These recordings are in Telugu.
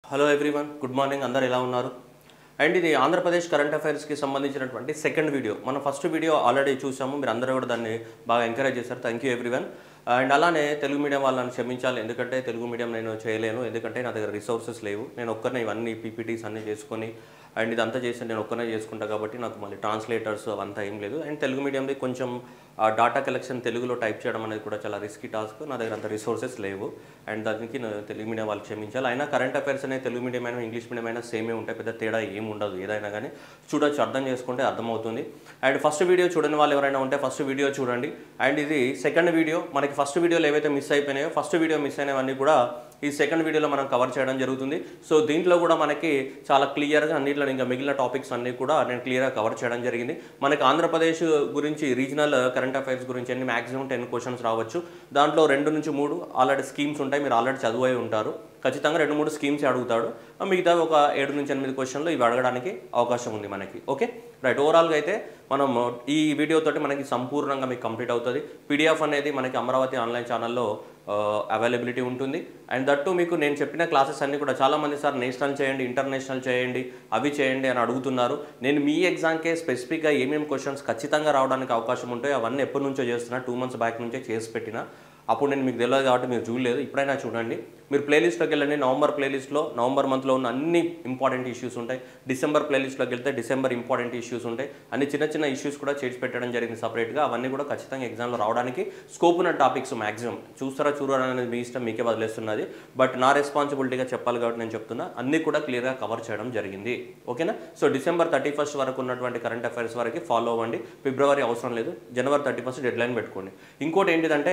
హలో ఎవ్రీవన్ గుడ్ మార్నింగ్ అందరు ఎలా ఉన్నారు అండ్ ఇది ఆంధ్రప్రదేశ్ కరెంట్ అఫైర్స్కి సంబంధించినటువంటి సెకండ్ వీడియో మనం ఫస్ట్ వీడియో ఆల్రెడీ చూసాము మీరు అందరూ కూడా దాన్ని బాగా ఎంకరేజ్ చేశారు థ్యాంక్ యూ ఎవ్రీవన్ అండ్ అలానే తెలుగు మీడియం వాళ్ళని క్షమించాలి ఎందుకంటే తెలుగు మీడియం నేను చేయలేను ఎందుకంటే నా దగ్గర రిసోర్సెస్ లేవు నేను ఒక్కనే ఇవన్నీ పీపీటీస్ అన్నీ చేసుకొని అండ్ ఇదంతా చేసి నేను ఒక్కనే చేసుకుంటా కాబట్టి నాకు మళ్ళీ ట్రాన్స్లేటర్స్ అవంతా ఏం లేదు అండ్ తెలుగు మీడియంది కొంచెం డాటా కలెక్షన్ తెలుగులో టైప్ చేయడం అనేది కూడా చాలా రిస్కీ టాస్క్ నా దగ్గర అంత రిసోర్సెస్ లేవు అండ్ దానికి నేను తెలుగు మీడియం వాళ్ళు క్షమించాలి అయినా కరెంట్ అఫైర్స్ అనేది తెలుగు మీడియం అయినా ఇంగ్లీష్ మీడియం అయినా సేమే ఉంటాయి పెద్ద తేడా ఏం ఉండదు ఏదైనా కానీ చూడొచ్చు అర్థం చేసుకుంటే అర్థమవుతుంది అండ్ ఫస్ట్ వీడియో చూడని వాళ్ళు ఎవరైనా ఉంటే ఫస్ట్ వీడియో చూడండి అండ్ ఇది సెకండ్ వీడియో మనకి ఫస్ట్ వీడియోలో ఏవైతే మిస్ అయిపోయినాయో ఫస్ట్ వీడియో మిస్ అయినవన్నీ కూడా ఈ సెకండ్ వీడియోలో మనం కవర్ చేయడం జరుగుతుంది సో దీంట్లో కూడా మనకి చాలా క్లియర్గా అన్నింటిలో ఇంకా మిగిలిన టాపిక్స్ అన్నీ కూడా నేను క్లియర్గా కవర్ చేయడం జరిగింది మనకి ఆంధ్రప్రదేశ్ గురించి రీజనల్ కరెంట్ అఫైర్స్ గురించి అన్ని మాక్సిమం టెన్ క్వశ్చన్స్ రావచ్చు దాంట్లో రెండు నుంచి మూడు ఆల్రెడీ స్కీమ్స్ ఉంటాయి మీరు ఆల్రెడీ చదువు ఉంటారు ఖచ్చితంగా రెండు మూడు స్కీమ్స్ అడుగుతాడు ఆ మిగతా ఒక ఏడు నుంచి ఎనిమిది క్వశ్చన్లు ఇవి అడగడానికి అవకాశం ఉంది మనకి ఓకే రైట్ ఓవరాల్గా అయితే మనం ఈ వీడియోతోటి మనకి సంపూర్ణంగా మీకు కంప్లీట్ అవుతుంది పీడిఎఫ్ అనేది మనకి అమరావతి ఆన్లైన్ ఛానల్లో అవైలబిలిటీ ఉంటుంది అండ్ దట్టు మీకు నేను చెప్పిన క్లాసెస్ అన్నీ కూడా చాలామంది సార్ నేషనల్ చేయండి ఇంటర్నేషనల్ చేయండి అవి చేయండి అని అడుగుతున్నారు నేను మీ ఎగ్జామ్కే స్పెసిఫిక్గా ఏమేమి క్వశ్చన్స్ ఖచ్చితంగా రావడానికి అవకాశం ఉంటాయి అవన్నీ ఎప్పటి నుంచో చేస్తున్నా టూ మంత్స్ బ్యాక్ నుంచే చేసి పెట్టిన అప్పుడు నేను మీకు తెలియదు కాబట్టి మీరు చూడలేదు ఇప్పుడైనా చూడండి మీరు ప్లేలిస్ట్లోకి వెళ్ళండి నవంబర్ ప్లేలిస్ట్లో నవంబర్ మంత్లో ఉన్న అన్ని ఇంపార్టెంట్ ఇష్యూస్ ఉంటాయి డిసెంబర్ ప్లేలిస్ట్లోకి వెళ్తే డిసెంబర్ ఇంపార్టెంట్ ఇష్యూస్ ఉంటాయి అన్ని చిన్న చిన్న ఇష్యూస్ కూడా చేసి పెట్టడం జరిగింది సపరేట్గా అవన్నీ కూడా ఖచ్చితంగా ఎగ్జామ్లో రావడానికి స్కోప్ ఉన్న టాపిక్స్ మాక్సిమం చూస్తారా చూడరా అనేది మీ ఇష్టం మీకే వదిలేస్తున్నది బట్ నా రెస్పాన్సిబిలిటీగా చెప్పాలి కాబట్టి నేను చెప్తున్నా అన్ని కూడా క్లియర్గా కవర్ చేయడం జరిగింది ఓకేనా సో డిసెంబర్ థర్టీ ఫస్ట్ వరకు ఉన్నటువంటి కరెంట్ అఫైర్స్ వరకు ఫాలో అవ్వండి ఫిబ్రవరి అవసరం లేదు జనవరి థర్టీ ఫస్ట్ డెడ్ లైన్ పెట్టుకోండి ఇంకోటి ఏంటిదంటే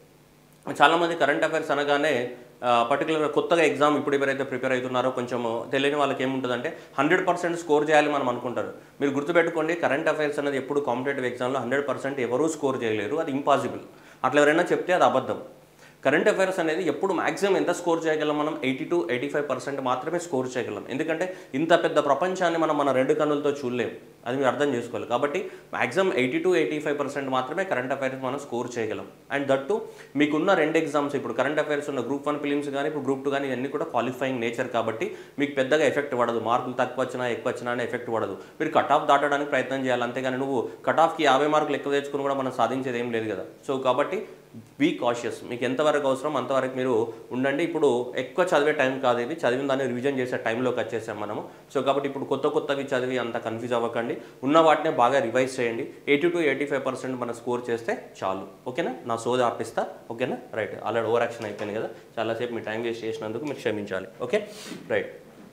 చాలామంది కరెంట్ అఫైర్స్ అనగానే పర్టికులర్గా కొత్తగా ఎగ్జామ్ ఇప్పుడు ఎవరైతే ప్రిపేర్ అవుతున్నారో కొంచెం తెలియని వాళ్ళకి ఏముంటుందంటే హండ్రెడ్ పర్సెంట్ స్కోర్ చేయాలి మనం అనుకుంటారు మీరు గుర్తుపెట్టుకోండి కరెంట్ అఫైర్స్ అనేది ఎప్పుడు కాంపిటేటివ్ ఎగ్జామ్లో హండ్రెడ్ పర్సెంట్ ఎవరూ స్కోర్ చేయలేరు అది ఇంపాసిబుల్ అట్లా ఎవరైనా చెప్తే అది అబద్ధం కరెంట్ అఫైర్స్ అనేది ఎప్పుడు మాక్సిమం ఎంత స్కోర్ చేయగలం మనం eighty to eighty five percent మాత్రమే స్కోర్ చేయగలం ఎందుకంటే ఇంత పెద్ద ప్రపంచాన్ని మనం మన రెండు కన్నులతో చూడలేం అది మీరు అర్థం చేసుకోవాలి కాబట్టి maximum eighty to eighty five percent మాత్రమే కరెంట్ అఫైర్స్ మనం స్కోర్ చేయగలం అండ్ దట్టు మీకున్న రెండు ఎగ్జామ్స్ ఇప్పుడు కరెంట్ అఫైర్స్ ఉన్న గ్రూప్ వన్ ఫిలిమ్స్ కానీ ఇప్పుడు గ్రూప్ టూ కానీ ఇవన్నీ కూడా క్వాలిఫైయింగ్ నేచర్ కాబట్టి మీకు పెద్దగా ఎఫెక్ట్ పడదు మార్కులు తక్కువ వచ్చినా ఎక్కువ వచ్చినా అని ఎఫెక్ట్ పడదు మీరు కట్ ఆఫ్ దాటడానికి ప్రయత్నం చేయాలి అంతేగాని నువ్వు కట్ ఆఫ్కి యాభై మార్కులు ఎక్కువ తెచ్చుకుని కూడా మనం సాధించేది ఏం లేదు కదా సో కాబట్టి బీ కాషియస్ మీకు ఎంతవరకు అవసరం అంతవరకు మీరు ఉండండి ఇప్పుడు ఎక్కువ చదివే టైం కాదు ఇది చదివిన దాన్ని రివిజన్ చేసే టైంలోకి వచ్చేసాం మనము సో కాబట్టి ఇప్పుడు కొత్త కొత్తవి చదివి అంత కన్ఫ్యూజ్ అవ్వకండి ఉన్న వాటినే బాగా రివైజ్ చేయండి eighty to eighty five percent మనం స్కోర్ చేస్తే చాలు ఓకేనా నా సోది ఆపిస్తా ఓకేనా రైట్ ఆల్రెడీ ఓవర్ యాక్షన్ అయిపోయింది కదా చాలాసేపు మీ టైం వేస్ట్ చేసినందుకు మీరు క్షమించాలి okay right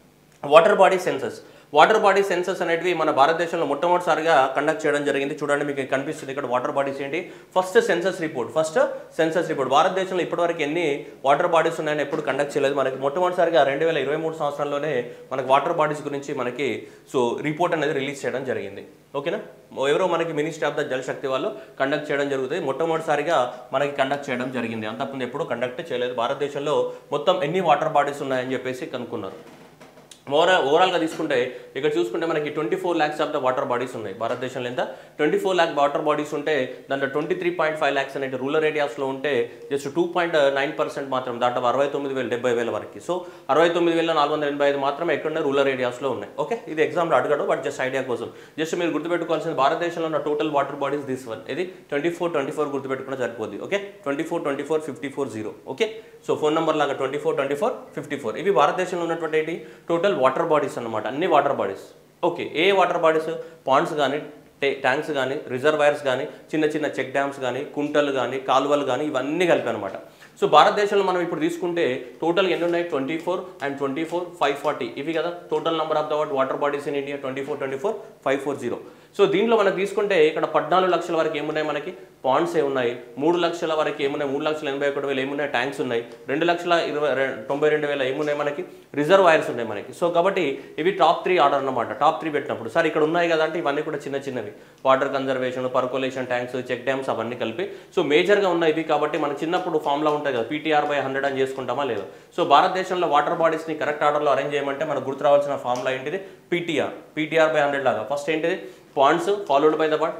water body census water body census అనేటివి మన భారతదేశంలో మొట్టమొదటిసారిగా కండక్ట్ చేయడం జరిగింది చూడండి మీకు కనిపిస్తుంది ఇక్కడ వాటర్ బాడీస్ ఏంటి first census report first census report భారతదేశంలో ఇప్పటివరకు ఎన్ని వాటర్ బాడీస్ ఉన్నాయని ఎప్పుడు కండక్ట్ చేయలేదు మనకి మొట్టమొదటిసారిగా రెండు వేల ఇరవై మూడు సంవత్సరంలోనే మనకి వాటర్ బాడీస్ గురించి మనకి సో రిపోర్ట్ అనేది రిలీజ్ చేయడం జరిగింది ఓకేనా ఎవరో మనకి ministry of the Jal Shakti వాళ్ళు కండక్ట్ చేయడం జరుగుతుంది మొట్టమొదటిసారిగా మనకి కండక్ట్ చేయడం జరిగింది అంతకుముందు ఎప్పుడు కండక్ట్ చేయలేదు భారతదేశంలో మొత్తం ఎన్ని వాటర్ బాడీస్ ఉన్నాయని చెప్పేసి కనుక్కున్నారు ఓవరాల్ ఓవరాల్గా తీసుకుంటే ఇక్కడ చూసుకుంటే మనకి twenty four lakhs of the water bodies ఉన్నాయి భారతదేశంలో ఎంత twenty four lakh water bodies ఉంటే దాంట్లో twenty three point five lakhs అనేది రూరల్ ఏరియాస్లో ఉంటే just two point nine percent మాత్రం దాంట్లో అరవై తొమ్మిది వేలు డెబ్బై వేల వరకు సో అరవై తొమ్మిది వేల నాలుగు వందల ఎనభై ఐదు మాత్రమే ఎక్కడ రూరల్ ఏరియాస్లో ఉన్నాయి ఓకే ఇది ఎగ్జామ్లో అడగడు బట్ జస్ట్ ఐడియా కోసం జస్ట్ మీరు గుర్తుపెట్టుకోవాల్సింది భారతదేశంలో ఉన్న total water bodies this one ఇది ట్వంటీ ఫోర్ ట్వంటీ ఫోర్ గుర్తుపెట్టుకున్న సరిపోద్ది okay twenty four twenty four fifty four zero okay so phone number లాగా twenty four twenty four fifty four ఇవి భారతదేశంలో ఉన్నటువంటి ఏంటి టోటల్ వాటర్ బాడీస్ అన్నమాట అన్ని వాటర్ బాడీస్ ఓకే ఏ వాటర్ బాడీస్ పాండ్స్ కానీ ట్యాంక్స్ కానీ రిజర్వాయర్స్ కానీ చిన్న చిన్న చెక్ డ్యామ్స్ కానీ కుంటలు కానీ కాలువలు కానీ ఇవన్నీ కలిపి అనమాట సో భారతదేశంలో మనం ఇప్పుడు తీసుకుంటే టోటల్ ఎన్ని ఉన్నాయి twenty four and twenty four five forty ఇవి కదా total number of the water bodies in India twenty four twenty four five four zero so దీంట్లో మనం తీసుకుంటే ఇక్కడ పద్నాలుగు లక్షల వరకు ఏమున్నాయి మనకి పాండ్స్ ఏ ఉన్నాయి మూడు లక్షల వరకు ఏమున్నాయి మూడు లక్షల ఎనభై ఒకటి వేలు ఏమున్నాయి ట్యాంక్స్ ఉన్నాయి రెండు లక్షల ఇరవై రె- తొంభై రెండు వేల ఏమున్నాయి మనకి రిజర్వాయర్స్ ఉన్నాయి మనకి సో కాబట్టి ఇవి టాప్ త్రీ ఆర్డర్ అన్నమాట టాప్ త్రీ పెట్టినప్పుడు సార్ ఇక్కడ ఉన్నాయి కదా అంటే ఇవన్నీ కూడా చిన్న చిన్నవి water conservation percolation tanks check dams అవన్నీ కలిపి సో మేజర్గా ఉన్నాయి ఇవి కాబట్టి మన చిన్నప్పుడు ఫామ్లో ఉంటాయి కదా పీటీఆర్ బై హండ్రెడ్ అని చేసుకుంటామా లేదా సో భారతదేశంలో వాటర్ బాడీస్ని కరెక్ట్ ఆర్డర్లో అరేంజ్ చేయమంటే మనకు గుర్తు రావాల్సిన ఫామ్లా ఏంటిది పీటీఆర్ పీటీఆర్ బై హండ్రెడ్ లాగా ఫస్ట్ ఏంటిది ponds followed by the what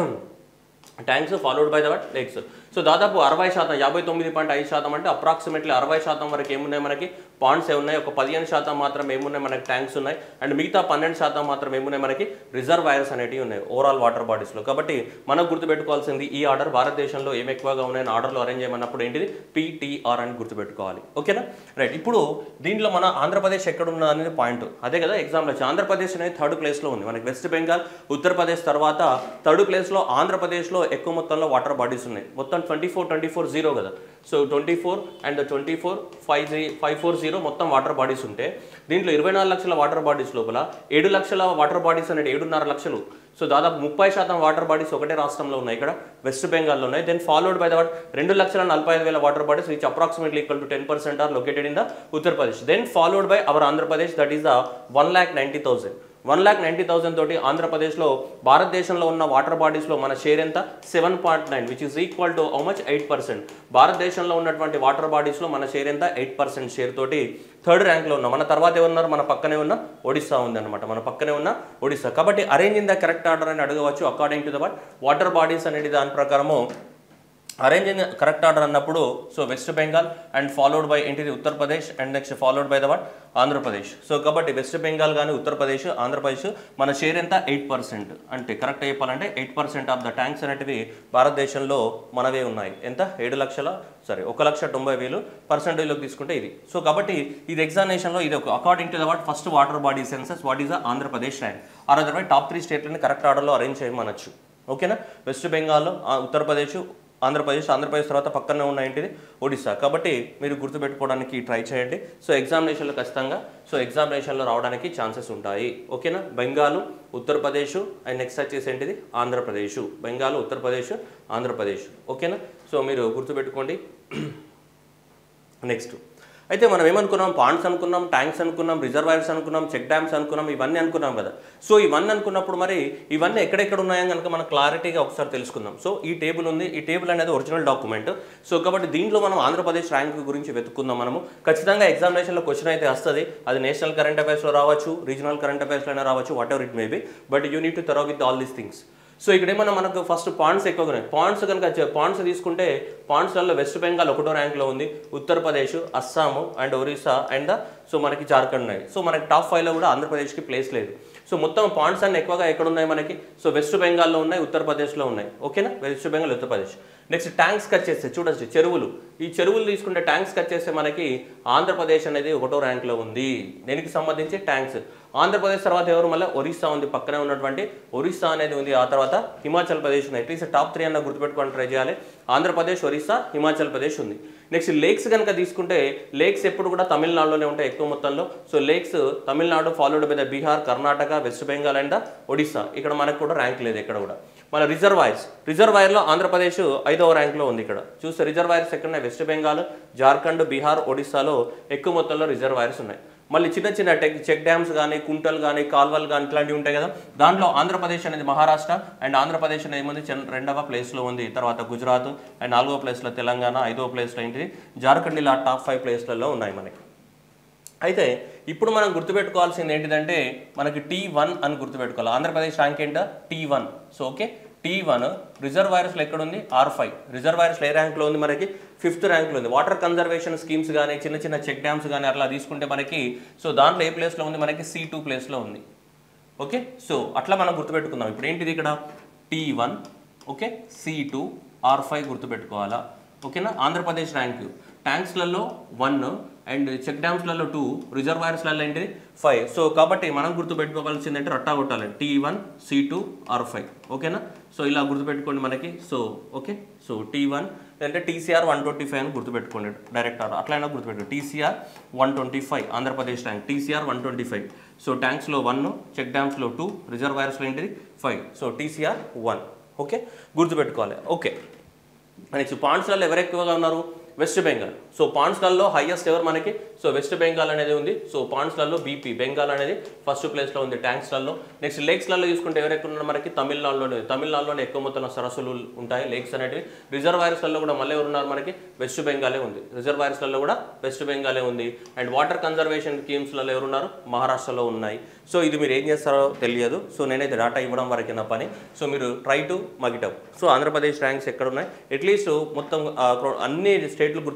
tanks followed by the what lakes so దాదాపు అరవై శాతం యాభై తొమ్మిది పాయింట్ ఐదు శాతం అంటే అప్రాక్సిమేట్లీ అరవై శాతం వరకు ఏమున్నాయి మనకి పాండ్స్ ఏ ఉన్నాయి ఒక పదిహేను శాతం మాత్రం ఏమున్నాయి మనకి ట్యాంక్స్ ఉన్నాయి అండ్ మిగతా పన్నెండు శాతం మాత్రం ఏమున్నాయి మనకి రిజర్వాయర్స్ అనేటివి ఉన్నాయి ఓవరాల్ వాటర్ బాడీస్లో కాబట్టి మనం గుర్తుపెట్టుకోవాల్సింది ఈ ఆర్డర్ భారతదేశంలో ఏం ఎక్కువగా ఉన్నాయని ఆర్డర్లో అరేంజ్ చేయమన్నప్పుడు ఏంటిది పీటీఆర్ అని గుర్తుపెట్టుకోవాలి ఓకేనా రైట్ ఇప్పుడు దీంట్లో మన ఆంధ్రప్రదేశ్ ఎక్కడ ఉన్నది అనేది పాయింట్ అదే కదా ఎగ్జామ్లో వచ్చి ఆంధ్రప్రదేశ్ అనేది థర్డ్ ప్లేస్లో ఉంది మనకి వెస్ట్ బెంగాల్ ఉత్తరప్రదేశ్ తర్వాత థర్డ్ ప్లేస్లో ఆంధ్రప్రదేశ్లో ఎక్కువ మొత్తంలో వాటర్ బాడీస్ ఉన్నాయి మొత్తం twenty four twenty four zero కదా so twenty four and twenty four five three five four zero మొత్తం వాటర్ బాడీస్ ఉంటే దీంట్లో ఇరవై నాలుగు లక్షల వాటర్ బాడీస్ లోపల ఏడు లక్షల వాటర్ బాడీస్ అనేది ఏడున్నర లక్షలు సో దాదాపు ముప్పై శాతం వాటర్ బాడీస్ ఒకటే రాష్ట్రంలో ఉన్నాయి ఇక్కడ వెస్ట్ బెంగాల్లో ఉన్నాయి then followed by the what రెండు లక్షల నలభై ఐదు వేల water bodies which approximately equal to ten percent are located in the Uttar Pradesh then followed by our Andhra Pradesh that is the one lakh ninety thousand one lakh ninety thousand తోటి ఆంధ్రప్రదేశ్లో భారతదేశంలో ఉన్న వాటర్ బాడీస్లో మన షేర్ ఎంత seven point nine which is equal to how much eight percent భారతదేశంలో ఉన్నటువంటి వాటర్ బాడీస్లో మన షేర్ ఎంత ఎయిట్ పర్సెంట్ షేర్ తోటి థర్డ్ ర్యాంక్లో ఉన్నాం మన తర్వాత ఏమన్నారు మన పక్కనే ఉన్న ఒడిస్సా ఉంది అనమాట మన పక్కనే ఉన్న ఒడిస్సా కాబట్టి arrange in the correct order అని అడగవచ్చు according to the what water bodies అనేది దాని ప్రకారము అరేంజ్ ఇన్ కరెక్ట్ ఆర్డర్ అన్నప్పుడు so West Bengal and followed by ఏంటిది Uttar Pradesh and next followed by the what Andhra Pradesh so కాబట్టి వెస్ట్ బెంగాల్ కానీ ఉత్తరప్రదేశ్ ఆంధ్రప్రదేశ్ మన షేర్ ఎంత ఎయిట్ పర్సెంట్ అంటే కరెక్ట్ చెప్పాలంటే eight percent of the tanks అనేటివి భారతదేశంలో మనవే ఉన్నాయి ఎంత ఏడు లక్షల సారీ ఒక లక్ష తొంభై వేలు పర్సెంటేజ్లోకి తీసుకుంటే ఇది సో కాబట్టి ఇది ఎగ్జామినేషన్లో ఇది ఒక according to the what first water body census what is the Andhra Pradesh rank ఆ రోజు టాప్ త్రీ స్టేట్లని కరెక్ట్ ఆర్డర్లో అరేంజ్ చేయమనొచ్చు ఓకేనా వెస్ట్ బెంగాల్ ఆ, ఉత్తరప్రదేశ్ ఆంధ్రప్రదేశ్ ఆంధ్రప్రదేశ్ తర్వాత పక్కనే ఉన్న ఏంటిది ఒడిస్సా కాబట్టి మీరు గుర్తుపెట్టుకోవడానికి ట్రై చేయండి సో ఎగ్జామినేషన్లో ఖచ్చితంగా సో ఎగ్జామినేషన్లో రావడానికి ఛాన్సెస్ ఉంటాయి ఓకేనా బెంగాలు ఉత్తరప్రదేశ్ అండ్ నెక్స్ట్ వచ్చేసి ఏంటిది ఆంధ్రప్రదేశ్ బెంగాల్ ఉత్తరప్రదేశ్ ఆంధ్రప్రదేశ్ ఓకేనా సో మీరు గుర్తుపెట్టుకోండి నెక్స్ట్ అయితే మనం ఏమనుకున్నాం పాండ్స్ అనుకున్నాం ట్యాంక్స్ అనుకున్నాం రిజర్వాయర్స్ అనుకున్నాం చెక్ డ్యామ్స్ అనుకున్నాం ఇవన్నీ అనుకున్నాం కదా సో ఇవన్నీ అనుకున్నప్పుడు మరి ఇవన్నీ ఎక్కడెక్కడ ఉన్నాయని కనుక మనం క్లారిటీగా ఒకసారి తెలుసుకుందాం సో ఈ టేబుల్ ఉంది ఈ టేబుల్ అనేది ఒరిజినల్ డాక్యుమెంట్ సో కాబట్టి దీంట్లో మనం ఆంధ్రప్రదేశ్ ర్యాంక్ గురించి వెతుక్కుందాం మనము ఖచ్చితంగా ఎగ్జామినేషన్లో క్వశ్చన్ అయితే వస్తుంది అది నేషనల్ కరెంట్ అఫైర్స్లో రావచ్చు రీజనల్ కరెంట్ అఫైర్స్లో అయినా రావచ్చు whatever it may be but you need to thorough with all these things so ఇక్కడ ఏమన్నా మనకు ఫస్ట్ పాండ్స్ ఎక్కువగా ఉన్నాయి పాండ్స్ కనుక పాండ్స్ తీసుకుంటే పాండ్స్లలో వెస్ట్ బెంగాల్ ఒకటో ర్యాంక్లో ఉంది Uttar Pradesh Assam and Orissa and so మనకి జార్ఖండ్ ఉన్నాయి సో మనకి టాప్ ఫైవ్లో కూడా ఆంధ్రప్రదేశ్కి ప్లేస్ లేదు సో మొత్తం పాండ్స్ అన్ని ఎక్కువగా ఎక్కడ ఉన్నాయి మనకి సో వెస్ట్ బెంగాల్లో ఉన్నాయి ఉత్తరప్రదేశ్లో ఉన్నాయి ఓకేనా West Bengal Uttar Pradesh next tanks cut చేస్తే చూడొచ్చు చెరువులు ఈ చెరువులు తీసుకుంటే ట్యాంక్స్ కట్ చేస్తే మనకి ఆంధ్రప్రదేశ్ అనేది ఒకటో ర్యాంక్లో ఉంది దీనికి సంబంధించి ట్యాంక్స్ ఆంధ్రప్రదేశ్ తర్వాత ఎవరు మళ్ళీ ఒరిస్సా ఉంది పక్కనే ఉన్నటువంటి ఒరిస్సా అనేది ఉంది ఆ తర్వాత హిమాచల్ ప్రదేశ్ ఉంది అట్లీస్ట్ టాప్ త్రీ అన్న గుర్తుపెట్టుకొని ట్రై చేయాలి ఆంధ్రప్రదేశ్ ఒరిస్సా హిమాచల్ ప్రదేశ్ ఉంది నెక్స్ట్ లేక్స్ కనుక తీసుకుంటే లేక్స్ ఎప్పుడు కూడా తమిళనాడులోనే ఉంటాయి ఎక్కువ మొత్తంలో so lakes Tamil Nadu followed by the Bihar Karnataka West Bengal and Odisha ఇక్కడ మనకు కూడా ర్యాంక్ లేదు ఇక్కడ కూడా మన రిజర్వాయర్స్ రిజర్వాయర్లో ఆంధ్రప్రదేశ్ ఐదవ ర్యాంక్లో ఉంది ఇక్కడ చూస్తే రిజర్వాయర్స్ ఎక్కడ ఉన్నాయి వెస్ట్ బెంగాల్ జార్ఖండ్ బీహార్ ఒడిస్సాలో ఎక్కువ మొత్తంలో రిజర్వాయర్స్ ఉన్నాయి మళ్ళీ చిన్న చిన్న టెక్ చెక్ డ్యామ్స్ కానీ కుంటలు కానీ కాల్వలు కానీ ఇట్లాంటివి ఉంటాయి కదా దాంట్లో ఆంధ్రప్రదేశ్ అనేది మహారాష్ట్ర అండ్ ఆంధ్రప్రదేశ్ అనేది ఏముంది చిన్న- రెండవ ప్లేస్లో ఉంది తర్వాత గుజరాత్ అండ్ నాలుగో ప్లేస్లో తెలంగాణ ఐదవ ప్లేస్లో ఏంటిది జార్ఖండ్ ఇలా టాప్ ఫైవ్ ప్లేస్లలో ఉన్నాయి మనకి అయితే ఇప్పుడు మనం గుర్తుపెట్టుకోవాల్సింది ఏంటిదంటే మనకి టీ వన్ అని గుర్తుపెట్టుకోవాలి ఆంధ్రప్రదేశ్ ర్యాంక్ ఏంటో T one so okay T one రిజర్వాయర్స్లో ఎక్కడుంది ఆర్ ఫైవ్ రిజర్వాయర్స్లో ఏ ర్యాంక్లో ఉంది మనకి ఫిఫ్త్ ర్యాంక్లో ఉంది వాటర్ కన్జర్వేషన్ స్కీమ్స్ కానీ చిన్న చిన్న చెక్ డ్యామ్స్ కానీ అట్లా తీసుకుంటే మనకి సో దాంట్లో ఏ ప్లేస్లో ఉంది మనకి సి టూ ప్లేస్లో ఉంది ఓకే సో అట్లా మనం గుర్తుపెట్టుకుందాం ఇప్పుడు ఏంటిది ఇక్కడ T one okay C two R five గుర్తుపెట్టుకోవాలా ఓకేనా ఆంధ్రప్రదేశ్ ర్యాంక్ ట్యాంక్స్లలో వన్ అండ్ చెక్ డ్యామ్స్లలో టూ రిజర్వాయర్స్లలో ఏంటిది ఫైవ్ సో కాబట్టి మనం గుర్తుపెట్టుకోవాల్సింది అంటే రట్టా కొట్టాలి T one C two R five ఓకేనా సో ఇలా గుర్తుపెట్టుకోండి మనకి so okay so T one అంటే టీసీఆర్ వన్ ట్వంటీ ఫైవ్ అని గుర్తుపెట్టుకోండి డైరెక్ట్ ఆర్ అట్లయినా గుర్తుపెట్టు TCR one twenty five Andhra Pradesh tank TCR one twenty five so ట్యాంక్స్లో one check డ్యామ్స్లో టూ రిజర్వాయర్స్లో ఏంటిది five so TCR one okay గుర్తుపెట్టుకోవాలి ఓకే నెక్స్ట్ పాండ్స్లలో ఎవరు ఎక్కువగా ఉన్నారు వెస్ట్ బెంగాల్ సో పాండ్స్లలో హైయెస్ట్ ఎవరు మనకి సో వెస్ట్ బెంగాల్ అనేది ఉంది సో పాండ్స్లలో బీపీ బెంగాల్ అనేది ఫస్ట్ ప్లేస్లో ఉంది ట్యాంక్స్లలో నెక్స్ట్ లేక్స్లలో చూసుకుంటే ఎవరు ఎక్కువ ఉన్నారు మనకి తమిళనాడులోనే తమిళనాడులోనే ఎక్కువ మొత్తంలో సరస్సులు ఉంటాయి లేక్స్ అనేటివి రిజర్వాయర్స్లలో కూడా మళ్ళీ ఎవరు ఉన్నారు మనకి వెస్ట్ బెంగాలే ఉంది రిజర్వాయర్స్లలో కూడా వెస్ట్ బెంగాలే ఉంది అండ్ వాటర్ కన్జర్వేషన్ స్కీమ్స్లలో ఎవరు ఉన్నారు మహారాష్ట్రలో ఉన్నాయి సో ఇది మీరు ఏం చేస్తారో తెలియదు సో నేనైతే డేటా ఇవ్వడం వరకే నా పని సో మీరు try to mug it up so Andhra Pradesh ranks ఎక్కడ ఉన్నాయి అట్లీస్ట్ మొత్తం ఆ, క్రో- అన్ని స్టేట్లు గుర్తుపెట్టుకోకపోయినా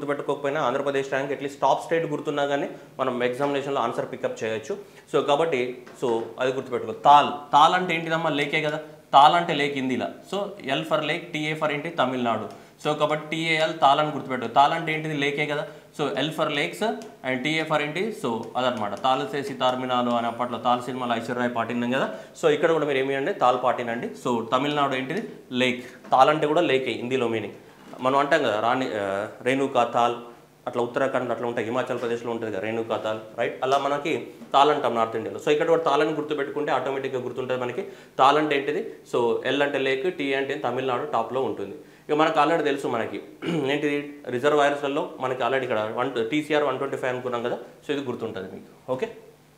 గుర్తుపట్టకపోయినా Andhra Pradesh rank at least top state గుర్తున్నా కానీ మనం ఎగ్జామినేషన్లో ఆన్సర్ పికప్ చేయొచ్చు సో కాబట్టి సో అది గుర్తుపెట్టుకో తాల్ తాల్ అంటే ఏంటిదమ్మా లేకే కదా తాల్ అంటే లేక్ హిందీలా so L for lake TA for ఏంటి తమిళనాడు సో కాబట్టి టీఏఎల్ తాల్ అని గుర్తుపెట్టు తాల్ అంటే ఏంటిది లేకే కదా so L for lakes and TA for ఏంటి సో అదనమాట తాల్ చేసి తార్మినాలు అని అప్పట్లో తాల్ సినిమాలో ఐశ్వర్యరాయ్ పాటిన్నాం కదా సో ఇక్కడ కూడా మీరు ఏమి అంటే తాల్ పాటినండి సో తమిళనాడు ఏంటిది లేక్ తాల్ అంటే కూడా లేకే హిందీలో మీనింగ్ మనం అంటాం కదా రాణి ఆ, రేణుకా తాల్ అట్లా ఉత్తరాఖండ్ అట్లా ఉంటాయి హిమాచల్ ప్రదేశ్లో ఉంటుంది కదా రేణుకా తాల్ రైట్ అలా మనకి తాల్ అంటాం నార్త్ ఇండియాలో సో ఇక్కడ కూడా తాళని గుర్తుపెట్టుకుంటే ఆటోమేటిక్గా గుర్తుంటుంది మనకి తాల్ అంటే ఏంటిది సో ఎల్ అంటే లేక్ టీ అంటే తమిళనాడు టాప్లో ఉంటుంది ఇక మనకు ఆల్రెడీ తెలుసు మనకి ఏంటిది రిజర్వాయర్స్లలో మనకి ఆల్రెడీ ఇక్కడ one TCR one twenty five అనుకున్నాం కదా సో ఇది గుర్తుంటుంది మీకు ఓకే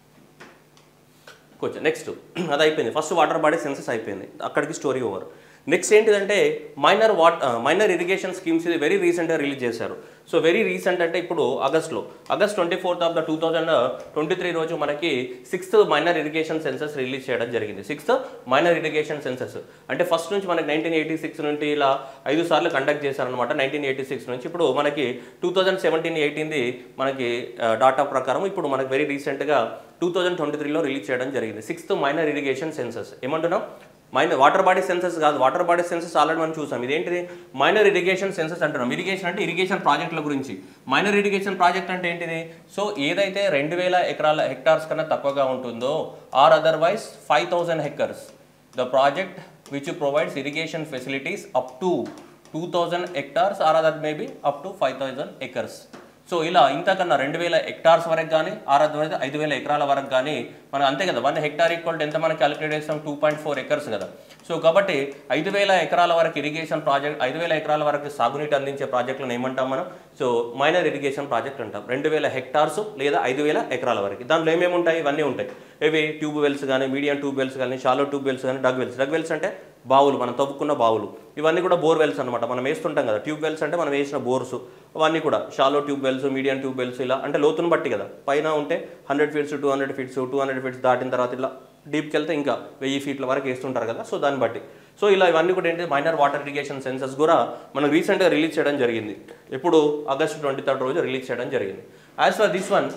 కొంచెం నెక్స్ట్ అది అయిపోయింది ఫస్ట్ వాటర్ బాడీ సెన్సెస్ అయిపోయింది అక్కడికి స్టోరీ ఓవర్ నెక్స్ట్ ఏంటిదంటే minor what minor irrigation schemes ఇది వెరీ రీసెంట్గా రిలీజ్ చేశారు సో వెరీ రీసెంట్ అంటే ఇప్పుడు ఆగస్ట్లో August twenty fourth of the two thousand twenty three రోజు మనకి sixth minor irrigation census release చేయడం జరిగింది సిక్స్త్ మైనర్ ఇరిగేషన్ సెన్సెస్ అంటే ఫస్ట్ నుంచి మనకి నైన్టీన్ ఎయిటీ సిక్స్ నుండి ఇలా ఐదు సార్లు కండక్ట్ చేశారనమాట నైన్టీన్ ఎయిటీ సిక్స్ నుంచి ఇప్పుడు మనకి టూ థౌజండ్ సెవెంటీన్ ఎయిటీన్ది మనకి డాటా ప్రకారం ఇప్పుడు మనకి వెరీ రీసెంట్గా టూ థౌజండ్ ట్వంటీ త్రీలో రిలీజ్ చేయడం జరిగింది సిక్స్త్ మైనర్ ఇరిగేషన్ సెన్సెస్ ఏమంటున్నాం మైనర్ వాటర్ బాడీ సెన్సెస్ కాదు వాటర్ బాడీ సెన్సెస్ ఆల్రెడీ మనం చూసాం ఇదేంటిది మైనర్ ఇరిగేషన్ సెన్సెస్ అంటున్నాం ఇరిగేషన్ అంటే ఇరిగేషన్ ప్రాజెక్టుల గురించి మైనర్ ఇరిగేషన్ ప్రాజెక్ట్ అంటే ఏంటిది సో ఏదైతే రెండు వేల ఎకరాల హెక్టార్స్ కన్నా తక్కువగా ఉంటుందో or otherwise five thousand hectares the project which provides irrigation facilities up to two thousand hectares or other maybe up to five thousand acres so ఇలా ఇంతకన్నా రెండు వేల హెక్టార్స్ వరకు కానీ ఆరు వరకు ఐదు వేల ఎకరాల వరకు కానీ మనం అంతే కదా వన్ హెక్టార్ ఈక్వల్ ఎంత మనం క్యాలిక్యులేట్ చేస్తాం టూ పాయింట్ ఫోర్ ఎకర్స్ కదా సో కాబట్టి ఐదు వేల ఎకరాల వరకు ఇరిగేషన్ ప్రాజెక్ట్ ఐదు వేల ఎకరాల వరకు సాగునీటి అందించే ప్రాజెక్టులను ఏమంటాం మనం సో మైనర్ ఇరిగేషన్ ప్రాజెక్ట్ అంటాం రెండు వేల హెక్టార్స్ లేదా ఐదు వేల ఎకరాల వరకు దాంట్లో ఏమేమి ఉంటాయి ఇవన్నీ ఉంటాయి ఇవి ట్యూబ్ వెల్స్ కానీ మీడియం ట్యూబ్ వెల్స్ కానీ షాలో ట్యూబ్ వెల్స్ కానీ డగ్ వెల్స్ డగ్ వెల్స్ అంటే బావులు మనం తవ్వుకున్న బావులు ఇవన్నీ కూడా బోర్ వెల్స్ అనమాట మనం వేస్తుంటాం కదా ట్యూబ్ వెల్స్ అంటే మనం వేసిన బోర్స్ అవన్నీ కూడా shallow tube wells medium tube wells ఇలా అంటే లోతును బట్టి కదా పైన ఉంటే hundred feets two hundred feets two hundred feets దాటిన తర్వాత ఇలా డీప్కి వెళ్తే ఇంకా వెయ్యి ఫీట్ల వరకు వేస్తుంటారు కదా సో దాన్ని బట్టి సో ఇలా ఇవన్నీ కూడా ఏంటి మైనర్ వాటర్ ఇరిగేషన్ సెన్సెస్ కూడా మనం రీసెంట్గా రిలీజ్ చేయడం జరిగింది ఇప్పుడు ఆగస్ట్ ట్వంటీ థర్డ్ రోజు రిలీజ్ చేయడం జరిగింది యాజ్ ఫర్ దిస్ వన్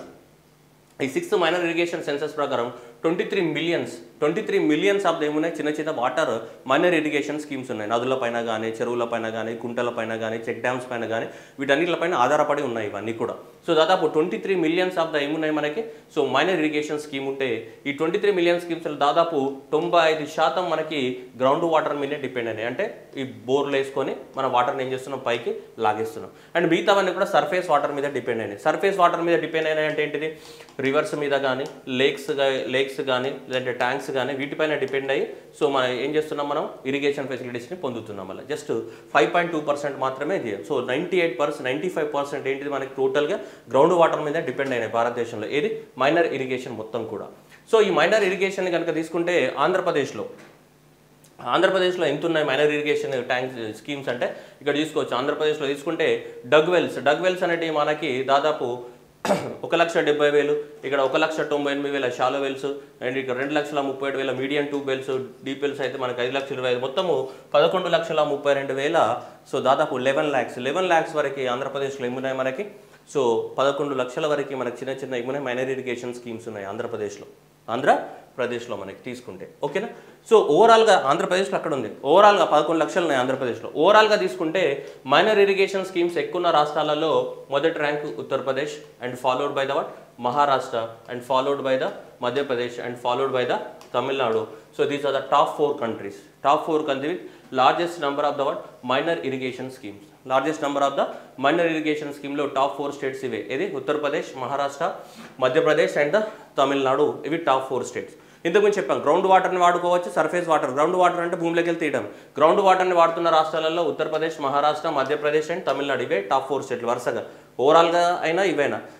ఈ సిక్స్త్ మైనర్ ఇరిగేషన్ సెన్సెస్ ప్రకారం twenty three millions twenty three millions of ఏమున్నాయి చిన్న చిన్న వాటర్ మైనర్ ఇరిగేషన్ స్కీమ్స్ ఉన్నాయి నదుల పైన కానీ చెరువుల పైన కానీ కుంటల పైన కానీ చెక్ డ్యామ్స్ పైన కానీ వీటన్నిటిపైన ఆధారపడి ఉన్నాయి ఇవన్నీ కూడా సో దాదాపు twenty three millions of the ఏమున్నాయి మనకి సో మైనర్ ఇరిగేషన్ స్కీమ్ ఉంటే ఈ ట్వంటీ త్రీ మిలియన్ స్కీమ్స్ దాదాపు తొంభై ఐదు శాతం మనకి గ్రౌండ్ వాటర్ మీదే డిపెండ్ అయినాయి అంటే ఈ బోర్లు వేసుకొని మన వాటర్ని ఏం చేస్తున్నాం పైకి లాగేస్తున్నాం అండ్ మిగతావన్నీ కూడా సర్ఫేస్ వాటర్ మీద డిపెండ్ అయినాయి సర్ఫేస్ వాటర్ మీద డిపెండ్ అయినాయి అంటే ఏంటిది రివర్స్ మీద కానీ లేక్స్ లేక్స్ కానీ లేదంటే ట్యాంక్స్ కానీ వీటిపైన డిపెండ్ అయ్యి సో మనం ఏం చేస్తున్నాం మనం ఇరిగేషన్ ఫెసిలిటీస్ని పొందుతున్నాం మళ్ళీ just five point two percent మాత్రమే ఇది so ninety eight percent ninety five percent ఏంటిది మనకి టోటల్గా గ్రౌండ్ వాటర్ మీద డిపెండ్ అయినాయి భారతదేశంలో ఏది మైనర్ ఇరిగేషన్ మొత్తం కూడా సో ఈ మైనర్ ఇరిగేషన్ కనుక తీసుకుంటే ఆంధ్రప్రదేశ్లో ఆంధ్రప్రదేశ్లో ఎంత ఉన్నాయి మైనర్ ఇరిగేషన్ ట్యాంక్స్ స్కీమ్స్ అంటే ఇక్కడ తీసుకోవచ్చు ఆంధ్రప్రదేశ్లో తీసుకుంటే డగ్ వెల్స్ డగ్ వెల్స్ అనేటివి మనకి దాదాపు ఒక లక్ష డెబ్బై వేలు ఇక్కడ ఒక లక్ష తొంభై ఎనిమిది వేల షాలో వెల్స్ అండ్ ఇక్కడ రెండు లక్షల ముప్పై ఏడు వేల medium tube wells deep wells అయితే మనకి ఐదు లక్షల ఇరవై ఐదు మొత్తము పదకొండు లక్షల ముప్పై రెండు వేల సో దాదాపు లెవెన్ ల్యాక్స్ లెవెన్ ల్యాక్స్ వరకు ఆంధ్రప్రదేశ్లో ఏమున్నాయి మనకి సో పదకొండు లక్షల వరకు మనకి చిన్న చిన్న ఏమున్నాయి మైనర్ ఇరిగేషన్ స్కీమ్స్ ఉన్నాయి ఆంధ్రప్రదేశ్లో ఆంధ్రప్రదేశ్లో మనకి తీసుకుంటే ఓకేనా సో ఓవరాల్గా ఆంధ్రప్రదేశ్లో అక్కడ ఉంది ఓవరాల్గా పదకొండు లక్షలు ఉన్నాయి ఆంధ్రప్రదేశ్లో ఓవరాల్గా తీసుకుంటే మైనర్ ఇరిగేషన్ స్కీమ్స్ ఎక్కువ ఉన్న రాష్ట్రాలలో మొదటి rank Uttar Pradesh and followed by the what Maharashtra and followed by the Madhya Pradesh and followed by the Tamil Nadu so these are the top four countries top four country with largest number of the what minor irrigation schemes largest number of the minor irrigation స్కీమ్లో టాప్ ఫోర్ స్టేట్స్ ఇవే ఇది ఉత్తరప్రదేశ్ మహారాష్ట్ర మధ్యప్రదేశ్ అండ్ ద తమిళనాడు ఇవి టాప్ ఫోర్ స్టేట్స్ ఇంతకుముందు చెప్పాం గ్రౌండ్ వాటర్ని వాడుకోవచ్చు సర్ఫేస్ వాటర్ గ్రౌండ్ వాటర్ అంటే భూమిలోకి వెళ్ళి తీయడం గ్రౌండ్ వాటర్ని వాడుతున్న రాష్ట్రాలలో ఉత్తరప్రదేశ్ మహారాష్ట్ర మధ్యప్రదేశ్ అండ్ తమిళనాడు ఇవే టాప్ ఫోర్ స్టేట్లు వరుసగా ఓవరాల్గా అయినా ఇవేనా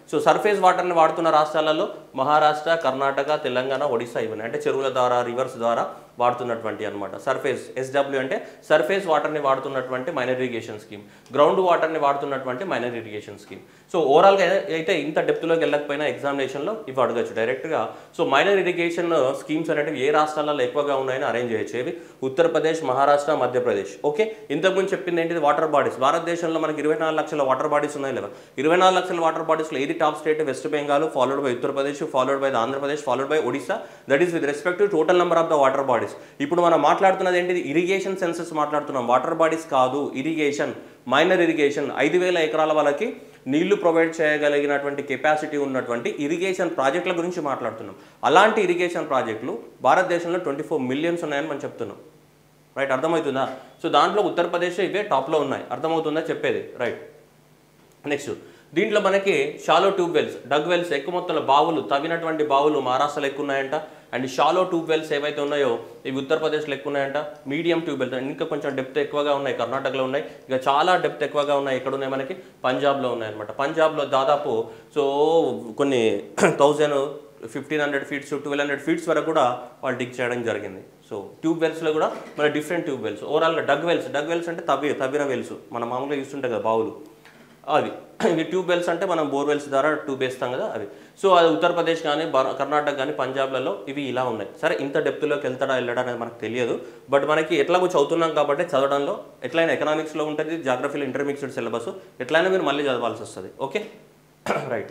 సో సర్ఫేస్ వాటర్ని వాడుతున్న రాష్ట్రాలలో మహారాష్ట్ర కర్ణాటక తెలంగాణ ఒడిశా ఇవన్నీ అంటే చెరువుల ద్వారా రివర్స్ ద్వారా వాడుతున్నటువంటి అనమాట సర్ఫేస్ ఎస్డబ్ల్యూ అంటే సర్ఫేస్ వాటర్ని వాడుతున్నటువంటి మైనర్ ఇరిగేషన్ స్కీమ్ గ్రౌండ్ వాటర్ని వాడుతున్నటువంటి మైనర్ ఇరిగేషన్ స్కీమ్ సో ఓవరాల్గా అయితే ఇంత డెప్త్లోకి వెళ్ళకపోయినా ఎగ్జామినేషన్లో ఇవి అడగచ్చు డైరెక్ట్గా సో మైనర్ ఇరిగేషన్ స్కీమ్స్ అనేవి ఏ రాష్ట్రాలలో ఎక్కువగా ఉన్నాయని అరేంజ్ చేయొచ్చు ఇవి ఉత్తరప్రదేశ్ మహారాష్ట్ర మధ్యప్రదేశ్ ఓకే ఇంతకుముందు చెప్పింది ఏంటిది వాటర్ బాడీస్ భారతదేశంలో మనకి ఇరవై నాలుగు లక్షల వాటర్ బాడీస్ ఉన్నాయి లేదా ఇరవై నాలుగు లక్షల వాటర్ బాడీస్లో ఏది top state West Bengal followed by Uttar Pradesh followed by Andhra Pradesh followed by Odisha that is with respect to total number of the water bodies ఇప్పుడు మనం మాట్లాడుతున్నది ఏంటిది ఇరిగేషన్ సెన్సెస్ మాట్లాడుతున్నాం వాటర్ బాడీస్ కాదు ఇరిగేషన్ మైనర్ ఇరిగేషన్ ఐదు వేల ఎకరాల వాళ్ళకి నీళ్లు ప్రొవైడ్ చేయగలిగినటువంటి కెపాసిటీ ఉన్నటువంటి ఇరిగేషన్ ప్రాజెక్టుల గురించి మాట్లాడుతున్నాం అలాంటి ఇరిగేషన్ ప్రాజెక్టులు భారతదేశంలో ట్వంటీ ఫోర్ మిలియన్స్ ఉన్నాయని మనం చెప్తున్నాం రైట్ అర్థమవుతుందా సో దాంట్లో ఉత్తరప్రదేశ్ ఇవే టాప్లో ఉన్నాయి అర్థమవుతుందా చెప్పేది రైట్ నెక్స్ట్ దీంట్లో మనకి shallow tube wells dug wells ఎక్కువ మొత్తంలో బావులు తవ్వినటువంటి బావులు మహారాష్ట్రలో ఎక్కువ ఉన్నాయంట అండ్ షాలో ట్యూబ్ వెల్స్ ఏవైతే ఉన్నాయో ఇవి ఉత్తరప్రదేశ్లో ఎక్కువ ఉన్నాయంట మీడియం ట్యూబ్ వెల్స్ ఇంకా కొంచెం డెప్త్ ఎక్కువగా ఉన్నాయి కర్ణాటకలో ఉన్నాయి ఇక చాలా డెప్త్ ఎక్కువగా ఉన్నాయి ఎక్కడ ఉన్నాయి మనకి పంజాబ్లో ఉన్నాయన్నమాట పంజాబ్లో దాదాపు సో కొన్ని thousand fifteen hundred feets twelve hundred feets వరకు కూడా వాళ్ళు డిగ్ చేయడం జరిగింది సో ట్యూబ్ వెల్స్లో కూడా మన డిఫరెంట్ ట్యూబ్ వెల్స్ ఓవరాల్గా డగ్ వెల్స్ డగ్ వెల్స్ అంటే తవ్వి తవ్విన వెల్స్ మనం మామూలుగా చూస్తుంటాం కదా బావులు అవి ఇవి ట్యూబ్ వెల్స్ అంటే మనం బోర్వెల్స్ ద్వారా ట్యూబ్ వేస్తాం కదా అవి సో అది ఉత్తరప్రదేశ్ కానీ బర- కర్ణాటక కానీ పంజాబ్లలో ఇవి ఇలా ఉన్నాయి సరే ఇంత డెప్త్లోకి వెళ్తాడా వెళ్ళడా అనేది మనకు తెలియదు బట్ మనకి ఎట్లాగో చదువుతున్నాం కాబట్టి చదవడంలో ఎట్లయినా ఎకనామిక్స్లో ఉంటుంది జాగ్రఫీలో ఇంటర్మీడియట్ సిలబస్ ఎట్లయినా మీరు మళ్ళీ చదవాల్సి వస్తుంది ఓకే రైట్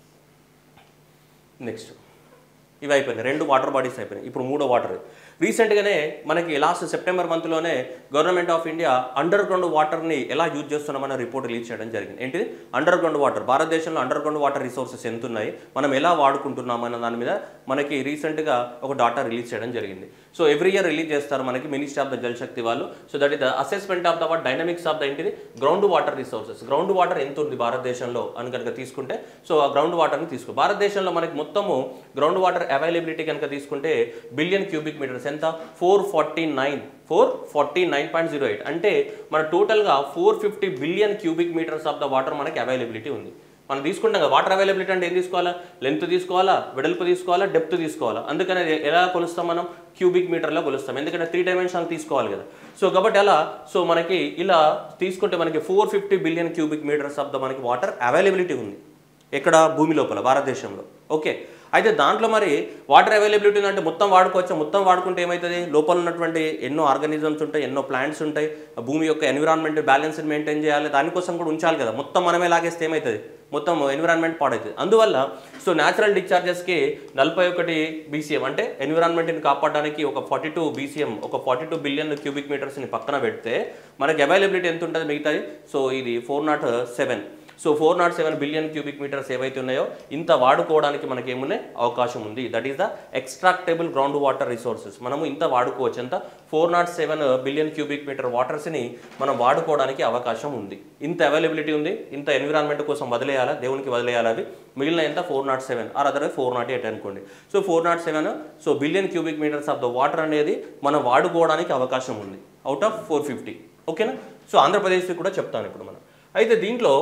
నెక్స్ట్ ఇవి అయిపోయినాయి రెండు వాటర్ బాడీస్ అయిపోయినాయి ఇప్పుడు మూడో వాటర్ రీసెంట్గానే మనకి లాస్ట్ సెప్టెంబర్ మంత్లోనే government of India underground వాటర్ని ఎలా యూజ్ చేస్తున్నామన్న రిపోర్ట్ రిలీజ్ చేయడం జరిగింది ఏంటిది అండర్ గ్రౌండ్ వాటర్ భారతదేశంలో అండర్ గ్రౌండ్ వాటర్ రిసోర్సెస్ ఎంత ఉన్నాయి మనం ఎలా వాడుకుంటున్నాం అన్న దాని మీద మనకి రీసెంట్గా ఒక డాటా రిలీజ్ చేయడం జరిగింది సో ఎవ్రీ ఇయర్ రిలీజ్ చేస్తారు మనకి ministry of the Jal Shakti వాళ్ళు so that is the assessment of the what dynamics of the ఏంటిది ground water resources ground water ఎంత ఉంది భారతదేశంలో అని కనుక తీసుకుంటే సో ఆ గ్రౌండ్ వాటర్ని తీసుకో భారతదేశంలో మనకి మొత్తము గ్రౌండ్ వాటర్ అవైలబిలిటీ కనుక తీసుకుంటే బిలియన్ క్యూబిక్ మీటర్స్ ఎంత four forty nine four forty nine point zero eight అంటే మన టోటల్గా four fifty billion cubic metres of the water మనకి అవైలబిలిటీ ఉంది మనం తీసుకుంటాం కదా వాటర్ అవైలబిలిటీ అంటే ఏం తీసుకోవాలా లెంత్ తీసుకోవాలా వెడల్పు తీసుకోవాలా డెప్త్ తీసుకోవాలా అందుకని అది ఎలా కొలుస్తాం మనం క్యూబిక్ మీటర్లో కొలుస్తాం ఎందుకంటే త్రీ డైమెన్షనల్ తీసుకోవాలి కదా సో కాబట్టి అలా సో మనకి ఇలా తీసుకుంటే మనకి four fifty billion cubic metres of the మనకి వాటర్ అవైలబిలిటీ ఉంది ఎక్కడ భూమి లోపల భారతదేశంలో ఓకే అయితే దాంట్లో మరి వాటర్ అవైలబిలిటీ ఉందంటే మొత్తం వాడుకోవచ్చు మొత్తం వాడుకుంటే ఏమవుతుంది లోపల ఉన్నటువంటి ఎన్నో ఆర్గానిజమ్స్ ఉంటాయి ఎన్నో ప్లాంట్స్ ఉంటాయి ఆ భూమి యొక్క ఎన్విరాన్మెంట్ బ్యాలెన్స్ మెయింటైన్ చేయాలి దానికోసం కూడా ఉంచాలి కదా మొత్తం మనమే లాగేస్తే ఏమవుతుంది మొత్తం ఎన్విరాన్మెంట్ పాడవుతుంది అందువల్ల సో న్యాచురల్ డిశ్చార్జెస్కి నలభై ఒకటి బీసీఎం అంటే ఎన్విరాన్మెంట్ని కాపాడడానికి ఒక ఫార్టీ టూ బీసీఎం ఒక ఫార్టీ టూ బిలియన్ క్యూబిక్ మీటర్స్ని పక్కన పెడితే మనకి అవైలబిలిటీ ఎంత ఉంటుంది మిగతాది సో ఇది four nought seven so four nought seven billion cubic metres ఏవైతే ఉన్నాయో ఇంత వాడుకోవడానికి మనకి ఏమున్నాయి అవకాశం ఉంది that is the extractable ground water resources మనము ఇంత వాడుకోవచ్చు ఎంత four nought seven billion cubic metre వాటర్స్ని మనం వాడుకోవడానికి అవకాశం ఉంది ఇంత అవైలబిలిటీ ఉంది ఇంత ఎన్విరాన్మెంట్ కోసం వదిలేయాలా దేవునికి వదిలేయాలి అవి మిగిలిన ఎంత four nought seven or other four nought eight అనుకోండి so four nought seven so billion cubic metres of the water అనేది మనం వాడుకోవడానికి అవకాశం ఉంది అవుట్ ఆఫ్ ఫోర్ ఫిఫ్టీ ఓకేనా సో ఆంధ్రప్రదేశ్కి కూడా చెప్తాను ఇప్పుడు మనం అయితే దీంట్లో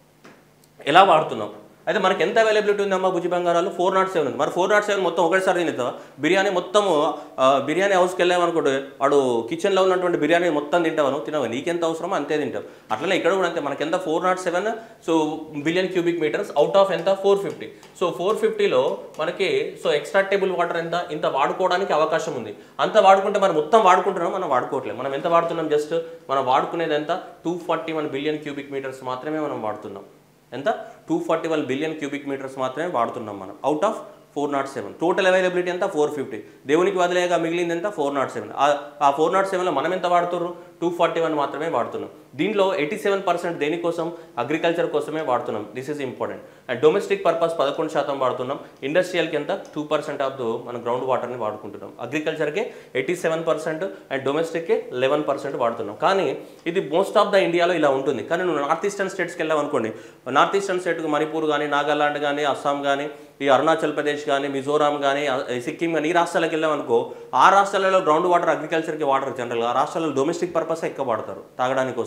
ఎలా వాడుతున్నాం అయితే మనకి ఎంత అవైలబిలిటీ ఉందమ్మా భుజి బంగారాలు ఫోర్ నాట్ సెవెన్ ఉంది మరి ఫోర్ నాట్ సెవెన్ మొత్తం ఒకటిసారి తినేస్తావా బిర్యానీ మొత్తము ఆ, బిర్యానీ హౌస్కి వెళ్ళామనుకోండి వాడు కిచెన్లో ఉన్నటువంటి బిర్యానీ మొత్తం తింటావను తినవు నీకెంత అవసరమో అంతే తింటావు అట్లనే ఇక్కడ కూడా అంతే మనకి ఎంత four nought seven so billion cubic metres out of ఎంత ఫోర్ ఫిఫ్టీ సో ఫోర్ ఫిఫ్టీలో మనకి సో ఎక్స్ట్రాక్టబుల్ వాటర్ ఎంత ఇంత వాడుకోవడానికి అవకాశం ఉంది అంత వాడుకుంటే మనం మొత్తం వాడుకుంటున్నాం మనం వాడుకోవట్లేదు మనం ఎంత వాడుతున్నాం జస్ట్ మనం వాడుకునేది ఎంత two forty one billion cubic metres మాత్రమే మనం వాడుతున్నాం ఎంత two forty one billion cubic metres మాత్రమే వాడుతున్నాం మనం out of four nought seven total availability ఎంత ఫోర్ ఫిఫ్టీ దేవునికి వదిలేగా మిగిలింది ఎంత ఫోర్ నాట్ సెవెన్ ఆ ఫోర్ నాట్ సెవెన్లో మనం ఎంత వాడుతున్నారు టూ ఫార్టీ వన్ మాత్రమే వాడుతున్నాం దీనిలో ఎయిటీ సెవెన్ పర్సెంట్ దేనికోసం అగ్రికల్చర్ కోసమే వాడుతున్నాం this is important and domestic purpose పదకొండు శాతం వాడుతున్నాం ఇండస్ట్రియల్కి ఎంత టూ పర్సెంట్ ఆఫ్ ద మన గ్రౌండ్ వాటర్ని వాడుకుంటున్నాం అగ్రికల్చర్కి ఎయిటీ సెవెన్ పర్సెంట్ అండ్ డొమెస్టిక్కి లెవెన్ పర్సెంట్ వాడుతున్నాం కానీ ఇది మోస్ట్ ఆఫ్ ద ఇండియాలో ఇలా ఉంటుంది కానీ నువ్వు నార్త్ ఈస్టర్న్ స్టేట్స్కి వెళ్ళావు అనుకోండి నార్త్ ఈస్టర్న్ స్టేట్ మణిపూర్ కానీ నాగాలాండ్ కానీ అస్సాం కానీ ఈ అరుణాచల్ ప్రదేశ్ కానీ మిజోరాం కానీ సిక్కిం కానీ ఈ రాష్ట్రాలకు వెళ్ళామనుకో ఆ రాష్ట్రాలలో గ్రౌండ్ వాటర్ అగ్రికల్చర్కి వాటర్ జనరల్గా ఆ రాష్ట్రాలలో డొమెస్టిక్ పర్పస్ ఎక్కువ వాడతారు తాగడానికి కోసమే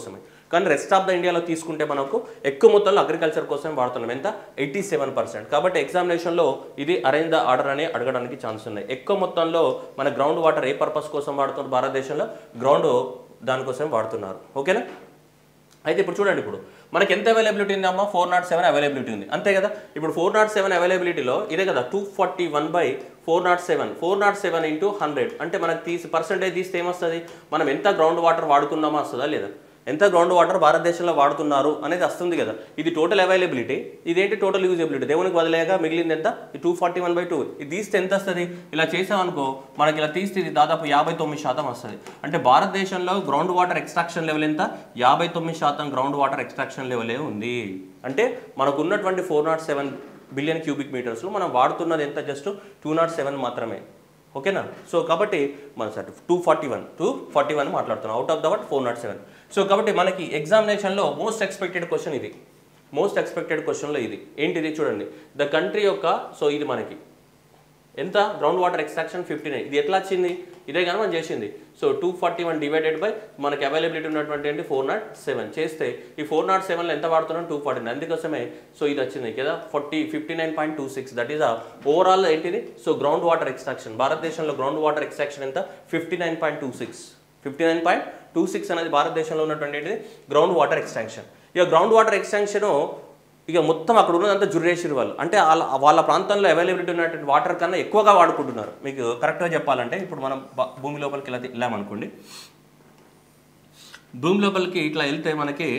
కానీ రెస్ట్ ఆఫ్ ద ఇండియాలో తీసుకుంటే మనకు ఎక్కువ మొత్తంలో అగ్రికల్చర్ కోసం వాడుతున్నాం ఎంత ఎయిటీ సెవెన్ పర్సెంట్ కాబట్టి ఎగ్జామినేషన్లో ఇది అరేంజ్ ద ఆర్డర్ అని అడగడానికి ఛాన్స్ ఉన్నాయి ఎక్కువ మొత్తంలో మన గ్రౌండ్ వాటర్ ఏ పర్పస్ కోసం వాడుతున్నారు భారతదేశంలో గ్రౌండ్ దానికోసం వాడుతున్నారు ఓకేనా అయితే ఇప్పుడు చూడండి ఇప్పుడు మనకి ఎంత అవైలబిలిటీ ఉంది అమ్మా ఫోర్ నాట్ సెవెన్ అవైలబిలిటీ ఉంది అంతే కదా ఇప్పుడు ఫోర్ నాట్ సెవెన్ అవైలబిలిటీలో ఇదే కదా two forty one by four nought seven four nought seven into hundred అంటే మనకి తీసి పర్సెంటేజ్ తీస్తే ఏమొస్తుంది మనం ఎంత గ్రౌండ్ వాటర్ వాడుకున్నామో వస్తుందా లేదా ఎంత గ్రౌండ్ వాటర్ భారతదేశంలో వాడుతున్నారు అనేది వస్తుంది కదా ఇది టోటల్ అవైలబిలిటీ ఇదేంటి టోటల్ యూజబిలిటీ దేవునికి వదిలేగా మిగిలింది ఎంత two forty one by two ఇది తీస్తే ఎంత వస్తుంది ఇలా చేసామనుకో మనకి ఇలా తీస్తే ఇది దాదాపు యాభై తొమ్మిది శాతం వస్తుంది అంటే భారతదేశంలో గ్రౌండ్ వాటర్ ఎక్స్ట్రాక్షన్ లెవెల్ ఎంత యాభై తొమ్మిది శాతం గ్రౌండ్ వాటర్ ఎక్స్ట్రాక్షన్ లెవెలే ఉంది అంటే మనకు ఉన్నటువంటి four nought seven billion cubic మీటర్స్లో మనం వాడుతున్నది ఎంత జస్ట్ టూ నాట్ సెవెన్ మాత్రమే ఓకేనా సో కాబట్టి మన sir two forty one two forty one మాట్లాడుతున్నాం out of the what four nought seven so కాబట్టి మనకి ఎగ్జామినేషన్లో మోస్ట్ ఎక్స్పెక్టెడ్ క్వశ్చన్ ఇది మోస్ట్ ఎక్స్పెక్టెడ్ క్వశ్చన్లో ఇది ఏంటిది చూడండి ద కంట్రీ యొక్క సో ఇది మనకి ఎంత ground water extraction fifty nine ఇది ఎట్లా వచ్చింది ఇదే కానీ మనం చేసింది so two forty one divided by మనకి అవైలబిలిటీ ఉన్నటువంటి ఏంటి ఫోర్ నాట్ సెవెన్ చేస్తే ఈ ఫోర్ నాట్ సెవెన్లో ఎంత వాడుతున్నాం టూ ఫార్టీ నైన్ అందుకోసమే సో ఇది వచ్చింది కదా forty fifty nine point two six that is overall ఏంటిది సో గ్రౌండ్ వాటర్ ఎక్స్ట్రాక్షన్ భారతదేశంలో గ్రౌండ్ వాటర్ ఎక్స్ట్రాక్షన్ ఎంత fifty nine point two six fifty nine point two six అనేది భారతదేశంలో ఉన్నటువంటి ఏంటిది గ్రౌండ్ వాటర్ ఎక్స్ట్రాక్షన్ ఇక గ్రౌండ్ వాటర్ ఎక్స్ట్రాక్షన్ ఇక మొత్తం అక్కడ ఉన్నదంతా జుర్రేసిరు వాళ్ళు అంటే వాళ్ళ వాళ్ళ ప్రాంతంలో అవైలబిలిటీ ఉన్నటువంటి వాటర్ కన్నా ఎక్కువగా వాడుకుంటున్నారు మీకు కరెక్ట్గా చెప్పాలంటే ఇప్పుడు మనం బ- భూమి లోపలికి ఇలా వెళ్ళామనుకోండి భూమి లోపలికి ఇట్లా వెళ్తే మనకి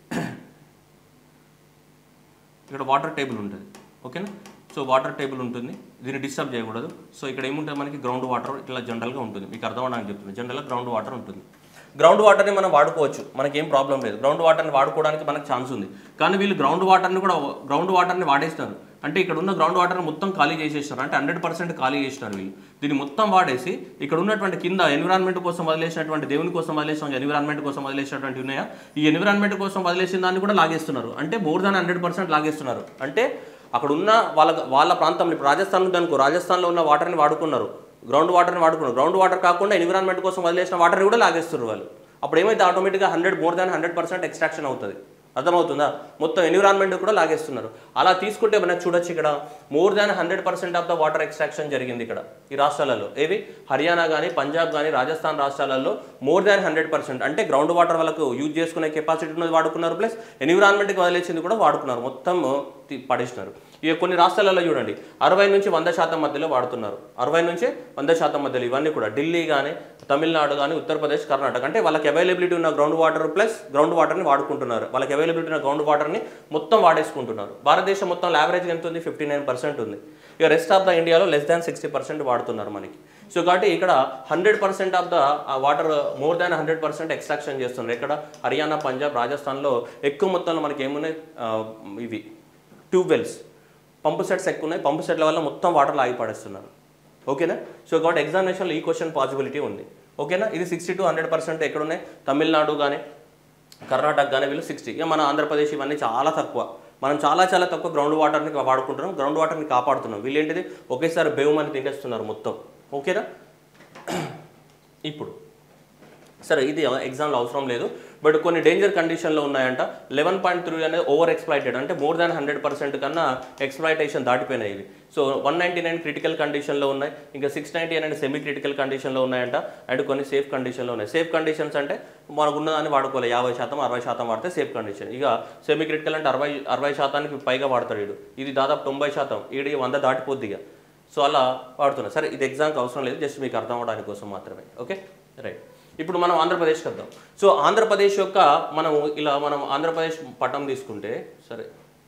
ఇక్కడ వాటర్ టేబుల్ ఉంటుంది ఓకేనా సో వాటర్ టేబుల్ ఉంటుంది దీన్ని డిస్టర్బ్ చేయకూడదు సో ఇక్కడ ఏముంటుంది మనకి గ్రౌండ్ వాటర్ ఇట్లా జనరల్గా ఉంటుంది మీకు అర్థం అవడానికి చెప్తుంది జనరల్గా గ్రౌండ్ వాటర్ ఉంటుంది గ్రౌండ్ వాటర్ని మనం వాడుకోవచ్చు మనకి ఏం ప్రాబ్లం లేదు గ్రౌండ్ వాటర్ని వాడుకోవడానికి మనకు ఛాన్స్ ఉంది కానీ వీళ్ళు గ్రౌండ్ వాటర్ని కూడా గ్రౌండ్ వాటర్ని వాడేస్తున్నారు అంటే ఇక్కడ ఉన్న గ్రౌండ్ వాటర్ని మొత్తం ఖాళీ చేసేస్తున్నారు అంటే హండ్రెడ్ పర్సెంట్ ఖాళీ చేసినారు వీళ్ళు దీన్ని మొత్తం వాడేసి ఇక్కడ ఉన్నటువంటి కింద ఎన్విరాన్మెంట్ కోసం వదిలేసినటువంటి దేవుని కోసం వదిలేసిన ఎన్విరాన్మెంట్ కోసం వదిలేసినటువంటి ఉన్నాయా ఈ ఎన్విరాన్మెంట్ కోసం వదిలేసిన దాన్ని కూడా లాగేస్తున్నారు అంటే మోర్ దాన్ హండ్రెడ్ పర్సెంట్ లాగేస్తున్నారు అంటే అక్కడ ఉన్న వాళ్ళ వాళ్ళ ప్రాంతంలో ఇప్పుడు రాజస్థాన్ ఉంది అనుకో రాజస్థాన్లో ఉన్న వాటర్ని వాడుకున్నారు గ్రౌండ్ వాటర్ని వాడుకున్నారు గ్రౌండ్ వాటర్ కాకుండా ఎన్విరాన్మెంట్ కోసం వదిలేసిన వాటర్ని కూడా లాగేస్తున్నారు వాళ్ళు అప్పుడు ఏమైతే ఆటోమేటిక్గా hundred more than hundred percent extraction అవుతుంది అర్థమవుతుందా మొత్తం ఎన్విరాన్మెంట్ కూడా లాగేస్తున్నారు అలా తీసుకుంటే మనకు చూడొచ్చు ఇక్కడ more than hundred percent of the water extraction జరిగింది ఇక్కడ ఈ రాష్ట్రాలలో ఏవి హర్యానా కానీ పంజాబ్ కానీ రాజస్థాన్ రాష్ట్రాలలో మోర్ దాన్ హండ్రెడ్ పర్సెంట్ అంటే గ్రౌండ్ వాటర్ వాళ్ళకు యూజ్ చేసుకునే కెపాసిటీ ఉన్నది వాడుకున్నారు ప్లస్ ఎన్విరాన్మెంట్కి వదిలేసింది కూడా వాడుకున్నారు మొత్తం తి- పడేసినారు ఇక కొన్ని రాష్ట్రాలలో చూడండి అరవై నుంచి వంద శాతం మధ్యలో వాడుతున్నారు అరవై నుంచి వంద శాతం మధ్యలో ఇవన్నీ కూడా ఢిల్లీ కానీ తమిళనాడు కానీ ఉత్తరప్రదేశ్ కర్ణాటక అంటే వాళ్ళకి అవైలబిలిటీ ఉన్న గ్రౌండ్ వాటర్ ప్లస్ గ్రౌండ్ వాటర్ని వాడుకుంటున్నారు వాళ్ళకి అవైలబిలిటీ ఉన్న గ్రౌండ్ వాటర్ని మొత్తం వాడేసుకుంటున్నారు భారతదేశం మొత్తం యావరేజ్ ఎంత ఉంది ఫిఫ్టీ నైన్ పర్సెంట్ ఉంది ఇక రెస్ట్ ఆఫ్ ద ఇండియాలో లెస్ దాన్ సిక్స్టీ పర్సెంట్ వాడుతున్నారు మనకి సో కాబట్టి ఇక్కడ hundred percent of the water more than hundred percent extraction చేస్తున్నారు ఇక్కడ హర్యానా పంజాబ్ రాజస్థాన్లో ఎక్కువ మొత్తంలో మనకి ఏమున్నాయి ఆ, ఇవి ట్యూబ్ వెల్స్ పంపు సెట్స్ ఎక్కువ ఉన్నాయి పంపు సెట్ల వల్ల మొత్తం వాటర్ ఆగి పడేస్తున్నారు ఓకేనా సో కాబట్టి ఎగ్జామినేషన్లో ఈ క్వశ్చన్ పాసిబిలిటీ ఉంది ఓకేనా ఇది సిక్స్టీ టు హండ్రెడ్ పర్సెంట్ ఎక్కడున్నాయి తమిళనాడు కానీ కర్ణాటక కానీ వీళ్ళు సిక్స్టీ ఇక మన ఆంధ్రప్రదేశ్ ఇవన్నీ చాలా తక్కువ మనం చాలా చాలా తక్కువ గ్రౌండ్ వాటర్ని వాడుకుంటున్నాం గ్రౌండ్ వాటర్ని కాపాడుతున్నాం వీళ్ళు ఏంటిది ఒకేసారి బేవుమని తినేస్తున్నారు మొత్తం ఓకేనా ఇప్పుడు సరే ఇది ఎగ్జామ్లో అవసరం లేదు బట్ కొన్ని డేంజర్ కండిషన్లో ఉన్నాయంట లెవెన్ పాయింట్ త్రీ అనేది ఓవర్ ఎక్స్ప్లాయిటెడ్ అంటే మోర్ దాన్ హండ్రెడ్ పర్సెంట్ కన్నా ఎక్స్ప్లాయిటేషన్ దాటిపోయినాయి ఇవి so one ninety nine critical కండిషన్లో ఉన్నాయి ఇంకా సిక్స్ నైంటీ అనేది సెమీ క్రిటికల్ కండిషన్లో ఉన్నాయంట అండ్ కొన్ని సేఫ్ కండిషన్లో ఉన్నాయి సేఫ్ కండిషన్స్ అంటే మనకు ఉన్నదాన్ని వాడుకోవాలి యాభై శాతం అరవై శాతం వాడితే సేఫ్ కండిషన్ ఇక సెమీ క్రిటికల్ అంటే అరవై అరవై శాతానికి పైగా వాడతాడు వీడు ఇది దాదాపు తొంభై శాతం ఈడి వంద దాటిపోద్ది ఇక సో అలా వాడుతున్నా సరే ఇది ఎగ్జామ్కి అవసరం లేదు జస్ట్ మీకు అర్థం అవడానికి కోసం మాత్రమే ఓకే రైట్ ఇప్పుడు మనం ఆంధ్రప్రదేశ్కి వద్దాం సో ఆంధ్రప్రదేశ్ యొక్క మనం ఇలా మనం ఆంధ్రప్రదేశ్ పటం తీసుకుంటే సరే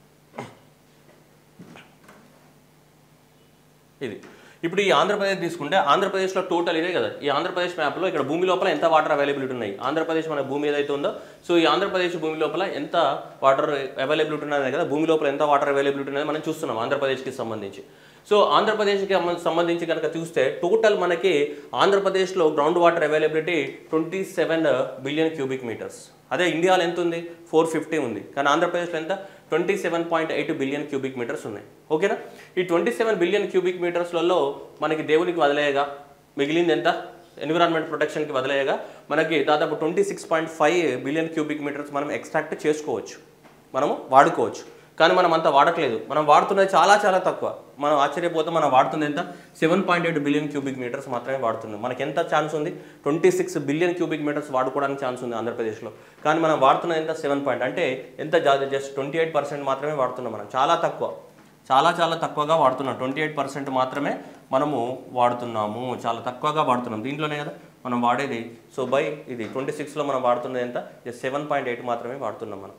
ఇది ఇప్పుడు ఈ ఆంధ్రప్రదేశ్ తీసుకుంటే ఆంధ్రప్రదేశ్లో టోటల్ ఇదే కదా ఈ ఆంధ్రప్రదేశ్ మ్యాప్లో ఇక్కడ భూమి లోపల ఎంత వాటర్ అవైలబిలిటీ ఉన్నాయి ఆంధ్రప్రదేశ్ మన భూమి ఏదైతే ఉందో సో ఈ ఆంధ్రప్రదేశ్ భూమి లోపల ఎంత వాటర్ అవైలబిలిటీ ఉన్నది కదా భూమి లోపల ఎంత వాటర్ అవైలబిలిటీ ఉన్నది మనం చూస్తున్నాం ఆంధ్రప్రదేశ్కి సంబంధించి సో ఆంధ్రప్రదేశ్కి సంబ- సంబంధించి కనుక చూస్తే టోటల్ మనకి ఆంధ్రప్రదేశ్లో ground water availability twenty seven billion cubic metres అదే ఇండియాలో ఎంత ఉంది ఫోర్ ఫిఫ్టీ ఉంది కానీ ఆంధ్రప్రదేశ్లో ఎంత twenty seven point eight billion cubic metres ఉన్నాయి ఓకేనా ఈ ట్వంటీ సెవెన్ బిలియన్ క్యూబిక్ మీటర్స్లలో మనకి దేవునికి వదిలేయగా మిగిలింది ఎంత ఎన్విరాన్మెంట్ ప్రొటెక్షన్కి వదిలేయగా మనకి దాదాపు twenty six point five billion cubic metres మనం ఎక్స్ట్రాక్ట్ చేసుకోవచ్చు మనము వాడుకోవచ్చు కానీ మనం అంత వాడట్లేదు మనం వాడుతున్నది చాలా చాలా తక్కువ మనం ఆశ్చర్యపోతే మనం వాడుతుంది ఎంత seven point eight billion cubic metres మాత్రమే వాడుతున్నాం మనకి ఎంత ఛాన్స్ ఉంది twenty six billion cubic metres వాడుకోవడానికి ఛాన్స్ ఉంది ఆంధ్రప్రదేశ్లో కానీ మనం వాడుతున్నది ఎంత సెవెన్ పాయింట్ అంటే ఎంత జస్ట్ ట్వంటీ ఎయిట్ పర్సెంట్ మాత్రమే వాడుతున్నాం మనం చాలా తక్కువ చాలా చాలా తక్కువగా వాడుతున్నాం ట్వంటీ ఎయిట్ పర్సెంట్ మాత్రమే మనము వాడుతున్నాము చాలా తక్కువగా వాడుతున్నాం దీంట్లోనే కదా మనం వాడేది సో బై ఇది ట్వంటీ సిక్స్లో మనం వాడుతున్నది ఎంత జస్ట్ సెవెన్ పాయింట్ ఎయిట్ మాత్రమే వాడుతున్నాం మనం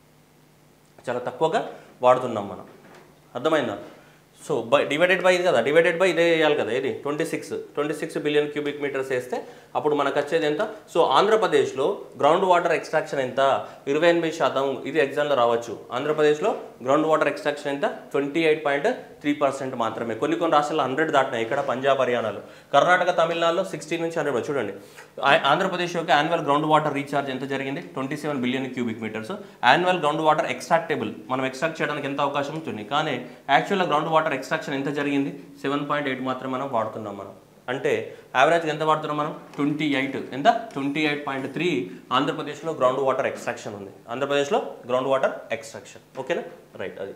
చాలా తక్కువగా వాడుతున్నాం మనం అర్థమైందా సో బై డివైడెడ్ బై ఇది కదా డివైడెడ్ బై ఇదే వేయాలి కదా ఇది twenty six twenty six billion cubic metres వేస్తే అప్పుడు మనకు వచ్చేది ఎంత సో ఆంధ్రప్రదేశ్లో గ్రౌండ్ వాటర్ ఎక్స్ట్రాక్షన్ ఎంత ఇరవై ఎనిమిది శాతం ఇది ఎగ్జామ్లో రావచ్చు ఆంధ్రప్రదేశ్లో గ్రౌండ్ వాటర్ ఎక్స్ట్రాక్షన్ ఎంత twenty eight point three percent మాత్రమే కొన్ని కొన్ని రాష్ట్రాల్లో హండ్రెడ్ దాటినాయి ఇక్కడ పంజాబ్ హర్యానాలో కర్ణాటక తమిళనాడులో సిక్స్టీ నుంచి హండ్రెడ్ చూడండి ఆ- ఆంధ్రప్రదేశ్ యొక్క యాన్యువల్ గ్రౌండ్ వాటర్ రీఛార్జ్ ఎంత జరిగింది twenty seven billion cubic metres annual ground water extractable మనం ఎక్స్ట్రాక్ట్ చేయడానికి ఎంత అవకాశం ఉంటుంది కానీ యాక్చువల్గా గ్రౌండ్ వాటర్ ఎక్స్ట్రాక్షన్ ఎంత జరిగింది సెవెన్ పాయింట్ ఎయిట్ మాత్రమే మనం వాడుతున్నాం మనం అంటే యావరేజ్గా ఎంత వాడుతున్నాం మనం ట్వంటీ ఎయిట్ ఎంత ట్వంటీ ఎయిట్ పాయింట్ త్రీ ఆంధ్రప్రదేశ్లో గ్రౌండ్ వాటర్ ఎక్స్ట్రాక్షన్ ఉంది ఆంధ్రప్రదేశ్లో గ్రౌండ్ వాటర్ ఎక్స్ట్రాక్షన్ ఓకేనా రైట్ అది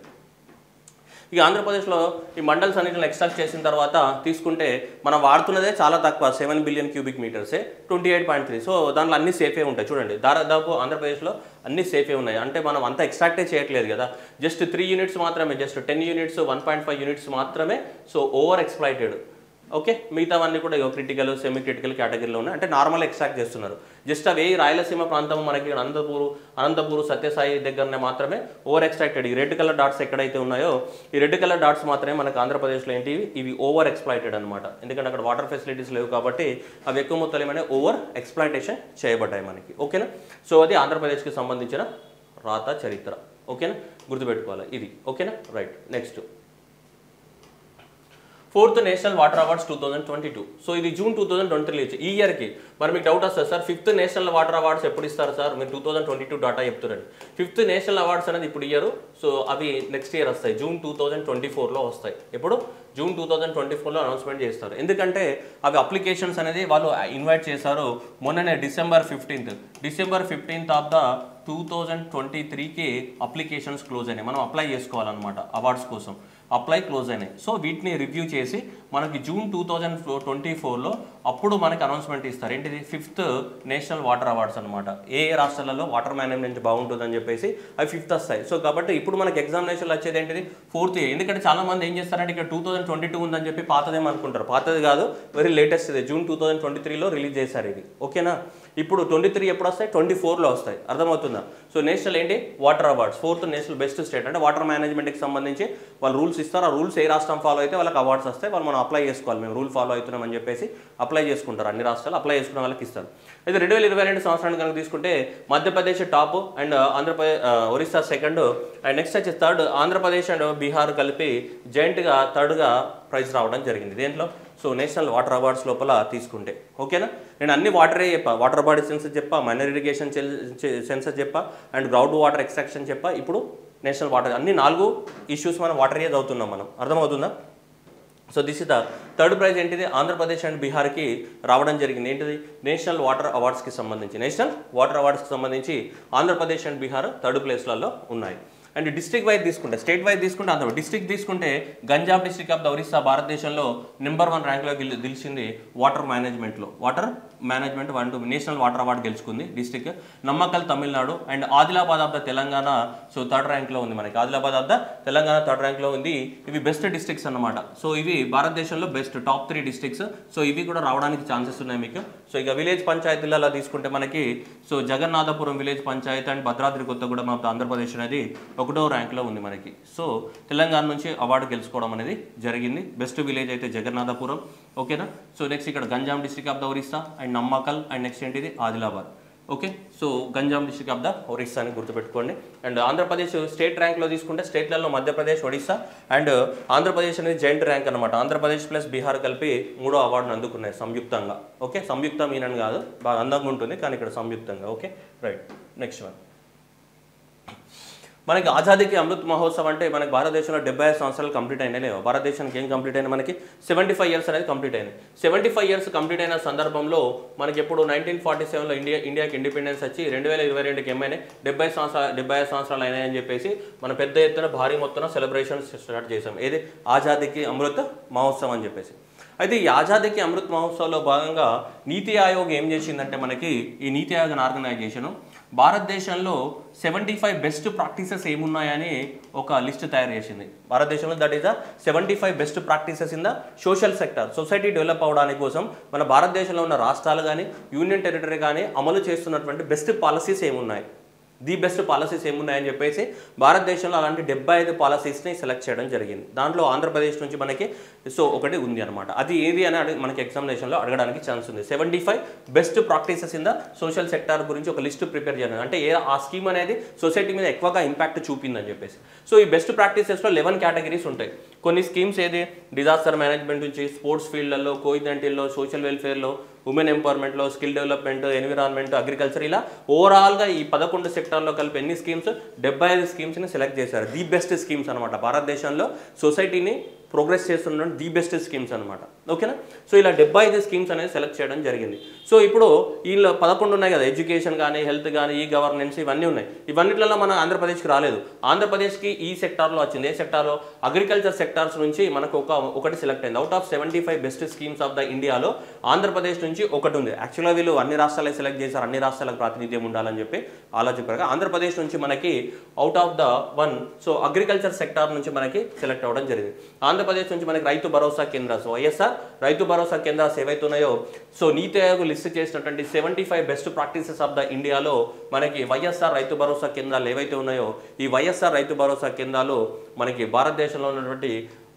ఇక ఆంధ్రప్రదేశ్లో ఈ మండల్స్ అన్నింటిని ఎక్స్ట్రాక్ట్ చేసిన తర్వాత తీసుకుంటే మనం వాడుతున్నదే చాలా తక్కువ సెవెన్ బిలియన్ క్యూబిక్ మీటర్సే twenty eight point three so దాంట్లో అన్ని సేఫే ఉంటాయి చూడండి దాదాపు ఆంధ్రప్రదేశ్లో అన్ని సేఫే ఉన్నాయి అంటే మనం అంతా ఎక్స్ట్రాక్టే చేయట్లేదు కదా జస్ట్ త్రీ యూనిట్స్ మాత్రమే just ten units one point five units మాత్రమే సో ఓవర్ ఎక్స్ప్లాయిటెడ్ ఓకే మిగతావన్నీ కూడా క్రిటికల్ సెమీ క్రిటికల్ కేటగిరీలో ఉన్నాయి అంటే నార్మల్ ఎక్స్ట్రాక్ట్ చేస్తున్నారు జస్ట్ అవి రాయలసీమ ప్రాంతం మనకి అనంతపూర్ అనంతపూర్ సత్యసాయి దగ్గరనే మాత్రమే ఓవర్ ఎక్స్ట్రాక్టెడ్ ఈ రెడ్ కలర్ డాట్స్ ఎక్కడైతే ఉన్నాయో ఈ రెడ్ కలర్ డాట్స్ మాత్రమే మనకు ఆంధ్రప్రదేశ్లో ఏంటి ఇవి ఓవర్ ఎక్స్ప్లాయిటెడ్ అనమాట ఎందుకంటే అక్కడ వాటర్ ఫెసిలిటీస్ లేవు కాబట్టి అవి ఎక్కువ మొత్తం ఏమైనా ఓవర్ ఎక్స్ప్లాయిటేషన్ చేయబడ్డాయి మనకి ఓకేనా సో అది ఆంధ్రప్రదేశ్కి సంబంధించిన రాత చరిత్ర ఓకేనా గుర్తుపెట్టుకోవాలి ఇది ఓకేనా right next fourth national water awards two thousand twenty two so ఇది జూన్ టూ థౌసండ్ ట్వంటీలో ఇచ్చి ఈ ఇయర్కి మరి మీకు డౌట్ వస్తుంది sir fifth national water awards ఎప్పుడు ఇస్తారు సార్ మీరు two thousand twenty two data చెప్తున్నారండి ఫిఫ్త్ నేషనల్ అవార్డ్స్ అనేది ఇప్పుడు ఇయర్ సో అవి నెక్స్ట్ ఇయర్ వస్తాయి జూన్ టూ థౌసండ్ ట్వంటీ ఫోర్లో వస్తాయి ఎప్పుడు జూన్ టూ థౌసండ్ ట్వంటీ ఫోర్లో అనౌన్స్మెంట్ చేస్తారు ఎందుకంటే అవి అప్లికేషన్స్ అనేది వాళ్ళు ఇన్వైట్ చేశారు మొన్ననే December fifteenth December fifteenth of the two thousand twenty త్రీకి అప్లికేషన్స్ క్లోజ్ అయినాయి మనం అప్లై చేసుకోవాలన్నమాట అవార్డ్స్ కోసం అప్లై క్లోజ్ అయినాయి సో వీటిని రివ్యూ చేసి మనకి జూన్ టూ థౌజండ్ ట్వంటీ ఫోర్లో అప్పుడు మనకి అనౌన్స్మెంట్ ఇస్తారు ఏంటిది ఫిఫ్త్ నేషనల్ వాటర్ అవార్డ్స్ అనమాట ఏ ఏ రాష్ట్రాలలో వాటర్ మేనేజ్మెంట్ బాగుంటుందని చెప్పేసి అవి ఫిఫ్త్ వస్తాయి సో కాబట్టి ఇప్పుడు మనకి ఎగ్జామినేషన్లు వచ్చేది ఏంటిది ఫోర్త్ ఇయర్ ఎందుకంటే చాలా మంది ఏం చేస్తారంటే ఇక్కడ టూ థౌసండ్ ట్వంటీ టూ ఉందని చెప్పి పాతదేమో అనుకుంటారు పాతది కాదు వెరీ లేటెస్ట్ ఇది జూన్ టూ థౌసండ్ ట్వంటీ త్రీలో రిలీజ్ చేశారు ఇది ఓకేనా ఇప్పుడు ట్వంటీ త్రీ ఎప్పుడు వస్తాయి ట్వంటీ ఫోర్లో వస్తాయి అర్థమవుతుందా సో నేషనల్ ఏంటి water awards fourth national best state అంటే వాటర్ మేనేజ్మెంట్కి సంబంధించి వాళ్ళు రూల్స్ ఇస్తారు ఆ రూల్స్ ఏ రాష్ట్రం ఫాలో అయితే వాళ్ళకి అవార్డ్స్ వస్తాయి వాళ్ళు మనం అప్లై చేసుకోవాలి మేము రూల్ ఫాలో అవుతున్నామని చెప్పేసి అప్లై చేసుకుంటారు అన్ని రాష్ట్రాలు అప్లై చేసుకున్న వాళ్ళకి ఇస్తారు అయితే రెండు వేల ఇరవై రెండు సంవత్సరానికి కనుక తీసుకుంటే Madhya Pradesh top and Andhra Pradesh Orissa second and next వచ్చి థర్డ్ ఆంధ్రప్రదేశ్ అండ్ బీహార్ కలిపి జాయింట్గా థర్డ్గా ప్రైజ్ రావడం జరిగింది దేంట్లో సో నేషనల్ వాటర్ అవార్డ్స్ లోపల తీసుకుంటే ఓకేనా నేను అన్ని వాటరే చెప్పా వాటర్ బాడీ సెన్సర్ చెప్పా మైనర్ ఇరిగేషన్ సెన్సర్ చెప్పా అండ్ గ్రౌండ్ వాటర్ ఎక్స్ట్రాక్షన్ చెప్పా ఇప్పుడు నేషనల్ వాటర్ అన్ని నాలుగు ఇష్యూస్ మనం వాటర్ ఏ చదువుతున్నాం మనం అర్థమవుతుందా so this is the third prize ఏంటిది ఆంధ్రప్రదేశ్ అండ్ బీహార్కి రావడం జరిగింది ఏంటిది నేషనల్ వాటర్ అవార్డ్స్కి సంబంధించి నేషనల్ వాటర్ అవార్డ్స్కి సంబంధించి ఆంధ్రప్రదేశ్ అండ్ బీహార్ థర్డ్ ప్లేస్లలో ఉన్నాయి అండ్ డిస్ట్రిక్ట్ వైజ్ తీసుకుంటే స్టేట్ వైజ్ తీసుకుంటే ఆంధ్ర డిస్ట్రిక్ట్ తీసుకుంటే గంజాబ్ డిస్ట్రిక్ట్ ఆఫ్ ద ఒరిస్సా భారతదేశంలో నెంబర్ వన్ ర్యాంక్లో గెలి గెలిచింది వాటర్ మేనేజ్మెంట్లో water management one two national water award గెలుచుకుంది district Namakkal Tamil Nadu and Adilabad of the Telangana so third ర్యాంక్లో ఉంది మనకి Adilabad of the Telangana third ర్యాంక్లో ఉంది ఇవి బెస్ట్ డిస్ట్రిక్ట్స్ అన్నమాట సో ఇవి భారతదేశంలో best top three districts so ఇవి కూడా రావడానికి ఛాన్సెస్ ఉన్నాయి మీకు సో ఇక విలేజ్ పంచాయతీలలో తీసుకుంటే మనకి so Jagannathapuram village panchayat and Bhadradri Kothagudem of the Andhra Pradesh అనేది ఒకటో ర్యాంక్లో ఉంది మనకి సో తెలంగాణ నుంచి అవార్డు గెలుచుకోవడం అనేది జరిగింది బెస్ట్ విలేజ్ అయితే జగన్నాథపురం ఓకేనా సో నెక్స్ట్ ఇక్కడ Ganjam district of the Orissa and Namakkal and next ఏంటిది Adilabad okay so Ganjam district of the Orissa అని గుర్తుపెట్టుకోండి అండ్ ఆంధ్రప్రదేశ్ స్టేట్ ర్యాంక్లో తీసుకుంటే స్టేట్లలో మధ్యప్రదేశ్ ఒడిస్సా అండ్ ఆంధ్రప్రదేశ్ అనేది జాయింట్ ర్యాంక్ అనమాట ఆంధ్రప్రదేశ్ ప్లస్ బీహార్ కలిపి మూడో అవార్డును అందుకున్నాయి సంయుక్తంగా ఓకే సంయుక్తం ఈయనని కాదు బాగా అందంగా ఉంటుంది కానీ ఇక్కడ సంయుక్తంగా ఓకే రైట్ నెక్స్ట్ వన్ మనకి ఆజాదీకి అమృత్ మహోత్సవ్ అంటే మనకి భారతదేశంలో డెబ్బై ఐదు సంవత్సరాలు కంప్లీట్ అయినా లేవు భారతదేశానికి ఏం కంప్లీట్ అయినా మనకి సెవెంటీ ఫైవ్ ఇయర్స్ అనేది కంప్లీట్ అయింది సెవెంటీ ఫైవ్ ఇయర్స్ కంప్లీట్ అయిన సందర్భంలో మనకి ఎప్పుడు నైన్టీన్ ఫార్టీ సెవెన్లో ఇండియా ఇండియాకి ఇండిపెండెన్స్ వచ్చి రెండు వేల ఇరవై రెండుకి ఏమైనా డెబ్బై సంవత్సరాలు డెబ్బై ఐదు సంవత్సరాలు అయినాయని చెప్పేసి మన పెద్ద ఎత్తున భారీ మొత్తంలో సెలబ్రేషన్స్ స్టార్ట్ చేసాం ఏది ఆజాదీకి అమృత్ మహోత్సవ్ అని చెప్పేసి అయితే ఈ ఆజాదీకి అమృత్ మహోత్సవ్లో భాగంగా నీతి ఆయోగ్ ఏం చేసిందంటే మనకి ఈ నీతి ఆయోగ్ ఆర్గనైజేషన్ భారతదేశంలో సెవెంటీ ఫైవ్ బెస్ట్ ప్రాక్టీసెస్ ఏమున్నాయని ఒక లిస్ట్ తయారు చేసింది భారతదేశంలో that is the seventy five best practices in the social sector society develop అవడానికి కోసం మన భారతదేశంలో ఉన్న రాష్ట్రాలు కానీ యూనియన్ టెరిటరీ కానీ అమలు చేస్తున్నటువంటి బెస్ట్ పాలసీస్ ఏమున్నాయి ది బెస్ట్ పాలసీస్ ఏమున్నాయని చెప్పేసి భారతదేశంలో అలాంటి డెబ్బై ఐదు పాలసీస్ని సెలెక్ట్ చేయడం జరిగింది దాంట్లో ఆంధ్రప్రదేశ్ నుంచి మనకి సో ఒకటి ఉంది అనమాట అది ఏది అని అడిగి మనకి ఎగ్జామినేషన్లో అడగడానికి ఛాన్స్ ఉంది seventy five best practices in the social sector గురించి ఒక లిస్ట్ ప్రిపేర్ చేయడం అంటే ఏ ఆ స్కీమ్ అనేది సొసైటీ మీద ఎక్కువగా ఇంపాక్ట్ చూపిందని చెప్పేసి సో ఈ బెస్ట్ ప్రాక్టీసెస్లో లెవెన్ కేటగిరీస్ ఉంటాయి కొన్ని స్కీమ్స్ ఏది డిజాస్టర్ మేనేజ్మెంట్ నుంచి స్పోర్ట్స్ ఫీల్డ్లలో కోవిడ్ నైన్టీన్లో సోషల్ వెల్ఫేర్లో ఉమెన్ ఎంపవర్మెంట్లో స్కిల్ డెవలప్మెంట్ ఎన్విరాన్మెంట్ అగ్రికల్చర్ ఇలా ఓవరాల్గా ఈ పదకొండు సెక్టార్లో కలిపి ఎన్ని స్కీమ్స్ డెబ్బై ఐదు స్కీమ్స్ని సెలెక్ట్ చేశారు ది బెస్ట్ స్కీమ్స్ అనమాట భారతదేశంలో సొసైటీని ప్రోగ్రెస్ చేస్తున్న ది బెస్ట్ స్కీమ్స్ అనమాట ఓకేనా సో ఇలా డెబ్బై ఐదు స్కీమ్స్ అనేది సెలెక్ట్ చేయడం జరిగింది సో ఇప్పుడు వీళ్ళు పదకొండు ఉన్నాయి కదా ఎడ్యుకేషన్ కానీ హెల్త్ కానీ ఈ గవర్నెన్స్ ఇవన్నీ ఉన్నాయి ఇవన్నిట్లలో మన ఆంధ్రప్రదేశ్కి రాలేదు ఆంధ్రప్రదేశ్కి ఈ సెక్టార్లో వచ్చింది ఏ సెక్టార్లో అగ్రికల్చర్ సెక్టార్స్ నుంచి మనకు ఒక ఒకటి సెలెక్ట్ అయింది out of seventy five best schemes of the ఇండియాలో ఆంధ్రప్రదేశ్ నుంచి ఒకటి ఉంది యాక్చువల్గా వీళ్ళు అన్ని రాష్ట్రాలకు సెలెక్ట్ చేశారు అన్ని రాష్ట్రాలకు ప్రాతినిధ్యం ఉండాలని చెప్పి ఆలోచించారు ఆంధ్రప్రదేశ్ నుంచి మనకి out of the one so agriculture sector నుంచి మనకి సెలెక్ట్ అవ్వడం జరిగింది ఆంధ్రప్రదేశ్ నుంచి మనకి రైతు భరోసా కేంద్రాలు సో వైఎస్ఆర్ రైతు భరోసా కేంద్రాలు ఏవైతే ఉన్నాయో సో నీతి ఆయోగ్ లిస్ట్ చేసినటువంటి seventy five best practices of the ఇండియాలో మనకి వైఎస్ఆర్ రైతు భరోసా కేంద్రాలు ఏవైతే ఉన్నాయో ఈ వైఎస్ఆర్ రైతు భరోసా కేంద్రాలు మనకి భారతదేశంలో ఉన్నటువంటి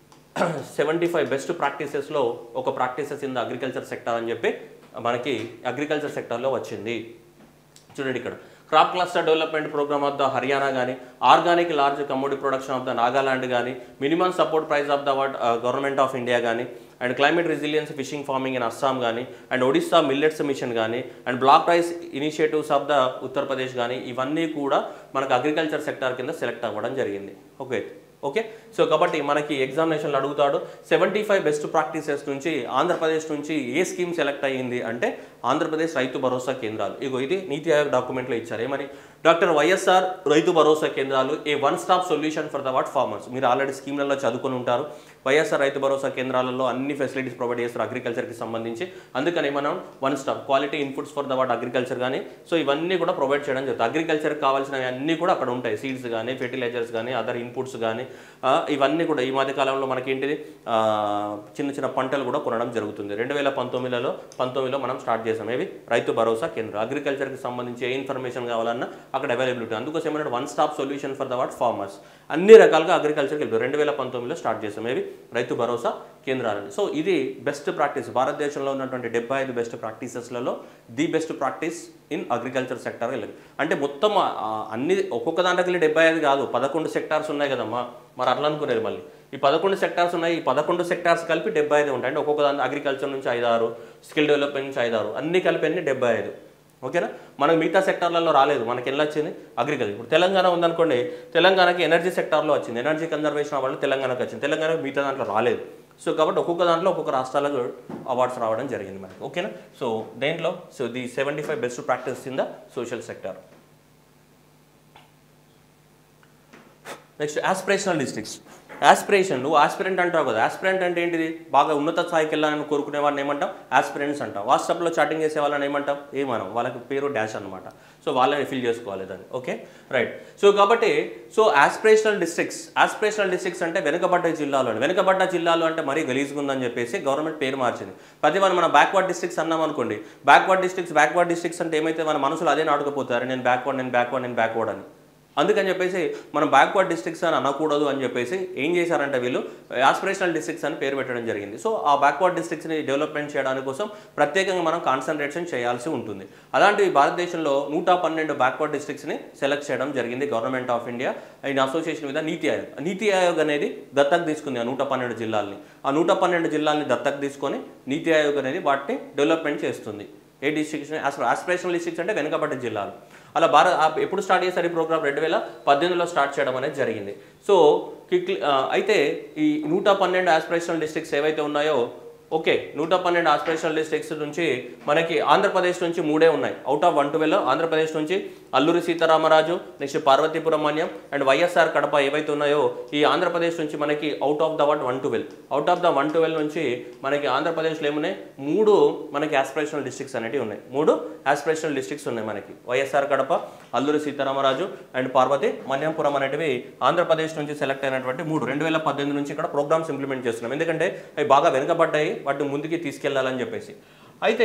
సెవెంటీ ఫైవ్ బెస్ట్ ప్రాక్టీసెస్లో ఒక practices in the agriculture sector అని చెప్పి మనకి అగ్రికల్చర్ సెక్టర్లో వచ్చింది చూడండి ఇక్కడ crop cluster development programme of the Haryana కానీ organic large commodity production of the Nagaland కానీ minimum support price of the what government of India కానీ and climate resilience fishing farming in Assam కానీ అండ్ ఒడిస్సా మిల్లెట్స్ మిషన్ కానీ and black rice initiatives of the Uttar Pradesh కానీ ఇవన్నీ కూడా మనకు అగ్రికల్చర్ సెక్టార్ కింద సెలెక్ట్ అవ్వడం జరిగింది ఓకే ఓకే సో కాబట్టి మనకి ఎగ్జామినేషన్లు అడుగుతాడు సెవెంటీ ఫైవ్ బెస్ట్ ప్రాక్టీసెస్ నుంచి ఆంధ్రప్రదేశ్ నుంచి ఏ స్కీమ్ సెలెక్ట్ అయ్యింది అంటే ఆంధ్రప్రదేశ్ రైతు భరోసా కేంద్రాలు ఇగో ఇది నీతి ఆయోగ్ డాక్యుమెంట్లో ఇచ్చారు ఏమని డాక్టర్ వైఎస్ఆర్ రైతు భరోసా కేంద్రాలు a one stop solution for the what farmers మీరు ఆల్రెడీ స్కీమ్లలో చదువుకొని ఉంటారు వైఎస్ఆర్ రైతు భరోసా కేంద్రాలలో అన్ని ఫెసిలిటీస్ ప్రొవైడ్ చేస్తారు అగ్రికల్చర్కి సంబంధించి అందుకని మనం one stop quality inputs for the what agriculture కానీ సో ఇవన్నీ కూడా ప్రొవైడ్ చేయడం జరుగుతుంది అగ్రికల్చర్కి కావాల్సినవి అన్నీ కూడా అక్కడ ఉంటాయి సీడ్స్ కానీ ఫెర్టిలైజర్స్ కానీ అదర్ ఇన్పుట్స్ కానీ ఆ, ఇవన్నీ కూడా ఈ మధ్య కాలంలో మనకి ఏంటిది ఆ, చిన్న చిన్న పంటలు కూడా కొనడం జరుగుతుంది రెండు వేల పంతొమ్మిదిలో పంతొమ్మిదిలో మనం స్టార్ట్ చేసాం ఏవి రైతు భరోసా కేంద్రం అగ్రికల్చర్కి సంబంధించి ఏ ఇన్ఫర్మేషన్ కావాలన్నా అక్కడ అవైలబిలిటీ అందుకోసం ఏమంటే one stop solution for the what farmers అన్ని రకాలుగా అగ్రికల్చర్కి వెళ్ళి రెండు వేల పంతొమ్మిదిలో స్టార్ట్ చేసాం ఏవి రైతు భరోసా కేంద్రాలని సో ఇది బెస్ట్ ప్రాక్టీస్ భారతదేశంలో ఉన్నటువంటి డెబ్బై ఐదు బెస్ట్ ప్రాక్టీసెస్లలో the best practice in agriculture sector వెళ్ళి అంటే మొత్తం ఆ, అన్ని ఒక్కొక్క దాంట్లోకి వెళ్ళి డెబ్బై ఐదు కాదు పదకొండు సెక్టార్స్ ఉన్నాయి కదమ్మా మరి అట్లా అనుకునేది మళ్ళీ ఈ పదకొండు సెక్టార్స్ ఉన్నాయి ఈ పదకొండు సెక్టార్స్ కలిపి డెబ్బై ఐదు ఉంటాయి అంటే ఒక్కొక్క దాంట్లో అగ్రికల్చర్ నుంచి ఐదారు స్కిల్ డెవలప్మెంట్ నుంచి ఐదారు అన్ని కలిపి అన్ని డెబ్బై ఐదు ఓకేనా మనకు మిగతా సెక్టార్లలో రాలేదు మనకి ఎలా వచ్చింది అగ్రికల్చర్ ఇప్పుడు తెలంగాణ ఉందనుకోండి తెలంగాణకి ఎనర్జీ సెక్టార్లో వచ్చింది ఎనర్జీ కన్జర్వేషన్ అవార్డు తెలంగాణకు వచ్చింది తెలంగాణకు మిగతా దాంట్లో రాలేదు సో కాబట్టి ఒక్కొక్క దాంట్లో ఒక్కొక్క రాష్ట్రాలకు అవార్డ్స్ రావడం జరిగింది మనకి ఓకేనా సో దేంట్లో so the seventy five best practice in the social sector next aspirational districts aspiration నువ్వు ఆస్పిరెంట్ అంటావు కదా ఆస్పిరెంట్ అంటే ఏంటిది బాగా ఉన్నత స్థాయికి వెళ్ళాలని కోరుకునే వాడిని ఏమంటాం ఆస్పిరెంట్స్ అంటాం వాట్సాప్లో చాటింగ్ చేసే వాళ్ళని ఏమంటాం ఏమనం వాళ్ళకి పేరు డాష్ అనమాట సో వాళ్ళని ఫిల్ చేసుకోవాలి దాన్ని ఓకే రైట్ సో కాబట్టి so aspirational districts aspirational districts అంటే వెనుకబడ్డ జిల్లాలు అని వెనుకబడ్డ జిల్లాలు అంటే మరీ గలీజ్గా ఉందని చెప్పేసి గవర్నమెంట్ పేరు మార్చింది ప్రతి మనం మన బ్యాక్వర్డ్ డిస్ట్రిక్ట్స్ అన్నాం అనుకోండి బ్యాక్వర్డ్ డిస్ట్రిక్ట్స్ బ్యాక్వర్డ్ డిస్ట్రిక్ట్స్ అంటే ఏమైతే మన మనసులో అదే నాటుకుపోతారు నేను బ్యాక్వర్డ్ నేను బ్యాక్వర్డ్ నేను బ్యాక్వర్డ్ అని అందుకని చెప్పేసి మనం బ్యాక్వర్డ్ డిస్ట్రిక్ట్స్ అని అనకూడదు అని చెప్పేసి ఏం చేశారంటే వీళ్ళు ఆస్పిరేషనల్ డిస్ట్రిక్ట్స్ అని పేరు పెట్టడం జరిగింది సో ఆ బ్యాక్వర్డ్ డిస్ట్రిక్ట్స్ని డెవలప్మెంట్ చేయడానికి కోసం ప్రత్యేకంగా మనం కాన్సన్ట్రేషన్ చేయాల్సి ఉంటుంది అలాంటివి భారతదేశంలో నూట పన్నెండు బ్యాక్వర్డ్ డిస్ట్రిక్ట్స్ని సెలెక్ట్ చేయడం జరిగింది government of India in association with NITI Aayog నీతి ఆయోగ్ అనేది దత్తకు తీసుకుంది ఆ నూట పన్నెండు జిల్లాల్ని ఆ నూట పన్నెండు జిల్లాల్ని దత్తకు తీసుకొని నీతి ఆయోగ్ అనేది వాటిని డెవలప్మెంట్ చేస్తుంది ఏ డిస్ట్రిక్ట్స్ ఆస్పిరేషనల్ డిస్ట్రిక్ట్స్ అంటే వెనుకబడ్డ జిల్లాలు అలా భారత్ ఆ- ఎప్పుడు స్టార్ట్ చేశారు ఈ ప్రోగ్రామ్ రెండు వేల పద్దెనిమిదిలో స్టార్ట్ చేయడం అనేది జరిగింది సో కిక్ అయితే ఈ నూట పన్నెండు ఆస్పిరేషనల్ డిస్ట్రిక్ట్స్ ఏవైతే ఉన్నాయో ఓకే నూట పన్నెండు ఆస్పిరేషనల్ డిస్ట్రిక్ట్స్ నుంచి మనకి ఆంధ్రప్రదేశ్ నుంచి మూడే ఉన్నాయి out of one twelve Andhra Pradesh నుంచి అల్లూరి సీతారామరాజు నెక్స్ట్ పార్వతీపురం మన్యం అండ్ వైఎస్ఆర్ కడప ఏవైతే ఉన్నాయో ఈ ఆంధ్రప్రదేశ్ నుంచి మనకి out of the one one twelve out of the one twelve నుంచి మనకి ఆంధ్రప్రదేశ్లో ఏమున్నాయి మూడు మనకి ఆస్పిరేషనల్ డిస్ట్రిక్ట్స్ అనేవి ఉన్నాయి మూడు ఆస్పిరేషనల్ డిస్ట్రిక్ట్స్ ఉన్నాయి మనకి వైఎస్ఆర్ కడప అల్లూరి సీతారామరాజు అండ్ పార్వతి మన్యంపురం అనేటివి ఆంధ్రప్రదేశ్ నుంచి సెలెక్ట్ అయినటువంటి మూడు రెండు వేల పద్దెనిమిది నుంచి ఇక్కడ ప్రోగ్రామ్స్ ఇంప్లిమెంట్ చేస్తున్నాం ఎందుకంటే అవి బాగా వెనుకబడ్డాయి వాటిని ముందుకి తీసుకెళ్లాలని చెప్పేసి అయితే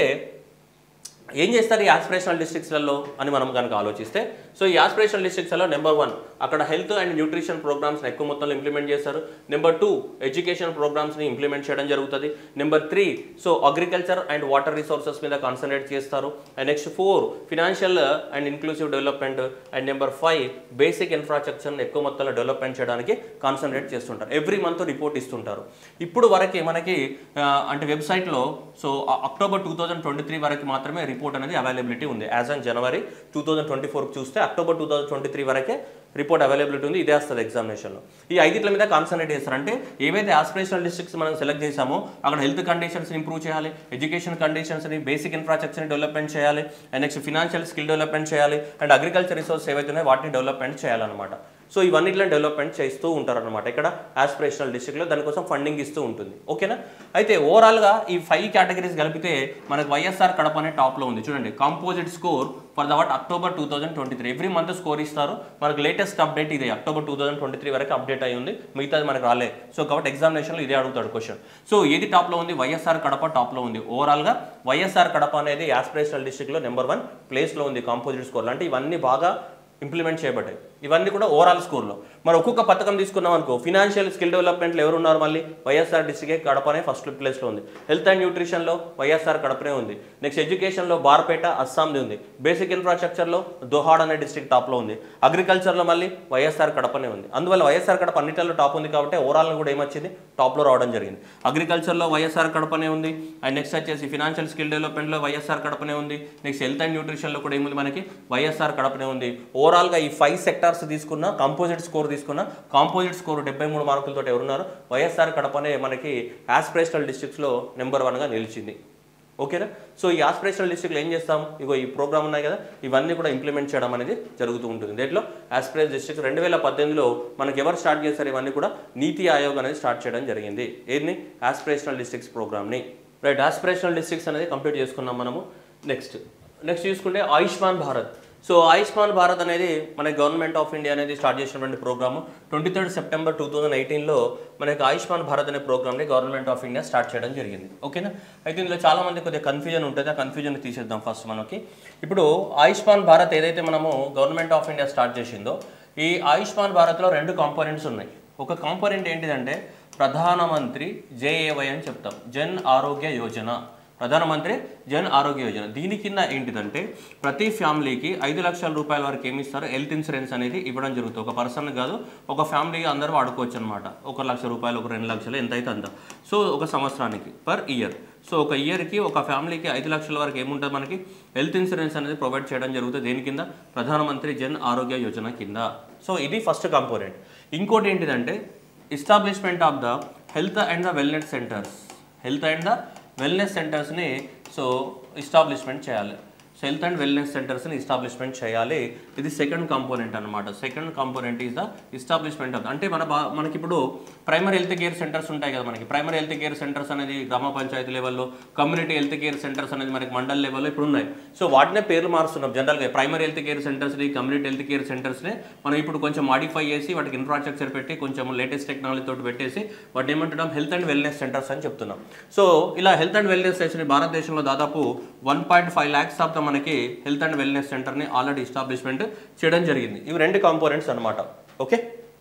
ఏం చేస్తారు ఈ ఆస్పిరేషనల్ డిస్ట్రిక్ట్స్లలో అని మనం కనుక ఆలోచిస్తే సో ఈ ఆస్పిరేషనల్ డిస్ట్రిక్ట్స్లో నెంబర్ వన్ అక్కడ హెల్త్ అండ్ న్యూట్రిషన్ ప్రోగ్రామ్స్ని ఎక్కువ మొత్తంలో ఇంప్లిమెంట్ చేస్తారు నెంబర్ టూ ఎడ్యుకేషన్ ప్రోగ్రామ్స్ని ఇంప్లిమెంట్ చేయడం జరుగుతుంది number three so agriculture and water resources మీద కాన్సన్ట్రేట్ చేస్తారు and next four financial and inclusive development and number five basic ఇన్ఫ్రాస్ట్రక్చర్ని ఎక్కువ మొత్తంలో డెవలప్మెంట్ చేయడానికి కాన్సన్ట్రేట్ చేస్తుంటారు ఎవ్రీ మంత్ రిపోర్ట్ ఇస్తుంటారు ఇప్పుడు వరకు మనకి ఆ, అంటే వెబ్సైట్లో so October two thousand twenty three వరకు మాత్రమే రిపోర్ట్ అనేది అవైలబిలిటీ ఉంది as on January two thousand twenty ఫోర్కి చూస్తే October two thousand twenty three వరకే రిపోర్ట్ అవైలబిలిటీ ఉంది ఇదే వస్తుంది ఎగ్జామినేషన్లో ఈ ఐదిట్ల మీద కాన్సన్ట్రేట్ చేస్తారు అంటే ఏవైతే ఆస్పిరేషనల్ డిస్ట్రిక్ట్స్ మనం సెలెక్ట్ చేసామో అక్కడ హెల్త్ కండిషన్స్ ఇంప్రూవ్ చేయాలి ఎడ్యుకేషన్ కండిషన్స్ని బేసిక్ ఇన్ఫ్రాస్ట్రక్చర్ని డెవలప్మెంట్ చేయాలి and next financial skill development చేయాలి అండ్ అగ్రికల్చర్ రిసోర్స్ ఏవైతే ఉన్నాయో వాటిని డెవలప్మెంట్ చేయాలన్నమాట సో ఇవన్నిట్లో డెవలప్మెంట్ చేస్తూ ఉంటారన్నమాట ఇక్కడ ఆస్పిరేషనల్ డిస్ట్రిక్ట్లో దానికోసం ఫండింగ్ ఇస్తూ ఉంటుంది ఓకేనా అయితే ఓవరాల్గా ఈ ఫైవ్ కేటగిరీస్ కలిపితే మనకు వైఎస్ఆర్ కడప అనే టాప్లో ఉంది చూడండి composite score for the what October two thousand twenty three every month score ఇస్తారు మనకు లేటెస్ట్ అప్డేట్ ఇదే October two thousand twenty three వరకు అప్డేట్ అయ్యి ఉంది మిగతాది మనకు రాలే సో కాబట్టి ఎగ్జామినేషన్లో ఇదే అడుగుతాడు క్వశ్చన్ సో ఏది టాప్లో ఉంది వైఎస్ఆర్ కడప టాప్లో ఉంది ఓవరాల్గా వైఎస్ఆర్ కడప అనేది ఆస్పిరేషనల్ డిస్ట్రిక్ట్లో నెంబర్ వన్ ప్లేస్లో ఉంది కాంపోజిట్ స్కోర్ అంటే ఇవన్నీ బాగా ఇంప్లిమెంట్ చేయబడ్డాయి ఇవన్నీ కూడా ఓవరాల్ స్కోర్లో మరి ఒక్కొక్క పథకం తీసుకున్నాం అనుకో ఫినాన్షియల్ స్కిల్ డెవలప్మెంట్లో ఎవరు ఉన్నారు మళ్ళీ వైఎస్ఆర్ డిస్ట్రిక్ట్ కడపనే ఫస్ట్ ప్లేస్లో ఉంది హెల్త్ అండ్ న్యూట్రిషన్లో వైఎస్ఆర్ కడపనే ఉంది నెక్స్ట్ ఎడ్యుకేషన్లో బార్పేట అస్సాంది ఉంది బేసిక్ ఇన్ఫ్రాస్ట్రక్చర్లో దోహాడ్ అనే డిస్ట్రిక్ట్ టాప్లో ఉంది అగ్రికల్చర్లో మళ్ళీ వైఎస్ఆర్ కడపనే ఉంది అందువల్ల వైఎస్ఆర్ కడప అన్నిటిలో టాప్ ఉంది కాబట్టి ఓవరాల్ కూడా ఏమొచ్చింది టాప్లో రావడం జరిగింది అగ్రికల్చర్లో వైఎస్ఆర్ కడపనే ఉంది అండ్ నెక్స్ట్ వచ్చేసి ఫినాన్షియల్ స్కిల్ డెవలప్మెంట్లో వైఎస్ఆర్ కడపనే ఉంది నెక్స్ట్ హెల్త్ అండ్ న్యూట్రిషన్లో కూడా ఏముంది మనకి వైఎస్ఆర్ కడపనే ఉంది ఓవరాల్గా ఈ ఫైవ్ సెక్టార్స్ తీసుకున్న కాంపోజిట్ స్కోర్ తీసుకున్న కాంపోజిట్ స్కోర్ డెబ్బై మూడు మార్కులతో ఎవరున్నారు వైఎస్ఆర్ కడపనే మనకి ఆస్పిరేషనల్ డిస్ట్రిక్ట్స్లో నెంబర్ వన్గా నిలిచింది ఓకేనా సో ఈ ఆస్పిరేషనల్ డిస్ట్రిక్ట్లో ఏం చేస్తాం ఇగో ఈ ప్రోగ్రామ్ ఉన్నాయి కదా ఇవన్నీ కూడా ఇంప్లిమెంట్ చేయడం అనేది జరుగుతూ ఉంటుంది దేంట్లో ఆస్పిరేషన్ డిస్ట్రిక్ట్ రెండు వేల పద్దెనిమిదిలో మనకి ఎవరు స్టార్ట్ చేశారు ఇవన్నీ కూడా నీతి ఆయోగ్ అనేది స్టార్ట్ చేయడం జరిగింది ఏది ఆస్పిరేషనల్ డిస్ట్రిక్ట్స్ ప్రోగ్రామ్ని రైట్ ఆస్పిరేషనల్ డిస్ట్రిక్ట్స్ అనేది కంప్లీట్ చేసుకున్నాం మనము నెక్స్ట్ నెక్స్ట్ చూసుకుంటే ఆయుష్మాన్ భారత్ సో ఆయుష్మాన్ భారత్ అనేది మన గవర్నమెంట్ ఆఫ్ ఇండియా అనేది స్టార్ట్ చేసినటువంటి programme twenty third September two thousand ఎయిటీన్లో మనకి ఆయుష్మాన్ భారత్ అనే ప్రోగ్రామ్ని గవర్నమెంట్ ఆఫ్ ఇండియా స్టార్ట్ చేయడం జరిగింది ఓకేనా అయితే ఇందులో చాలా మంది కొద్దిగా కన్ఫ్యూజన్ ఉంటుంది ఆ కన్ఫ్యూజన్ తీసేద్దాం ఫస్ట్ మనకి ఇప్పుడు ఆయుష్మాన్ భారత్ ఏదైతే మనము గవర్నమెంట్ ఆఫ్ ఇండియా స్టార్ట్ చేసిందో ఈ ఆయుష్మాన్ భారత్లో రెండు కాంపోనెంట్స్ ఉన్నాయి ఒక కాంపోనెంట్ ఏంటిదంటే ప్రధానమంత్రి జేఏవై అని చెప్తాం జన్ ఆరోగ్య యోజన ప్రధానమంత్రి జన్ ఆరోగ్య యోజన దీని కింద ఏంటిదంటే ప్రతి ఫ్యామిలీకి ఐదు లక్షల రూపాయల వరకు ఏమి ఇస్తారు హెల్త్ ఇన్సూరెన్స్ అనేది ఇవ్వడం జరుగుతుంది ఒక పర్సన్ కాదు ఒక ఫ్యామిలీ అందరూ వాడుకోవచ్చు అనమాట ఒక లక్ష రూపాయలు ఒక రెండు లక్షలు ఎంత అయితే అంత సో ఒక సంవత్సరానికి పర్ ఇయర్ సో ఒక ఇయర్కి ఒక ఫ్యామిలీకి ఐదు లక్షల వరకు ఏముంటుంది మనకి హెల్త్ ఇన్సూరెన్స్ అనేది ప్రొవైడ్ చేయడం జరుగుతుంది దేని కింద ప్రధానమంత్రి జన్ ఆరోగ్య యోజన కింద సో ఇది ఫస్ట్ కాంపోనెంట్ ఇంకోటి ఏంటిదంటే establishment of the health and the wellness centres health and the wellness సెంటర్స్ని సో ఎస్టాబ్లిష్మెంట్ చేయాలి సో హెల్త్ అండ్ వెల్నెస్ సెంటర్స్ని ఎస్టాబ్లిష్మెంట్ చేయాలి ఇది సెకండ్ కాంపోనెంట్ అనమాట second component is the establishment of అంటే మన బా మనకి ఇప్పుడు ప్రైమరీ హెల్త్ కేర్ సెంటర్స్ ఉంటాయి కదా మనకి ప్రైమరీ హెల్త్ కేర్ సెంటర్స్ అనేది గ్రామ పంచాయతీ లెవెల్లో కమ్యూనిటీ హెల్త్ కేర్ సెంటర్స్ అనేది మనకి మండల్ లెవెల్లో ఇప్పుడు ఉన్నాయి సో వాటినే పేర్లు మారుస్తున్నాం జనరల్గా ప్రైమరీ హెల్త్ కేర్ సెంటర్స్ని కమ్యూనిటీ హెల్త్ కేర్ సెంటర్స్ని మనం ఇప్పుడు కొంచెం మాడిఫై చేసి వాటికి ఇన్ఫ్రాస్ట్రక్చర్ పెట్టి కొంచెం లేటెస్ట్ టెక్నాలజీ తోటి పెట్టేసి వాటిని ఏమంటున్నాం హెల్త్ అండ్ వెల్నెస్ సెంటర్స్ అని చెప్తున్నాం సో ఇలా హెల్త్ అండ్ వెల్నెస్ సెంటర్ భారతదేశంలో దాదాపు one point five lakhs of the మనకి హెల్త్ అండ్ వెల్నెస్ సెంటర్ని ఆల్రెడీ ఎస్టాబ్లిష్మెంట్ చేయడం జరిగింది ఇవి రెండు కాంపోనెంట్స్ అనమాట ఓకే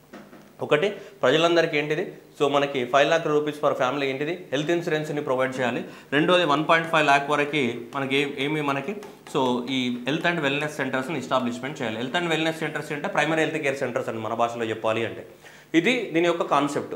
ఒకటి ప్రజలందరికీ ఏంటిది సో మనకి five lakh rupees per family ఏంటిది హెల్త్ ఇన్సూరెన్స్ని ప్రొవైడ్ చేయాలి రెండోది వన్ పాయింట్ ఫైవ్ ల్యాక్ వరకు మనకి ఏ- ఏమి మనకి సో ఈ హెల్త్ అండ్ వెల్నెస్ సెంటర్స్ని ఎస్టాబ్లిష్మెంట్ చేయాలి హెల్త్ అండ్ వెల్నెస్ సెంటర్స్ అంటే ప్రైమరీ హెల్త్ కేర్ సెంటర్స్ అని మన భాషలో చెప్పాలి అంటే ఇది దీని యొక్క కాన్సెప్ట్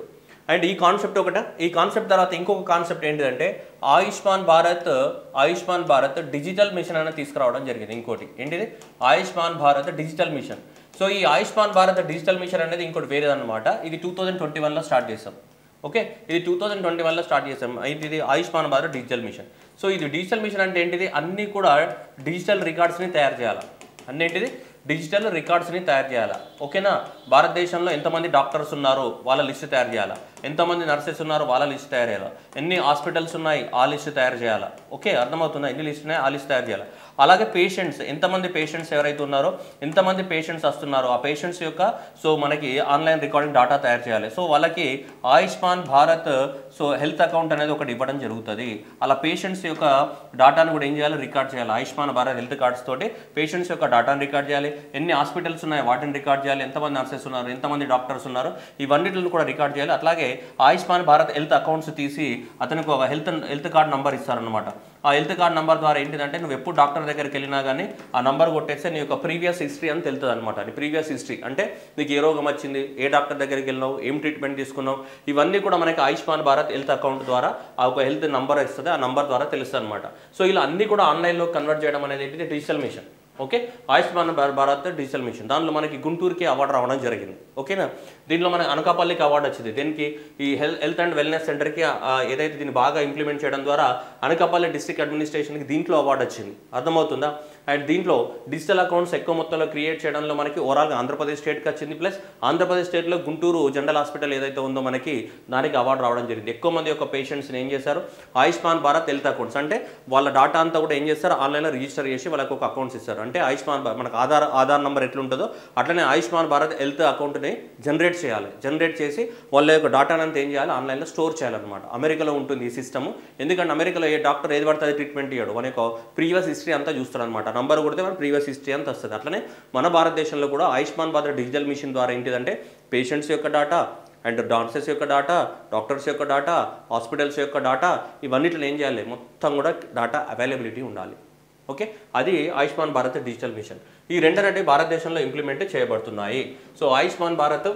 అండ్ ఈ కాన్సెప్ట్ ఒకట ఈ కాన్సెప్ట్ తర్వాత ఇంకొక కాన్సెప్ట్ ఏంటిదంటే ఆయుష్మాన్ భారత్ ఆయుష్మాన్ భారత్ డిజిటల్ మిషన్ అనేది తీసుకురావడం జరిగింది ఇంకోటి ఏంటిది Ayushman Bharat digital mission so ఈ ఆయుష్మాన్ భారత్ డిజిటల్ మిషన్ అనేది ఇంకోటి వేరేదన్నమాట ఇది టూ థౌజండ్ ట్వంటీ వన్లో స్టార్ట్ చేసాం ఓకే ఇది టూ థౌజండ్ ట్వంటీ వన్లో స్టార్ట్ చేసాం ఇది ఇది Ayushman Bharat digital mission so ఇది డిజిటల్ మిషన్ అంటే ఏంటిది అన్నీ కూడా డిజిటల్ రికార్డ్స్ని తయారు చేయాలి అన్నింటిది డిజిటల్ రికార్డ్స్ని తయారు చేయాలి ఓకేనా భారతదేశంలో ఎంతమంది డాక్టర్స్ ఉన్నారు వాళ్ళ లిస్ట్ తయారు చేయాలా ఎంతమంది నర్సెస్ ఉన్నారు వాళ్ళ లిస్ట్ తయారు చేయాలి ఎన్ని హాస్పిటల్స్ ఉన్నాయి ఆ లిస్ట్ తయారు చేయాలా ఓకే అర్థమవుతుందా ఎన్ని లిస్ట్ ఉన్నాయి ఆ లిస్ట్ తయారు చేయాలి అలాగే పేషెంట్స్ ఎంతమంది పేషెంట్స్ ఎవరైతే ఉన్నారో ఎంతమంది పేషెంట్స్ వస్తున్నారో ఆ పేషెంట్స్ యొక్క సో మనకి ఆన్లైన్ రికార్డింగ్ డేటా తయారు చేయాలి సో వాళ్ళకి Ayushman Bharat so health account అనేది ఒకటి ఇవ్వడం జరుగుతుంది అలా పేషెంట్స్ యొక్క డేటాను కూడా ఏం చేయాలి రికార్డ్ చేయాలి ఆయుష్మాన్ భారత్ హెల్త్ కార్డ్స్ తోటి పేషెంట్స్ యొక్క డేటాను రికార్డ్ చేయాలి ఎన్ని హాస్పిటల్స్ ఉన్నాయి వాటిని రికార్డ్ చేయాలి ఎంతమంది నర్సెస్ ఉన్నారు ఎంతమంది డాక్టర్స్ ఉన్నారు ఇవన్నిటిని కూడా రికార్డ్ చేయాలి అట్లాగే ఆయుష్మాన్ భారత్ హెల్త్ అకౌంట్స్ తీసి అతనికి ఒక హెల్త్ హెల్త్ కార్డ్ నంబర్ ఇస్తారనమాట ఆ హెల్త్ కార్డ్ నంబర్ ద్వారా ఏంటిదంటే నువ్వు ఎప్పుడు డాక్టర్ దగ్గరికి వెళ్ళినా కానీ ఆ నంబర్ కొట్టేస్తే నీ యొక్క ప్రీవియస్ హిస్టరీ అని తెలుస్తుంది అనమాట నీ ప్రీవియస్ హిస్టరీ అంటే నీకు ఏ రోగం వచ్చింది ఏ డాక్టర్ దగ్గరికి వెళ్ళినావు ఏం ట్రీట్మెంట్ తీసుకున్నావు ఇవన్నీ కూడా మనకి ఆయుష్మాన్ భారత్ హెల్త్ అకౌంట్ ద్వారా ఆ ఒక హెల్త్ నంబర్ ఇస్తుంది ఆ నంబర్ ద్వారా తెలుస్తుంది అనమాట సో ఇలా అన్ని కూడా ఆన్లైన్లో కన్వర్ట్ చేయడం అనేది ఏంటిది డిజిటల్ మిషన్ ఓకే ఆయుష్మాన్ భార- భారత్ డిజిటల్ మిషన్ దానిలో మనకి గుంటూరుకి అవార్డు రావడం జరిగింది ఓకేనా దీనిలో మన అనకాపల్లికి అవార్డు వచ్చింది దీనికి ఈ హెల్త్ హెల్త్ అండ్ వెల్నెస్ సెంటర్కి ఆ, ఏదైతే దీన్ని బాగా ఇంప్లిమెంట్ చేయడం ద్వారా అనకాపల్లి డిస్ట్రిక్ట్ అడ్మినిస్ట్రేషన్కి దీంట్లో అవార్డు వచ్చింది అర్థమవుతుందా అండ్ దీంట్లో డిజిటల్ అకౌంట్స్ ఎక్కువ మొత్తంలో క్రియేట్ చేయడంలో మనకి ఓవరాల్గా ఆంధ్రప్రదేశ్ స్టేట్కి వచ్చింది ప్లస్ ఆంధ్రప్రదేశ్ స్టేట్లో గుంటూరు జనరల్ హాస్పిటల్ ఏదైతే ఉందో మనకి దానికి అవార్డు రావడం జరిగింది ఎక్కువ మంది యొక్క పేషెంట్స్ని ఏం చేశారు ఆయుష్మాన్ భారత్ హెల్త్ అకౌంట్స్ అంటే వాళ్ళ డాటా అంతా కూడా ఏం చేస్తారు ఆన్లైన్లో రిజిస్టర్ చేసి వాళ్ళకి ఒక అకౌంట్స్ ఇస్తారు అంటే ఆయుష్మాన్ భారత్ మనకు ఆధార్ ఆధార్ నెంబర్ ఎట్లుంటుందో అట్లనే ఆయుష్మాన్ భారత్ హెల్త్ అకౌంట్ని జనరేట్ చేయాలి జనరేట్ చేసి వాళ్ళ యొక్క డాటాను అంతా ఏం చేయాలి ఆన్లైన్లో స్టోర్ చేయాలన్నమాట అమెరికాలో ఉంటుంది ఈ సిస్టమ్ ఎందుకంటే అమెరికాలో ఏ డాక్టర్ ఏది పడితే అది ట్రీట్మెంట్ ఇవ్వడు మన యొక్క ప్రీవియస్ హిస్టరీ అంతా చూస్తాడు అనమాట నంబర్ కొడితే మన ప్రీవియస్ హిస్టరీ అంతా వస్తుంది అట్లనే మన భారతదేశంలో కూడా ఆయుష్మాన్ భారత్ డిజిటల్ మిషన్ ద్వారా ఏంటిదంటే పేషెంట్స్ యొక్క డాటా అండ్ డాన్సర్స్ యొక్క డాటా డాక్టర్స్ యొక్క డాటా హాస్పిటల్స్ యొక్క డాటా ఇవన్నిటిని ఏం చేయాలి మొత్తం కూడా డాటా అవైలబిలిటీ ఉండాలి ఓకే అది ఆయుష్మాన్ భారత్ డిజిటల్ మిషన్ ఈ రెండనంటే భారతదేశంలో ఇంప్లిమెంట్ చేయబడుతున్నాయి so Ayushman Bharat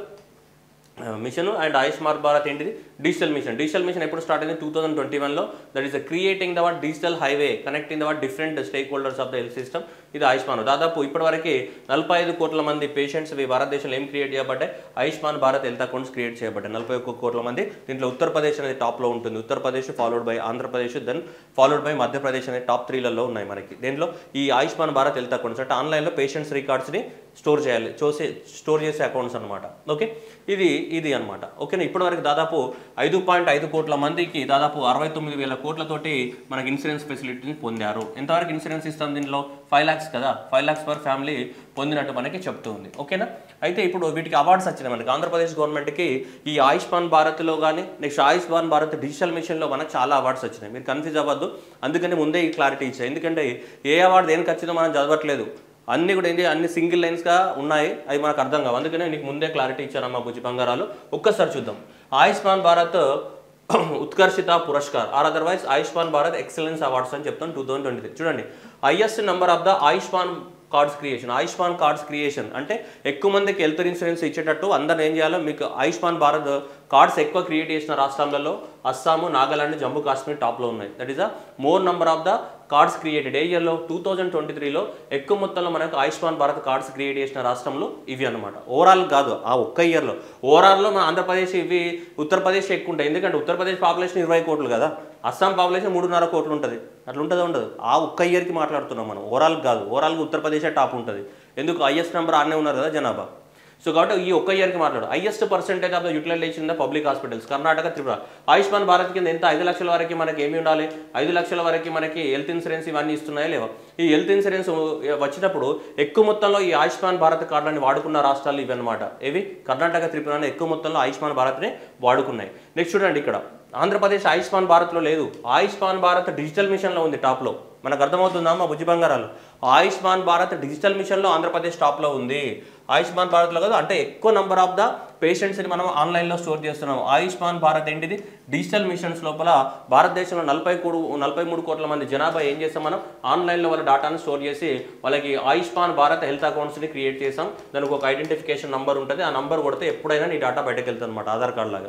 mission and Ayushman Bharat ఏంటిది డిజిటల్ మిషన్ డిజిటల్ మిషన్ ఎప్పుడు స్టార్ట్ అయింది టూ థౌసండ్ ట్వంటీ వన్లో that is creating the what digital highway connecting the what different stakeholders of the health system ఇది ఆయుష్మాన్ దాదాపు ఇప్పటివరకు నలభై ఐదు కోట్ల మంది పేషెంట్స్ ఈ భారతదేశంలో ఏం క్రియేట్ చేయబడ్డాయి Ayushman Bharat health accounts create చేయబడ్డాయి నలభై ఒక్క కోట్ల మంది దీంట్లో ఉత్తరప్రదేశ్ అనేది టాప్లో ఉంటుంది Uttar Pradesh followed by Andhra Pradesh then followed by Madhya Pradesh అనేది టాప్ త్రీలలో ఉన్నాయి మనకి దీంట్లో ఈ ఆయుష్మాన్ భారత్ హెల్త్ అకౌంట్స్ అంటే ఆన్లైన్లో పేషెంట్స్ రికార్డ్స్ని స్టోర్ చేయాలి చూసే స్టోర్ చేసే అకౌంట్స్ అనమాట ఓకే ఇది ఇది అనమాట ఓకేనా ఇప్పటివరకు దాదాపు ఐదు పాయింట్ ఐదు కోట్ల మందికి దాదాపు అరవై తొమ్మిది వేల కోట్లతోటి మనకి ఇన్సూరెన్స్ ఫెసిలిటీని పొందారు ఎంతవరకు ఇన్సూరెన్స్ ఇస్తాం దీనిలో ఫైవ్ ల్యాక్స్ కదా ఫైవ్ ల్యాక్స్ పర్ ఫ్యామిలీ పొందినట్టు మనకి చెప్తూ ఉంది ఓకేనా అయితే ఇప్పుడు వీటికి అవార్డ్స్ వచ్చినాయి మనకి ఆంధ్రప్రదేశ్ గవర్నమెంట్కి ఈ ఆయుష్మాన్ భారత్లో కానీ నెక్స్ట్ ఆయుష్మాన్ భారత్ డిజిటల్ మిషన్లో మనకు చాలా అవార్డ్స్ వచ్చినాయి మీరు కన్ఫ్యూజ్ అవ్వద్దు అందుకని ముందే ఈ క్లారిటీ ఇచ్చాయి ఎందుకంటే ఏ అవార్డు దేనికి వచ్చిందో మనం చదవట్లేదు అన్ని కూడా ఏంటి అన్ని సింగిల్ లైన్స్గా ఉన్నాయి అవి మనకు అర్థం కావు అందుకనే నీకు ముందే క్లారిటీ ఇచ్చారమ్మా బుజ్జి బంగారాలు ఒక్కసారి చూద్దాం Ayushman Bharat Utkarshita Puraskar or otherwise Ayushman Bharat excellence awards అని చెప్తాను టూ థౌసండ్ ట్వంటీ చూడండి highest number of the Ayushman cards creation Ayushman cards creation అంటే ఎక్కువ మందికి హెల్త్ ఇన్సూరెన్స్ ఇచ్చేటట్టు అందరు ఏం చేయాలో మీకు ఆయుష్మాన్ భారత్ కార్డ్స్ ఎక్కువ క్రియేట్ చేసిన రాష్ట్రాలలో అస్సాము నాగాలాండ్ జమ్మూ కాశ్మీర్ టాప్లో ఉన్నాయి that is the more number of the cards created a ఇయర్లో టూ థౌజండ్ ట్వంటీ త్రీలో ఎక్కువ మొత్తంలో మనకు ఆయుష్మాన్ భారత్ కార్డ్స్ క్రియేట్ చేసిన రాష్ట్రంలో ఇవి అనమాట ఓవరాల్ కాదు ఆ ఒక్క ఇయర్లో ఓవరాల్లో మన ఆంధ్రప్రదేశ్ ఇవి ఉత్తరప్రదేశ్ ఎక్కువ ఉంటాయి ఎందుకంటే ఉత్తరప్రదేశ్ పాపులేషన్ ఇరవై కోట్లు కదా అస్సాం పాపులేషన్ మూడున్నర కోట్లు ఉంటుంది అట్లా ఉంటుందో ఉండదు ఆ ఒక్క ఇయర్కి మాట్లాడుతున్నాం మనం ఓవరాల్ కాదు ఓవరాల్గా ఉత్తరప్రదేశే టాప్ ఉంటుంది ఎందుకు హైయెస్ట్ నెంబర్ ఆనే ఉన్నారు కదా జనాభా సో కాబట్టి ఈ ఒక్క ఇయర్కి మాట్లాడు highest percentage of the utilisation the public hospitals Karnataka Tripura Ayushman Bharat కింద ఎంత ఐదు లక్షల వరకు మనకి ఏమి ఉండాలి ఐదు లక్షల వరకు మనకి హెల్త్ ఇన్సూరెన్స్ ఇవన్నీ ఇస్తున్నాయా లేవా ఈ హెల్త్ ఇన్సూరెన్స్ వచ్చినప్పుడు ఎక్కువ మొత్తంలో ఈ ఆయుష్మాన్ భారత్ కార్డులని వాడుకున్న రాష్ట్రాలు ఇవి అనమాట ఇవి కర్ణాటక త్రిపుర అనే ఎక్కువ మొత్తంలో ఆయుష్మాన్ భారత్ని వాడుకున్నాయి నెక్స్ట్ చూడండి ఇక్కడ ఆంధ్రప్రదేశ్ ఆయుష్మాన్ భారత్లో లేదు ఆయుష్మాన్ భారత్ డిజిటల్ మిషన్లో ఉంది టాప్లో మనకు అర్థమవుతుందా మా బుజ్జి బంగారాలు ఆయుష్మాన్ భారత్ డిజిటల్ మిషన్లో ఆంధ్రప్రదేశ్ టాప్లో ఉంది ఆయుష్మాన్ భారత్లో కాదు అంటే ఎక్కువ నెంబర్ ఆఫ్ ద పేషెంట్స్ని మనం ఆన్లైన్లో స్టోర్ చేస్తున్నాం ఆయుష్మాన్ భారత్ ఏంటిది డిజిటల్ మిషన్స్ లోపల భారతదేశంలో నలభై కోడు నలభై మూడు కోట్ల మంది జనాభా ఏం చేస్తాం మనం ఆన్లైన్లో వాళ్ళ డేటాను స్టోర్ చేసి వాళ్ళకి ఆయుష్మాన్ భారత్ హెల్త్ అకౌంట్స్ని క్రియేట్ చేసాం దానికి ఒక ఐడెంటిఫికేషన్ నంబర్ ఉంటుంది ఆ నంబర్ కొడితే ఎప్పుడైనా నీ డేటా బయటకు వెళ్తుంది అనమాట ఆధార్ కార్డ్ లాగా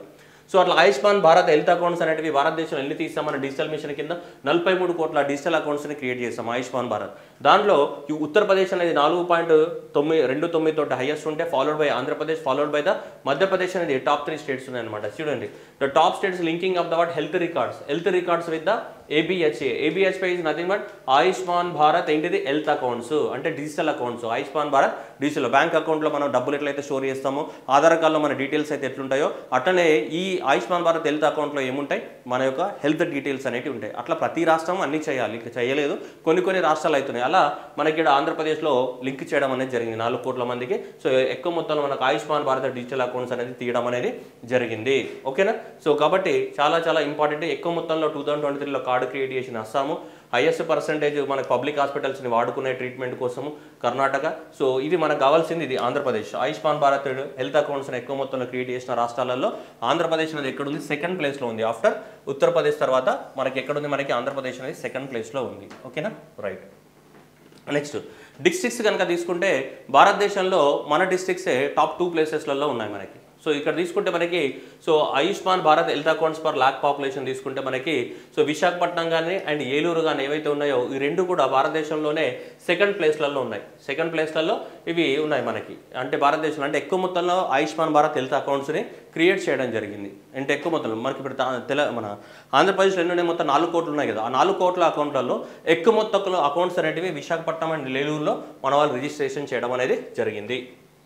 సో అట్లా ఆయుష్మాన్ భారత్ హెల్త్ అకౌంట్స్ అనేటివి భారతదేశంలో ఎన్ని తీస్తాం మన డిజిటల్ మిషన్ కింద నలభై మూడు కోట్ల డిజిటల్ అకౌంట్స్ని క్రియేట్ చేస్తాం ఆయుష్మాన్ భారత్ దాంట్లో ఈ ఉత్తరప్రదేశ్ అనేది నాలుగు పాయింట్ తొమ్మిది రెండు తొమ్మిది తోటి హైయెస్ట్ ఉంటే followed by Andhra Pradesh followed by the Madhya Pradesh అనేది టాప్ త్రీ స్టేట్స్ ఉన్నాయన్నమాట చూడండి the top states linking of the what health records health records with the ABHA ఏబిహెచ్పై is nothing but Ayushman Bharat ఏంటిది హెల్త్ అకౌంట్స్ అంటే digital accounts Ayushman Bharat digital bank అకౌంట్లో మనం డబ్బులు ఎట్లయితే స్టోర్ చేస్తామో ఆధార్ కార్డులో మన డీటెయిల్స్ అయితే ఎట్లుంటాయో అట్లనే ఈ ఆయుష్మాన్ భారత్ హెల్త్ అకౌంట్లో ఏముంటాయి మన యొక్క హెల్త్ డీటెయిల్స్ అనేవి ఉంటాయి అట్లా ప్రతి రాష్ట్రం అన్ని చేయాలి ఇక చేయలేదు కొన్ని కొన్ని రాష్ట్రాలు అవుతున్నాయి అలా మనకి ఇక్కడ ఆంధ్రప్రదేశ్లో లింక్ చేయడం అనేది జరిగింది నాలుగు కోట్ల మందికి సో ఎక్కువ మొత్తంలో మనకు ఆయుష్మాన్ భారత్ డిజిటల్ అకౌంట్స్ అనేది తీయడం అనేది జరిగింది ఓకేనా సో కాబట్టి చాలా చాలా ఇంపార్టెంట్ ఎక్కువ మొత్తంలో టూ థౌసండ్ ట్వంటీ త్రీలో కార్డు క్రియేట్ చేసిన అస్సాము హైయెస్ట్ పర్సంటేజ్ మన పబ్లిక్ హాస్పిటల్స్ని వాడుకునే ట్రీట్మెంట్ కోసము కర్ణాటక సో ఇది మనకు కావాల్సింది ఇది ఆంధ్రప్రదేశ్ ఆయుష్మాన్ భారత్ హెల్త్ అకౌంట్స్ని ఎక్కువ మొత్తంలో క్రియేట్ చేసిన రాష్ట్రాలలో ఆంధ్రప్రదేశ్ అనేది ఎక్కడుంది సెకండ్ ప్లేస్లో ఉంది ఆఫ్టర్ ఉత్తరప్రదేశ్ తర్వాత మనకి ఎక్కడుంది మనకి ఆంధ్రప్రదేశ్ అనేది సెకండ్ ప్లేస్లో ఉంది ఓకేనా రైట్ నెక్స్ట్ డిస్ట్రిక్ట్స్ కనుక తీసుకుంటే భారతదేశంలో మన డిస్ట్రిక్ట్సే టాప్ టూ ప్లేసెస్లలో ఉన్నాయి మనకి సో ఇక్కడ తీసుకుంటే మనకి so Ayushman Bharat health accounts per lakh population తీసుకుంటే మనకి సో విశాఖపట్నం కానీ అండ్ ఏలూరు కానీ ఏవైతే ఉన్నాయో ఈ రెండు కూడా భారతదేశంలోనే సెకండ్ ప్లేస్లలో ఉన్నాయి సెకండ్ ప్లేస్లలో ఇవి ఉన్నాయి మనకి అంటే భారతదేశంలో అంటే ఎక్కువ మొత్తంలో ఆయుష్మాన్ భారత్ హెల్త్ అకౌంట్స్ని క్రియేట్ చేయడం జరిగింది అంటే ఎక్కువ మొత్తంలో మనకి ఇప్పుడు తా- తెల మన ఆంధ్రప్రదేశ్లో ఎన్ని ఉన్నాయి మొత్తం నాలుగు కోట్లు ఉన్నాయి కదా ఆ నాలుగు కోట్ల అకౌంట్లలో ఎక్కువ మొత్తంలో అకౌంట్స్ అనేటివి విశాఖపట్నం అండ్ ఏలూరులో మన వాళ్ళు రిజిస్ట్రేషన్ చేయడం అనేది జరిగింది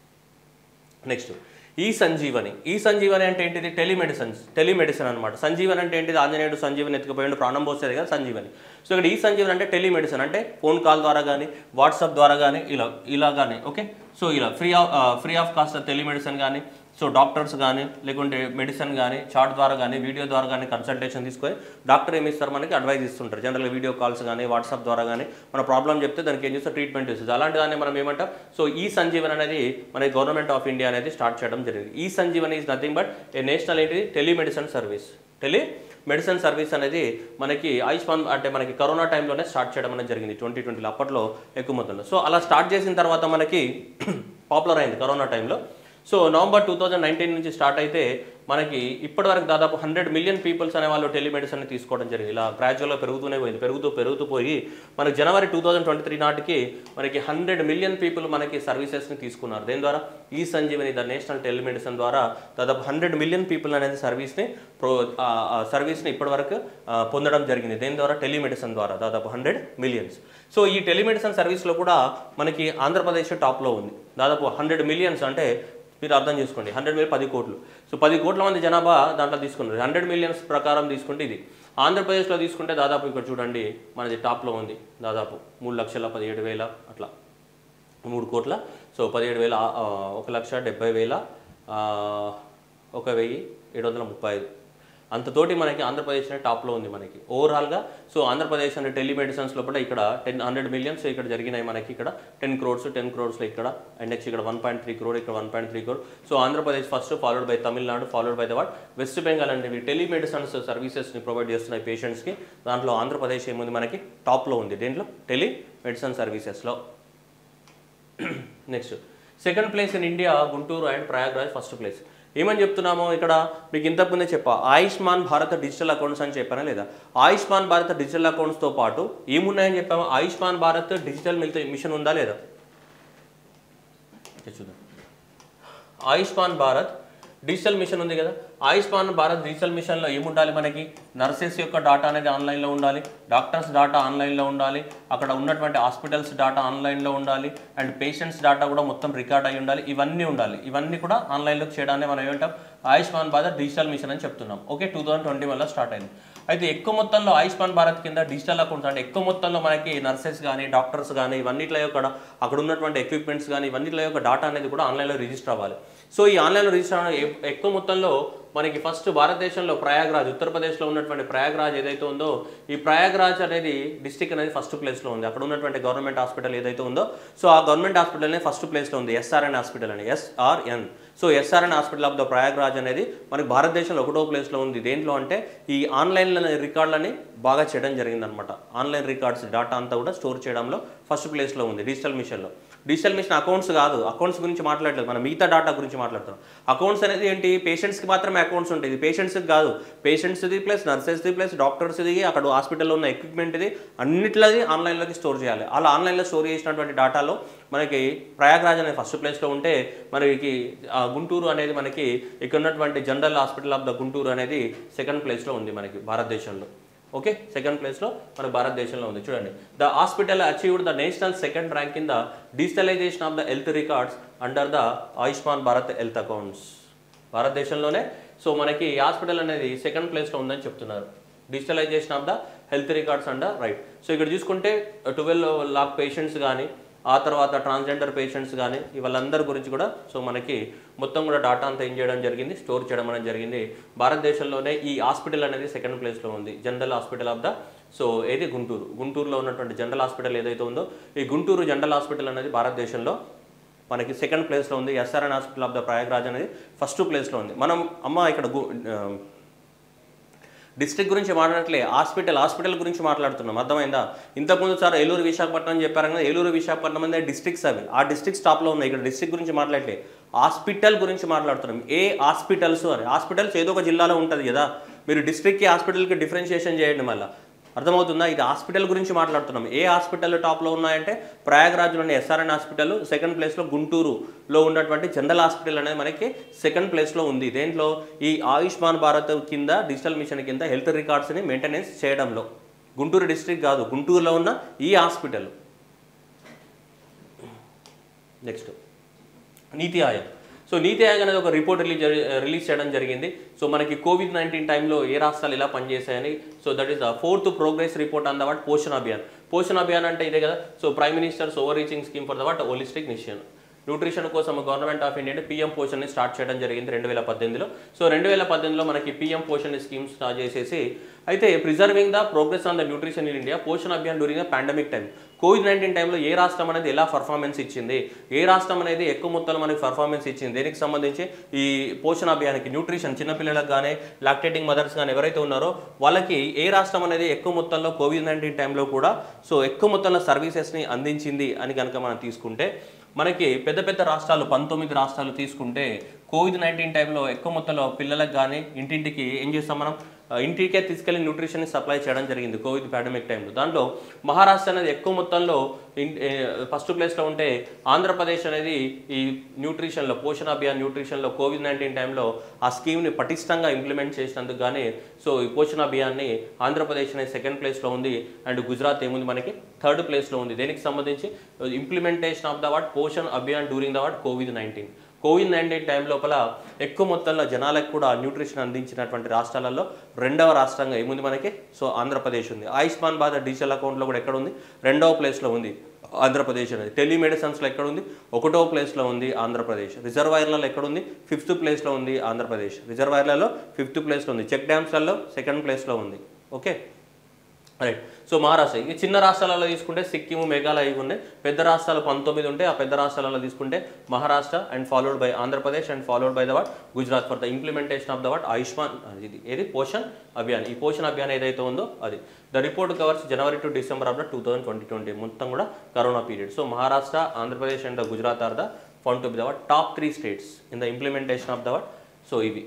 నెక్స్ట్ ఈ సంజీవని ఈ సంజీవని అంటే ఏంటిది టెలిమెడిసిన్ టెలిమెడిసిన్ అనమాట సంజీవని అంటే ఏంటిది ఆంజనేయుడు సంజీవని ఎత్తుకుపోయాడు ప్రాణం పోసేది కదా సంజీవని సో ఇక్కడ ఈ సంజీవని అంటే టెలిమెడిసిన్ అంటే ఫోన్ కాల్ ద్వారా కానీ వాట్సాప్ ద్వారా కానీ ఇలా ఇలా కానీ ఓకే సో ఇలా free of free of cost telemedicine కానీ సో డాక్టర్స్ కానీ లేకుంటే మెడిసిన్ కానీ చాట్ ద్వారా కానీ వీడియో ద్వారా కానీ కన్సల్టేషన్ తీసుకొని డాక్టర్ ఏమి ఇస్తారు మనకి అడ్వైస్ ఇస్తుంటారు జనరల్గా వీడియో కాల్స్ కానీ వాట్సాప్ ద్వారా కానీ మన ప్రాబ్లం చెప్తే దానికి ఏం చేస్తే ట్రీట్మెంట్ ఇస్తుంది అలాంటి దాన్ని మనం ఏమంటాం సో ఈ సంజీవన్ అనేది మన గవర్నమెంట్ ఆఫ్ ఇండియా అనేది స్టార్ట్ చేయడం జరిగింది ఈ Sanjeevan is nothing but a national ఏంటి telemedicine service telemedicine service అనేది మనకి ఆయుష్మాన్ అంటే మనకి కరోనా టైంలోనే స్టార్ట్ చేయడం అనేది జరిగింది ట్వంటీ ట్వంటీలో అప్పట్లో ఎక్కువ మొత్తంలో సో అలా స్టార్ట్ చేసిన తర్వాత మనకి పాపులర్ అయింది కరోనా టైంలో so November two thousand nineteen నుంచి స్టార్ట్ అయితే మనకి ఇప్పటివరకు దాదాపు హండ్రెడ్ మిలియన్ పీపుల్స్ అనే వాళ్ళు టెలిమెడిసిన్ తీసుకోవడం జరిగింది ఇలా గ్రాడ్యువల్గా పెరుగుతూనే పోయింది పెరుగుతూ పెరుగుతూ పోయి మనకి January two thousand twenty three నాటికి మనకి హండ్రెడ్ మిలియన్ పీపుల్ మనకి సర్వీసెస్ని తీసుకున్నారు దేని ద్వారా ఈ సంజీవని ద నేషనల్ టెలిమెడిసిన్ ద్వారా దాదాపు హండ్రెడ్ మిలియన్ పీపుల్ అనేది సర్వీస్ని ప్రో ఆ, ఆ సర్వీస్ని ఇప్పటివరకు ఆ, పొందడం జరిగింది దేని ద్వారా టెలిమెడిసిన్ ద్వారా దాదాపు హండ్రెడ్ మిలియన్స్ సో ఈ టెలిమెడిసిన్ సర్వీస్లో కూడా మనకి ఆంధ్రప్రదేశ్ టాప్లో ఉంది దాదాపు హండ్రెడ్ మిలియన్స్ అంటే మీరు అర్థం చేసుకోండి హండ్రెడ్ మిలియన్ పది కోట్లు సో పది కోట్ల మంది జనాభా దాంట్లో తీసుకున్నారు హండ్రెడ్ మిలియన్స్ ప్రకారం తీసుకుంటే ఇది ఆంధ్రప్రదేశ్లో తీసుకుంటే దాదాపు ఇక్కడ చూడండి మనది టాప్లో ఉంది దాదాపు మూడు లక్షల పదిహేడు వేల అట్లా మూడు కోట్ల సో పదిహేడు వేల ఆ, ఒక లక్ష డెబ్బై వేల ఆ, ఒక వెయ్యి ఏడు వందల ముప్పై ఐదు అంతతోటి మనకి ఆంధ్రప్రదేశ్ అనే టాప్లో ఉంది మనకి ఓవరాల్గా సో ఆంధ్రప్రదేశ్ అనే టెలిమెడిసిన్స్ లోపల ఇక్కడ టెన్ హండ్రెడ్ మిలియన్స్ ఇక్కడ జరిగినాయి మనకి ఇక్కడ టెన్ క్రోడ్స్ టెన్ క్రోడ్స్లో ఇక్కడ అండ్ నెక్స్ట్ ఇక్కడ వన్ పాయింట్ త్రీ క్రోడ్ ఇక్కడ one point three crore so Andhra Pradesh first followed by Tamil Nadu followed by the what West Bengal అనేవి టెలిమెడిసిన్స్ సర్వీసెస్ని ప్రొవైడ్ చేస్తున్నాయి పేషెంట్స్కి దాంట్లో ఆంధ్రప్రదేశ్ ఏముంది మనకి టాప్లో ఉంది దేంట్లో టెలిమెడిసిన్ సర్వీసెస్లో next second place in India Guntur and Prayagraj first place ఏమని చెప్తున్నాము ఇక్కడ మీకు ఇంతకుముందే చెప్పా ఆయుష్మాన్ భారత్ డిజిటల్ అకౌంట్స్ అని చెప్పానా లేదా ఆయుష్మాన్ భారత్ డిజిటల్ అకౌంట్స్తో పాటు ఏమున్నాయని చెప్పాము ఆయుష్మాన్ భారత్ డిజిటల్ మిల్త్ మిషన్ ఉందా లేదా ఇది చూద్దాం ఆయుష్మాన్ భారత్ డిజిటల్ మిషన్ ఉంది కదా ఆయుష్మాన్ భారత్ డిజిటల్ మిషన్లో ఏముండాలి మనకి నర్సెస్ యొక్క డాటా అనేది ఆన్లైన్లో ఉండాలి డాక్టర్స్ డాటా ఆన్లైన్లో ఉండాలి అక్కడ ఉన్నటువంటి హాస్పిటల్స్ డాటా ఆన్లైన్లో ఉండాలి అండ్ పేషెంట్స్ డాటా కూడా మొత్తం రికార్డ్ అయి ఉండాలి ఇవన్నీ ఉండాలి ఇవన్నీ కూడా ఆన్లైన్లోకి చేయడాన్ని మనం ఏమంటాం ఆయుష్మాన్ భారత్ డిజిటల్ మిషన్ అని చెప్తున్నాం ఓకే టూ థౌసండ్ ట్వంటీ వన్లో స్టార్ట్ అయింది అయితే ఎక్కువ మొత్తంలో ఆయుష్మాన్ భారత్ కింద డిజిటల్ అకౌంట్స్ అంటే ఎక్కువ మొత్తంలో మనకి నర్సెస్ కానీ డాక్టర్స్ కానీ ఇవన్నిట్లో యొక్క అక్కడ ఉన్నటువంటి ఎక్విప్మెంట్స్ కానీ ఇవన్నిట్లో యొక్క డాటా అనేది కూడా ఆన్లైన్లో రిజిస్టర్ అవ్వాలి సో ఈ ఆన్లైన్లో రిజిస్టర్ అవ్వడం ఎ- ఎక్కువ మొత్తంలో మనకి ఫస్ట్ భారతదేశంలో ప్రయాగ్రాజ్ ఉత్తరప్రదేశ్లో ఉన్నటువంటి ప్రయాగ్రాజ్ ఏదైతే ఉందో ఈ ప్రయాగ్రాజ్ అనేది డిస్టిక్ అనేది ఫస్ట్ ప్లేస్లో ఉంది అక్కడ ఉన్నటువంటి గవర్నమెంట్ హాస్పిటల్ ఏదైతే ఉందో సో ఆ గవర్నమెంట్ హాస్పిటల్ అనేది ఫస్ట్ ప్లేస్లో ఉంది ఎస్ఆర్ఎన్ హాస్పిటల్ అని SRN so SRN hospital of the Prayagraj అనేది మనకి భారతదేశంలో ఒకటో ప్లేస్లో ఉంది దేంట్లో అంటే ఈ ఆన్లైన్ రికార్డులని బాగా చేయడం జరిగిందనమాట ఆన్లైన్ రికార్డ్స్ డాటా అంతా కూడా స్టోర్ చేయడంలో ఫస్ట్ ప్లేస్లో ఉంది డిజిటల్ మిషన్లో డిజిటల్ మిషన్ అకౌంట్స్ కాదు అకౌంట్స్ గురించి మాట్లాడలేదు మనం మిగతా డాటా గురించి మాట్లాడుతున్నాం అకౌంట్స్ అనేది ఏంటి పేషెంట్స్కి మాత్రమే అకౌంట్స్ ఉంటాయి ఇది పేషెంట్స్కి కాదు పేషెంట్స్ది ప్లస్ నర్సెస్ది ప్లస్ డాక్టర్స్ది అక్కడ హాస్పిటల్లో ఉన్న ఎక్విప్మెంట్ది అన్నిట్లది ఆన్లైన్లోకి స్టోర్ చేయాలి అలా ఆన్లైన్లో స్టోర్ చేసినటువంటి డాటాలో మనకి ప్రయాగ్రాజ్ అనేది ఫస్ట్ ప్లేస్లో ఉంటే మనకి ఆ గుంటూరు అనేది మనకి ఇక్కడ ఉన్నటువంటి general hospital of the Guntur అనేది సెకండ్ ప్లేస్లో ఉంది మనకి భారతదేశంలో ఓకే సెకండ్ ప్లేస్లో మన భారతదేశంలో ఉంది చూడండి the hospital achieved the national second rank in the digitalisation of the health records under the Ayushman Bharat health accounts భారతదేశంలోనే సో మనకి ఈ హాస్పిటల్ అనేది సెకండ్ ప్లేస్లో ఉందని చెప్తున్నారు digitalisation of the health records and right so ఇక్కడ చూసుకుంటే ట్వెల్వ్ లాక్ పేషెంట్స్ కానీ ఆ తర్వాత ట్రాన్స్జెండర్ పేషెంట్స్ కానీ వాళ్ళందరి గురించి కూడా సో మనకి మొత్తం కూడా డాటా అంతా ఏం చేయడం జరిగింది స్టోర్ చేయడం అనేది జరిగింది భారతదేశంలోనే ఈ హాస్పిటల్ అనేది సెకండ్ ప్లేస్లో ఉంది general hospital of the so ఏది గుంటూరు గుంటూరులో ఉన్నటువంటి జనరల్ హాస్పిటల్ ఏదైతే ఉందో ఈ గుంటూరు జనరల్ హాస్పిటల్ అనేది భారతదేశంలో మనకి సెకండ్ ప్లేస్లో ఉంది SRN hospital of the Prayagraj అనేది ఫస్ట్ ప్లేస్లో ఉంది మనం అమ్మ ఇక్కడ గు- ఆ, డిస్ట్రిక్ట్ గురించి మాట్లాడట్లే హాస్పిటల్ హాస్పిటల్ గురించి మాట్లాడుతున్నాం అర్థమైందా ఇంతకుముందు సార్ ఏలూరు విశాఖపట్నం అని చెప్పారు కదా ఏలూరు విశాఖపట్నం అనేది డిస్ట్రిక్ట్స్ అవి ఆ డిస్ట్రిక్ట్ టాప్లో ఉన్నాయి ఇక్కడ డిస్ట్రిక్ట్ గురించి మాట్లాడలే హాస్పిటల్ గురించి మాట్లాడుతున్నాం ఏ హాస్పిటల్స్ అని హాస్పిటల్స్ ఏదో ఒక జిల్లాలో ఉంటుంది కదా మీరు డిస్ట్రిక్ట్కి హాస్పిటల్కి డిఫరెన్షియేషన్ చేయండి మళ్ళీ అర్థమవుతుందా ఇది హాస్పిటల్ గురించి మాట్లాడుతున్నాం ఏ హాస్పిటల్ టాప్లో ఉన్నాయంటే ప్రయాగ్రాజ్లోని ఎస్ఆర్ఎన్ హాస్పిటల్ సెకండ్ ప్లేస్లో గుంటూరులో ఉన్నటువంటి జనరల్ హాస్పిటల్ అనేది మనకి సెకండ్ ప్లేస్లో ఉంది దేంట్లో ఈ ఆయుష్మాన్ భారత్ కింద డిజిటల్ మిషన్ కింద హెల్త్ రికార్డ్స్ని మెయింటెనెన్స్ చేయడంలో గుంటూరు డిస్ట్రిక్ట్ కాదు గుంటూరులో ఉన్న ఈ హాస్పిటల్ నెక్స్ట్ నీతి ఆయోగ్ సో నీతి ఆయోగ్ అనేది ఒక రిపోర్ట్ రిలీజ్ రిలీజ్ చేయడం జరిగింది సో మనకి కోవిడ్ నైన్టీన్ టైంలో ఏ రాష్ట్రాలు ఎలా పనిచేశాయని so that is the fourth progress report on the what Poshan Abhiyan Poshan Abhiyan అంటే ఇదే కదా so prime minister's over reaching scheme for the what holistic mission nutrition కోసం గవర్నమెంట్ ఆఫ్ ఇండియా పిఎం పోషణని స్టార్ట్ చేయడం జరిగింది రెండు వేల పద్దెనిమిదిలో సో రెండు వేల పద్దెనిమిదిలో మనకి పిఎం పోషణ్ స్కీమ్ స్టార్ట్ చేసేసి అయితే preserving the progress on the nutrition in India Poshan Abhiyan during the pandemic time COVID nineteen టైంలో ఏ రాష్ట్రం అనేది ఎలా పర్ఫార్మెన్స్ ఇచ్చింది ఏ రాష్ట్రం అనేది ఎక్కువ మొత్తంలో మనకి పర్ఫార్మెన్స్ ఇచ్చింది దీనికి సంబంధించి ఈ పోషణ అభియానికి న్యూట్రిషన్ చిన్నపిల్లలకు కానీ లాక్టేటింగ్ మదర్స్ కానీ ఎవరైతే ఉన్నారో వాళ్ళకి ఏ రాష్ట్రం అనేది ఎక్కువ మొత్తంలో కోవిడ్ నైన్టీన్ టైంలో కూడా సో ఎక్కువ మొత్తంలో సర్వీసెస్ని అందించింది అని కనుక మనం తీసుకుంటే మనకి పెద్ద పెద్ద రాష్ట్రాలు పంతొమ్మిది రాష్ట్రాలు తీసుకుంటే కోవిడ్ నైన్టీన్ టైంలో ఎక్కువ మొత్తంలో పిల్లలకు కానీ ఇంటింటికి ఏం చేస్తాం మనం ఆ, ఇంటికే తీసుకెళ్లి న్యూట్రిషన్ సప్లై చేయడం జరిగింది కోవిడ్ పాండమిక్ టైంలో దాంట్లో మహారాష్ట్ర అనేది ఎక్కువ మొత్తంలో ఫస్ట్ ప్లేస్లో ఉంటే ఆంధ్రప్రదేశ్ అనేది ఈ న్యూట్రిషన్లో పోషణ అభియాన్ న్యూట్రిషన్లో కోవిడ్ నైన్టీన్ టైంలో ఆ స్కీమ్ని పటిష్టంగా ఇంప్లిమెంట్ చేసినందుకు కానీ సో ఈ పోషణ అభియాన్ని ఆంధ్రప్రదేశ్ అనేది సెకండ్ ప్లేస్లో ఉంది అండ్ గుజరాత్ ఏముంది మనకి థర్డ్ ప్లేస్లో ఉంది దేనికి సంబంధించి implementation of the what Poshan Abhiyan during the what COVID nineteen COVID nineteen time లోపల ఎక్కువ మొత్తంలో జనాలకు కూడా న్యూట్రిషన్ అందించినటువంటి రాష్ట్రాలలో రెండవ రాష్ట్రంగా ఏముంది మనకి సో ఆంధ్రప్రదేశ్ ఉంది ఆయుష్మాన్ భారత్ డిజిటల్ అకౌంట్లో కూడా ఎక్కడ ఉంది రెండవ ప్లేస్లో ఉంది ఆంధ్రప్రదేశ్ అనేది టెలిమెడిసిన్స్లో ఎక్కడ ఉంది ఒకటో ప్లేస్లో ఉంది ఆంధ్రప్రదేశ్ రిజర్వాయర్లలో ఎక్కడ ఉంది ఫిఫ్త్ ప్లేస్లో ఉంది ఆంధ్రప్రదేశ్ రిజర్వాయర్లలో ఫిఫ్త్ ప్లేస్లో ఉంది చెక్ డ్యామ్స్లలో సెకండ్ ప్లేస్లో ఉంది ఓకే రైట్ సో మహారాష్ట్ర ఈ చిన్న రాష్ట్రాలలో తీసుకుంటే సిక్కిం మేఘాలయ ఇవి ఉన్నాయి పెద్ద రాష్ట్రాలు పంతొమ్మిది ఉంటే ఆ పెద్ద రాష్ట్రాలలో తీసుకుంటే Maharashtra and followed by Andhra Pradesh and followed by the what Gujarat for the implementation of the what Ayushman ఇది ఏది పోషణ్ అభియాన్ ఈ పోషణ్ అభియాన్ ఏదైతే ఉందో అది the report covers January to December of the two thousand twenty twenty మొత్తం కూడా corona period so Maharashtra Andhra Pradesh and the Gujarat are the found to be the what top three states in the implementation of the what so ఇవి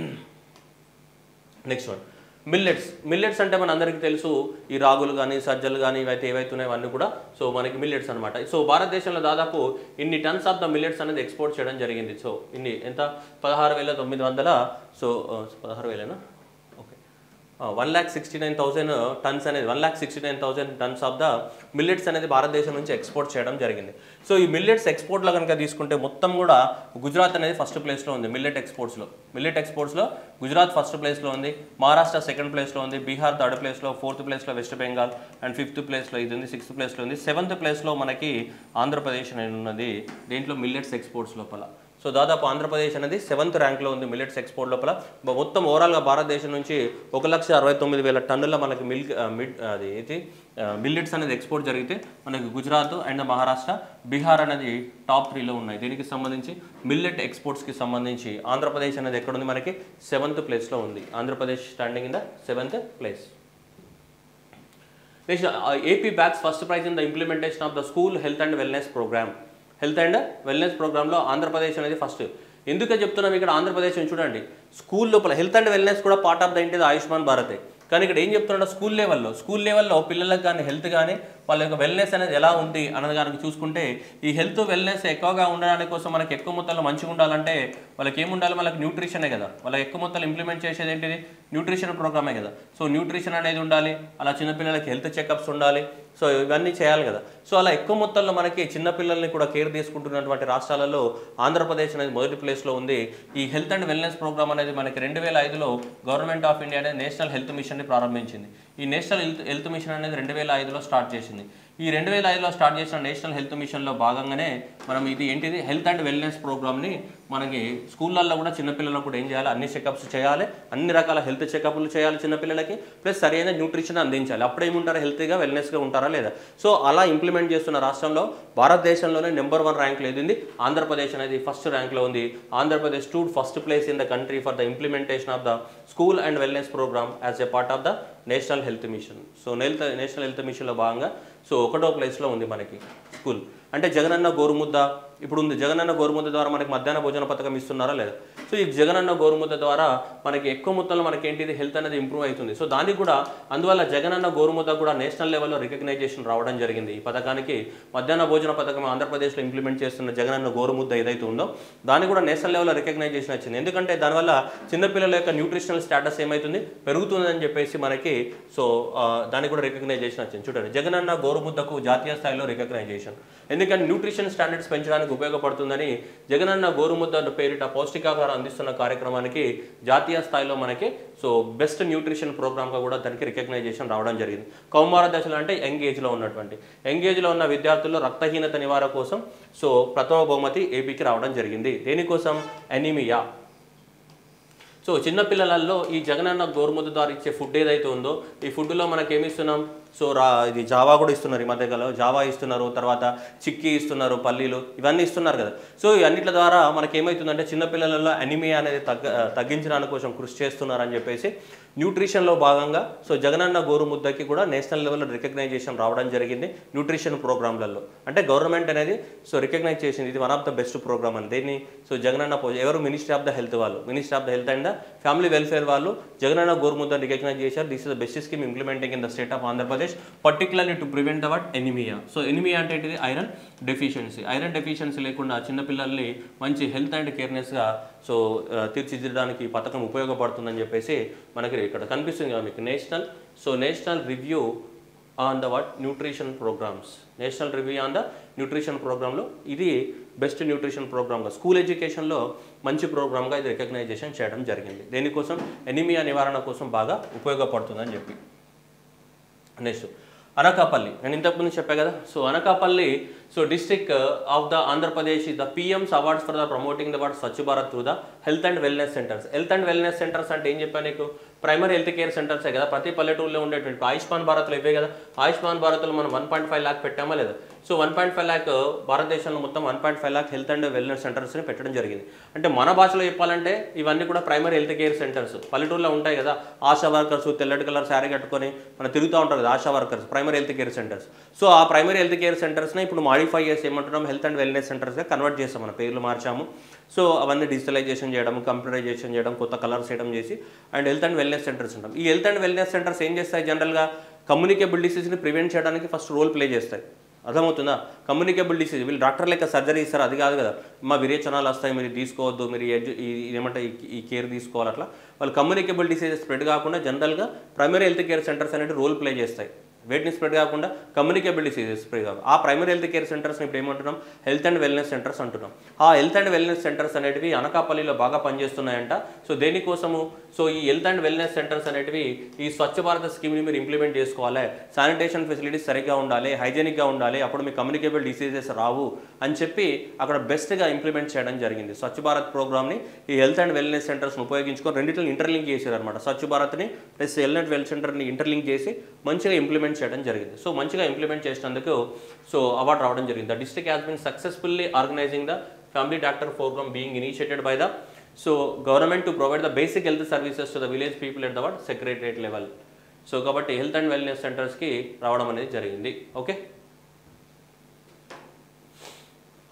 నెక్స్ట్ వన్ మిల్లెట్స్ మిల్లెట్స్ అంటే మన అందరికీ తెలుసు ఈ రాగులు కానీ సజ్జలు కానీ ఇవైతే ఏవైతే ఉన్నాయో అన్నీ కూడా సో మనకి మిల్లెట్స్ అనమాట సో భారతదేశంలో దాదాపు ఇన్ని టన్స్ ఆఫ్ ద మిల్లెట్స్ అనేది ఎక్స్పోర్ట్ చేయడం జరిగింది సో ఇన్ని ఎంత పదహారు వేల తొమ్మిది వందల సో పదహారు వేలేనా okay one lakh sixty nine thousand tons అనేది one lakh sixty nine thousand tons of the millets అనేది భారతదేశం నుంచి ఎక్స్పోర్ట్ చేయడం జరిగింది సో ఈ మిల్లెట్స్ ఎక్స్పోర్ట్లో కనుక తీసుకుంటే మొత్తం కూడా గుజరాత్ అనేది ఫస్ట్ ప్లేస్లో ఉంది మిల్లెట్ ఎక్స్పోర్ట్స్లో మిల్లెట్ ఎక్స్పోర్ట్స్లో గుజరాత్ ఫస్ట్ ప్లేస్లో ఉంది మహారాష్ట్ర సెకండ్ ప్లేస్లో ఉంది బీహార్ థర్డ్ ప్లేస్లో ఫోర్త్ ప్లేస్లో వెస్ట్ బెంగాల్ అండ్ ఫిఫ్త్ ప్లేస్లో ఇది ఉంది సిక్స్త్ ప్లేస్లో ఉంది సెవెంత్ ప్లేస్లో మనకి ఆంధ్రప్రదేశ్ అనేది ఉన్నది దీంట్లో మిల్లెట్స్ ఎక్స్పోర్ట్స్ లోపల సో దాదాపు ఆంధ్రప్రదేశ్ అనేది సెవెంత్ ర్యాంక్లో ఉంది మిల్లెట్స్ ఎక్స్పోర్ట్ లోపల బ- మొత్తం ఓవరాల్గా భారతదేశం నుంచి ఒక లక్ష అరవై తొమ్మిది వేల టన్నుల మనకి మిల్క్ ఆ, మిడ్ అది ఏంటి మిల్లెట్స్ అనేది ఎక్స్పోర్ట్ జరిగితే మనకి గుజరాత్ అండ్ మహారాష్ట్ర బీహార్ అనేది టాప్ త్రీలో ఉన్నాయి దీనికి సంబంధించి మిల్లెట్ ఎక్స్పోర్ట్స్కి సంబంధించి ఆంధ్రప్రదేశ్ అనేది ఎక్కడ ఉంది మనకి సెవెంత్ ప్లేస్లో ఉంది Andhra Pradesh standing in the seventh place next AP bags first prize in the implementation of the school health and wellness programme health and wellness ప్రోగ్రాంలో ఆంధ్రప్రదేశ్ అనేది ఫస్ట్ ఎందుకు చెప్తున్నాం ఇక్కడ ఆంధ్రప్రదేశ్ అని చూడండి స్కూల్ లోపల హెల్త్ అండ్ వెల్నెస్ కూడా పార్ట్ ఆఫ్ ద ఏంటిది ఆయుష్మాన్ భారతే కానీ ఇక్కడ ఏం చెప్తున్నాడు స్కూల్ లెవెల్లో స్కూల్ లెవెల్లో పిల్లలకు కానీ హెల్త్ కానీ వాళ్ళ యొక్క వెల్నెస్ అనేది ఎలా ఉంది అన్నది కనుక చూసుకుంటే ఈ హెల్త్ వెల్నెస్ ఎక్కువగా ఉండడానికి కోసం మనకి ఎక్కువ మొత్తంలో మంచిగా ఉండాలంటే వాళ్ళకి ఏముండాలి వాళ్ళకి న్యూట్రిషనే కదా వాళ్ళకి ఎక్కువ మొత్తంలో ఇంప్లిమెంట్ చేసేది ఏంటిది న్యూట్రిషన్ ప్రోగ్రామే కదా సో న్యూట్రిషన్ అనేది ఉండాలి అలా చిన్నపిల్లలకి హెల్త్ చెకప్స్ ఉండాలి సో ఇవన్నీ చేయాలి కదా సో అలా ఎక్కువ మొత్తంలో మనకి చిన్నపిల్లల్ని కూడా కేర్ తీసుకుంటున్నటువంటి రాష్ట్రాలలో ఆంధ్రప్రదేశ్ అనేది మొదటి ప్లేస్లో ఉంది ఈ హెల్త్ అండ్ వెల్నెస్ ప్రోగ్రామ్ అనేది మనకి రెండు వేల ఐదులో గవర్నమెంట్ ఆఫ్ ఇండియా అనేది నేషనల్ హెల్త్ మిషన్ని ప్రారంభించింది ఈ నేషనల్ హెల్త్ హెల్త్ మిషన్ అనేది రెండు వేల ఐదులో స్టార్ట్ చేసింది ఈ రెండు వేల ఐదులో స్టార్ట్ చేసిన నేషనల్ హెల్త్ మిషన్లో భాగంగానే మనం ఇది ఏంటిది హెల్త్ అండ్ వెల్నెస్ ప్రోగ్రామ్ని మనకి స్కూళ్ళల్లో కూడా చిన్నపిల్లలకు కూడా ఏం చేయాలి అన్ని చెకప్స్ చేయాలి అన్ని రకాల హెల్త్ చెకప్లు చేయాలి చిన్నపిల్లలకి ప్లస్ సరైన న్యూట్రిషన్ అందించాలి అప్పుడు ఏముంటారు హెల్తీగా వెల్నెస్గా ఉంటారా లేదా సో అలా ఇంప్లిమెంట్ చేస్తున్న రాష్ట్రంలో భారతదేశంలోనే నెంబర్ వన్ ర్యాంక్లో ఏది ఆంధ్రప్రదేశ్ అనేది ఫస్ట్ ర్యాంక్లో ఉంది Andhra Pradesh stood first place in the country for the implementation of the school and wellness programme as a part of the national health mission so health national health మిషన్లో భాగంగా సో ఒకటో ప్లేస్లో ఉంది మనకి స్కూల్ అంటే జగనన్న గోరుముద్ద ఇప్పుడు ఉంది జగనన్న గోరుముద్ద ద్వారా మనకి మధ్యాహ్న భోజన పథకం ఇస్తున్నారా లేదా సో ఈ జగనన్న గోరుముద్ద ద్వారా మనకి ఎక్కువ మొత్తంలో మనకి ఏంటిది హెల్త్ అనేది ఇంప్రూవ్ అవుతుంది సో దానికి కూడా అందువల్ల జగనన్న గోరుముద్ద కూడా నేషనల్ లెవెల్లో రికగ్నైజేషన్ రావడం జరిగింది ఈ పథకానికి మధ్యాహ్న భోజన పథకం ఆంధ్రప్రదేశ్లో ఇంప్లిమెంట్ చేస్తున్న జగనన్న గోరుముద్ద ఏదైతే ఉందో దానికి కూడా నేషనల్ లెవెల్లో రికగ్నైజేషన్ వచ్చింది ఎందుకంటే దానివల్ల చిన్నపిల్లల యొక్క న్యూట్రిషనల్ స్టేటస్ ఏమవుతుంది పెరుగుతుందని చెప్పేసి మనకి సో ఆ, దానికి కూడా రికగ్నైజేషన్ వచ్చింది చూడండి జగనన్న గోరుముద్దకు జాతీయ స్థాయిలో రికగ్నైజేషన్ ఎందుకంటే న్యూట్రిషన్ స్టాండర్డ్స్ పెంచడానికి ఉపయోగపడుతుందని జగనన్న గోరుముద్ద పేరిట పౌష్టికాహారం అందిస్తున్న కార్యక్రమానికి జాతీయ స్థాయిలో మనకి సో బెస్ట్ న్యూట్రిషన్ ప్రోగ్రామ్గా కూడా దానికి రికగ్నైజేషన్ రావడం జరిగింది కౌమార దశలో అంటే యంగ్ ఏజ్లో ఉన్నటువంటి యంగ్ ఏజ్లో ఉన్న విద్యార్థుల్లో రక్తహీనత నివారణ కోసం సో ప్రథమ బహుమతి ఏపీకి రావడం జరిగింది దేనికోసం ఎనీమియా సో చిన్నపిల్లలలో ఈ జగనన్న గోరుముద్ద ద్వారా ఇచ్చే ఫుడ్ ఏదైతే ఉందో ఈ ఫుడ్లో మనకి ఏమి ఇస్తున్నాం సో రా ఇది జావా కూడా ఇస్తున్నారు ఈ మధ్యకాలంలో జావా ఇస్తున్నారు తర్వాత చిక్కీ ఇస్తున్నారు పల్లీలు ఇవన్నీ ఇస్తున్నారు కదా సో ఈ అన్నిటి ద్వారా మనకి ఏమవుతుందంటే చిన్నపిల్లలలో అనిమియా అనేది తగ్గ తగ్గించడానికి కోసం కృషి చేస్తున్నారని చెప్పేసి న్యూట్రిషన్లో భాగంగా సో జగనన్న గోరు ముద్దకి కూడా నేషనల్ లెవెల్లో రికగ్నైజేషన్ రావడం జరిగింది న్యూట్రిషన్ ప్రోగ్రాంలలో అంటే గవర్నమెంట్ అనేది సో రికగ్నైజ్ చేసింది ఇది one of the best programme అని దేన్ని సో జగనన్న పో- ఎవరు మినిస్ట్రీ ఆఫ్ ద హెల్త్ వాళ్ళు ministry of the health and family welfare వాళ్ళు జగనన్న గోరు ముద్దని రికగ్నైజ్ చేశారు this is the best scheme implementing in the state of Andhra Pradesh particularly to prevent out anaemia so anaemia అంటే ఏంటిది ఐరన్ డెఫిషియన్సీ ఐరన్ డెఫిషియన్సీ లేకుండా చిన్నపిల్లల్ని మంచి హెల్త్ అండ్ కేర్నెస్గా సో ఆ, తీర్చిదిద్దడానికి ఈ పథకం ఉపయోగపడుతుందని చెప్పేసి మనకి ఇక్కడ కనిపిస్తుంది కదా మీకు national so national review on the what nutrition programmes national review on the nutrition ప్రోగ్రాంలో ఇది బెస్ట్ న్యూట్రిషన్ ప్రోగ్రామ్గా స్కూల్ ఎడ్యుకేషన్లో మంచి ప్రోగ్రామ్గా ఇది రికగ్నైజేషన్ చేయడం జరిగింది దేనికోసం ఎనిమియా నివారణ కోసం బాగా ఉపయోగపడుతుందని చెప్పి నెక్స్ట్ అనకాపల్లి నేను ఇంతకుముందు చెప్పా కదా so Anakapalli so district of the Andhra Pradesh the PM's awards for the promoting the what Swachh Bharat through the health and wellness centres health and wellness centres అంటే ఏం చెప్పాను నీకు ప్రైమరీ హెల్త్ కేర్ సెంటర్సే కదా ప్రతి పల్లెటూరులో ఉండేటువంటి ఆయుష్మాన్ భారత్లో ఇవే కదా ఆయుష్మాన్ భారత్లో మనం వన్ పాయింట్ ఫైవ్ ల్యాక్ పెట్టామా లేదా so one point five lakh భారతదేశంలో మొత్తం one point five lakh health and wellness సెంటర్స్ని పెట్టడం జరిగింది అంటే మన భాషలో చెప్పాలంటే ఇవన్నీ కూడా ప్రైమరీ హెల్త్ కేర్ సెంటర్స్ పల్లెటూరులో ఉంటాయి కదా ఆశా వర్కర్స్ తెల్లటి కలర్ శారీ కట్టుకొని మనం తిరుగుతూ ఉంటారు కదా ASHA workers primary health care centres so ఆ ప్రైమరీ హెల్త్ కేర్ సెంటర్స్ని ఇప్పుడు మాడిఫై చేసి ఏమంటున్నాం హెల్త్ అండ్ వెల్నెస్ సెంటర్స్గా కన్వర్ట్ చేస్తాం మన పేర్లు మార్చాము సో అవన్నీ డిజిటలైజేషన్ చేయడం కంప్యూటరైజేషన్ చేయడం కొత్త కలర్స్ చేయడం చేసి and health and wellness centres ఉంటాం ఈ హెల్త్ అండ్ వెల్నెస్ సెంటర్స్ ఏం చేస్తాయి జనరల్గా కమ్యూనికేబుల్ డిసీజ్ని ప్రివెంట్ చేయడానికి ఫస్ట్ రోల్ ప్లే చేస్తాయి అర్థమవుతుందా కమ్యూనికేబుల్ డిసీజ్ వీళ్ళు డాక్టర్ లెక్క సర్జరీ ఇస్తారు అది కాదు కదా మా విరేచనాలు వస్తాయి మీరు ఇది తీసుకోవద్దు మీరు ఈ ఎడ్యు- ఈ- ఈ ఏమంటే ఈ- ఈ కేర్ తీసుకోవాలి అట్లా వాళ్ళు కమ్యూనికేబుల్ డిసీజెస్ స్ప్రెడ్ కాకుండా జనరల్గా ప్రైమరీ హెల్త్ కేర్ సెంటర్స్ అనేవి రోల్ ప్లే చేస్తాయి వేటిని స్ప్రెడ్ కాకుండా కమ్యూనికేబుల్ డిసీజెస్ స్ప్రెడ్ కాదు ఆ ప్రైమరీ హెల్త్ కేర్ సెంటర్స్ని ఇప్పుడు ఏమంటున్నాం హెల్త్ అండ్ వెల్నెస్ సెంటర్స్ అంటున్నాం ఆ హెల్త్ అండ్ వెల్నెస్ సెంటర్స్ అనేటివి అనకాపల్లిలో బాగా పనిచేస్తున్నాయంట సో దేనికోసము సో ఈ హెల్త్ అండ్ వెల్నెస్ సెంటర్స్ అనేటివి ఈ స్వచ్ఛ భారత్ స్కీమ్ని మీరు ఇంప్లిమెంట్ చేసుకోవాలి శానిటేషన్ ఫెసిలిటీస్ సరిగ్గా ఉండాలి హైజెనిక్గా ఉండాలి అప్పుడు మీ కమ్యూనికేబుల్ డిసీజెస్ రావు అని చెప్పి అక్కడ బెస్ట్గా ఇంప్లిమెంట్ చేయడం జరిగింది స్వచ్ఛ భారత్ ప్రోగ్రామ్ని ఈ హెల్త్ అండ్ వెల్నెస్ సెంటర్స్ని ఉపయోగించుకొని రెండింటిని ఇంటర్లింక్ చేశారు అనమాట స్వచ్ఛ భారత్ని ప్లస్ హెల్త్ అండ్ వెల్ సెంటర్ని ఇంటర్లింక్ చేసి మంచిగా ఇంప్లిమెంట్ చేయడం జరిగింది సో మంచిగా ఇంప్లిమెంట్ చేసినందుకు సో అవార్డు రావడం జరిగింది the district has been successfully organising the family doctor programme being initiated by the so government to provide the basic health services to the village people at the what secretariat level so కాబట్టి హెల్త్ అండ్ వెల్నెస్ సెంటర్స్కి రావడం అనేది జరిగింది okay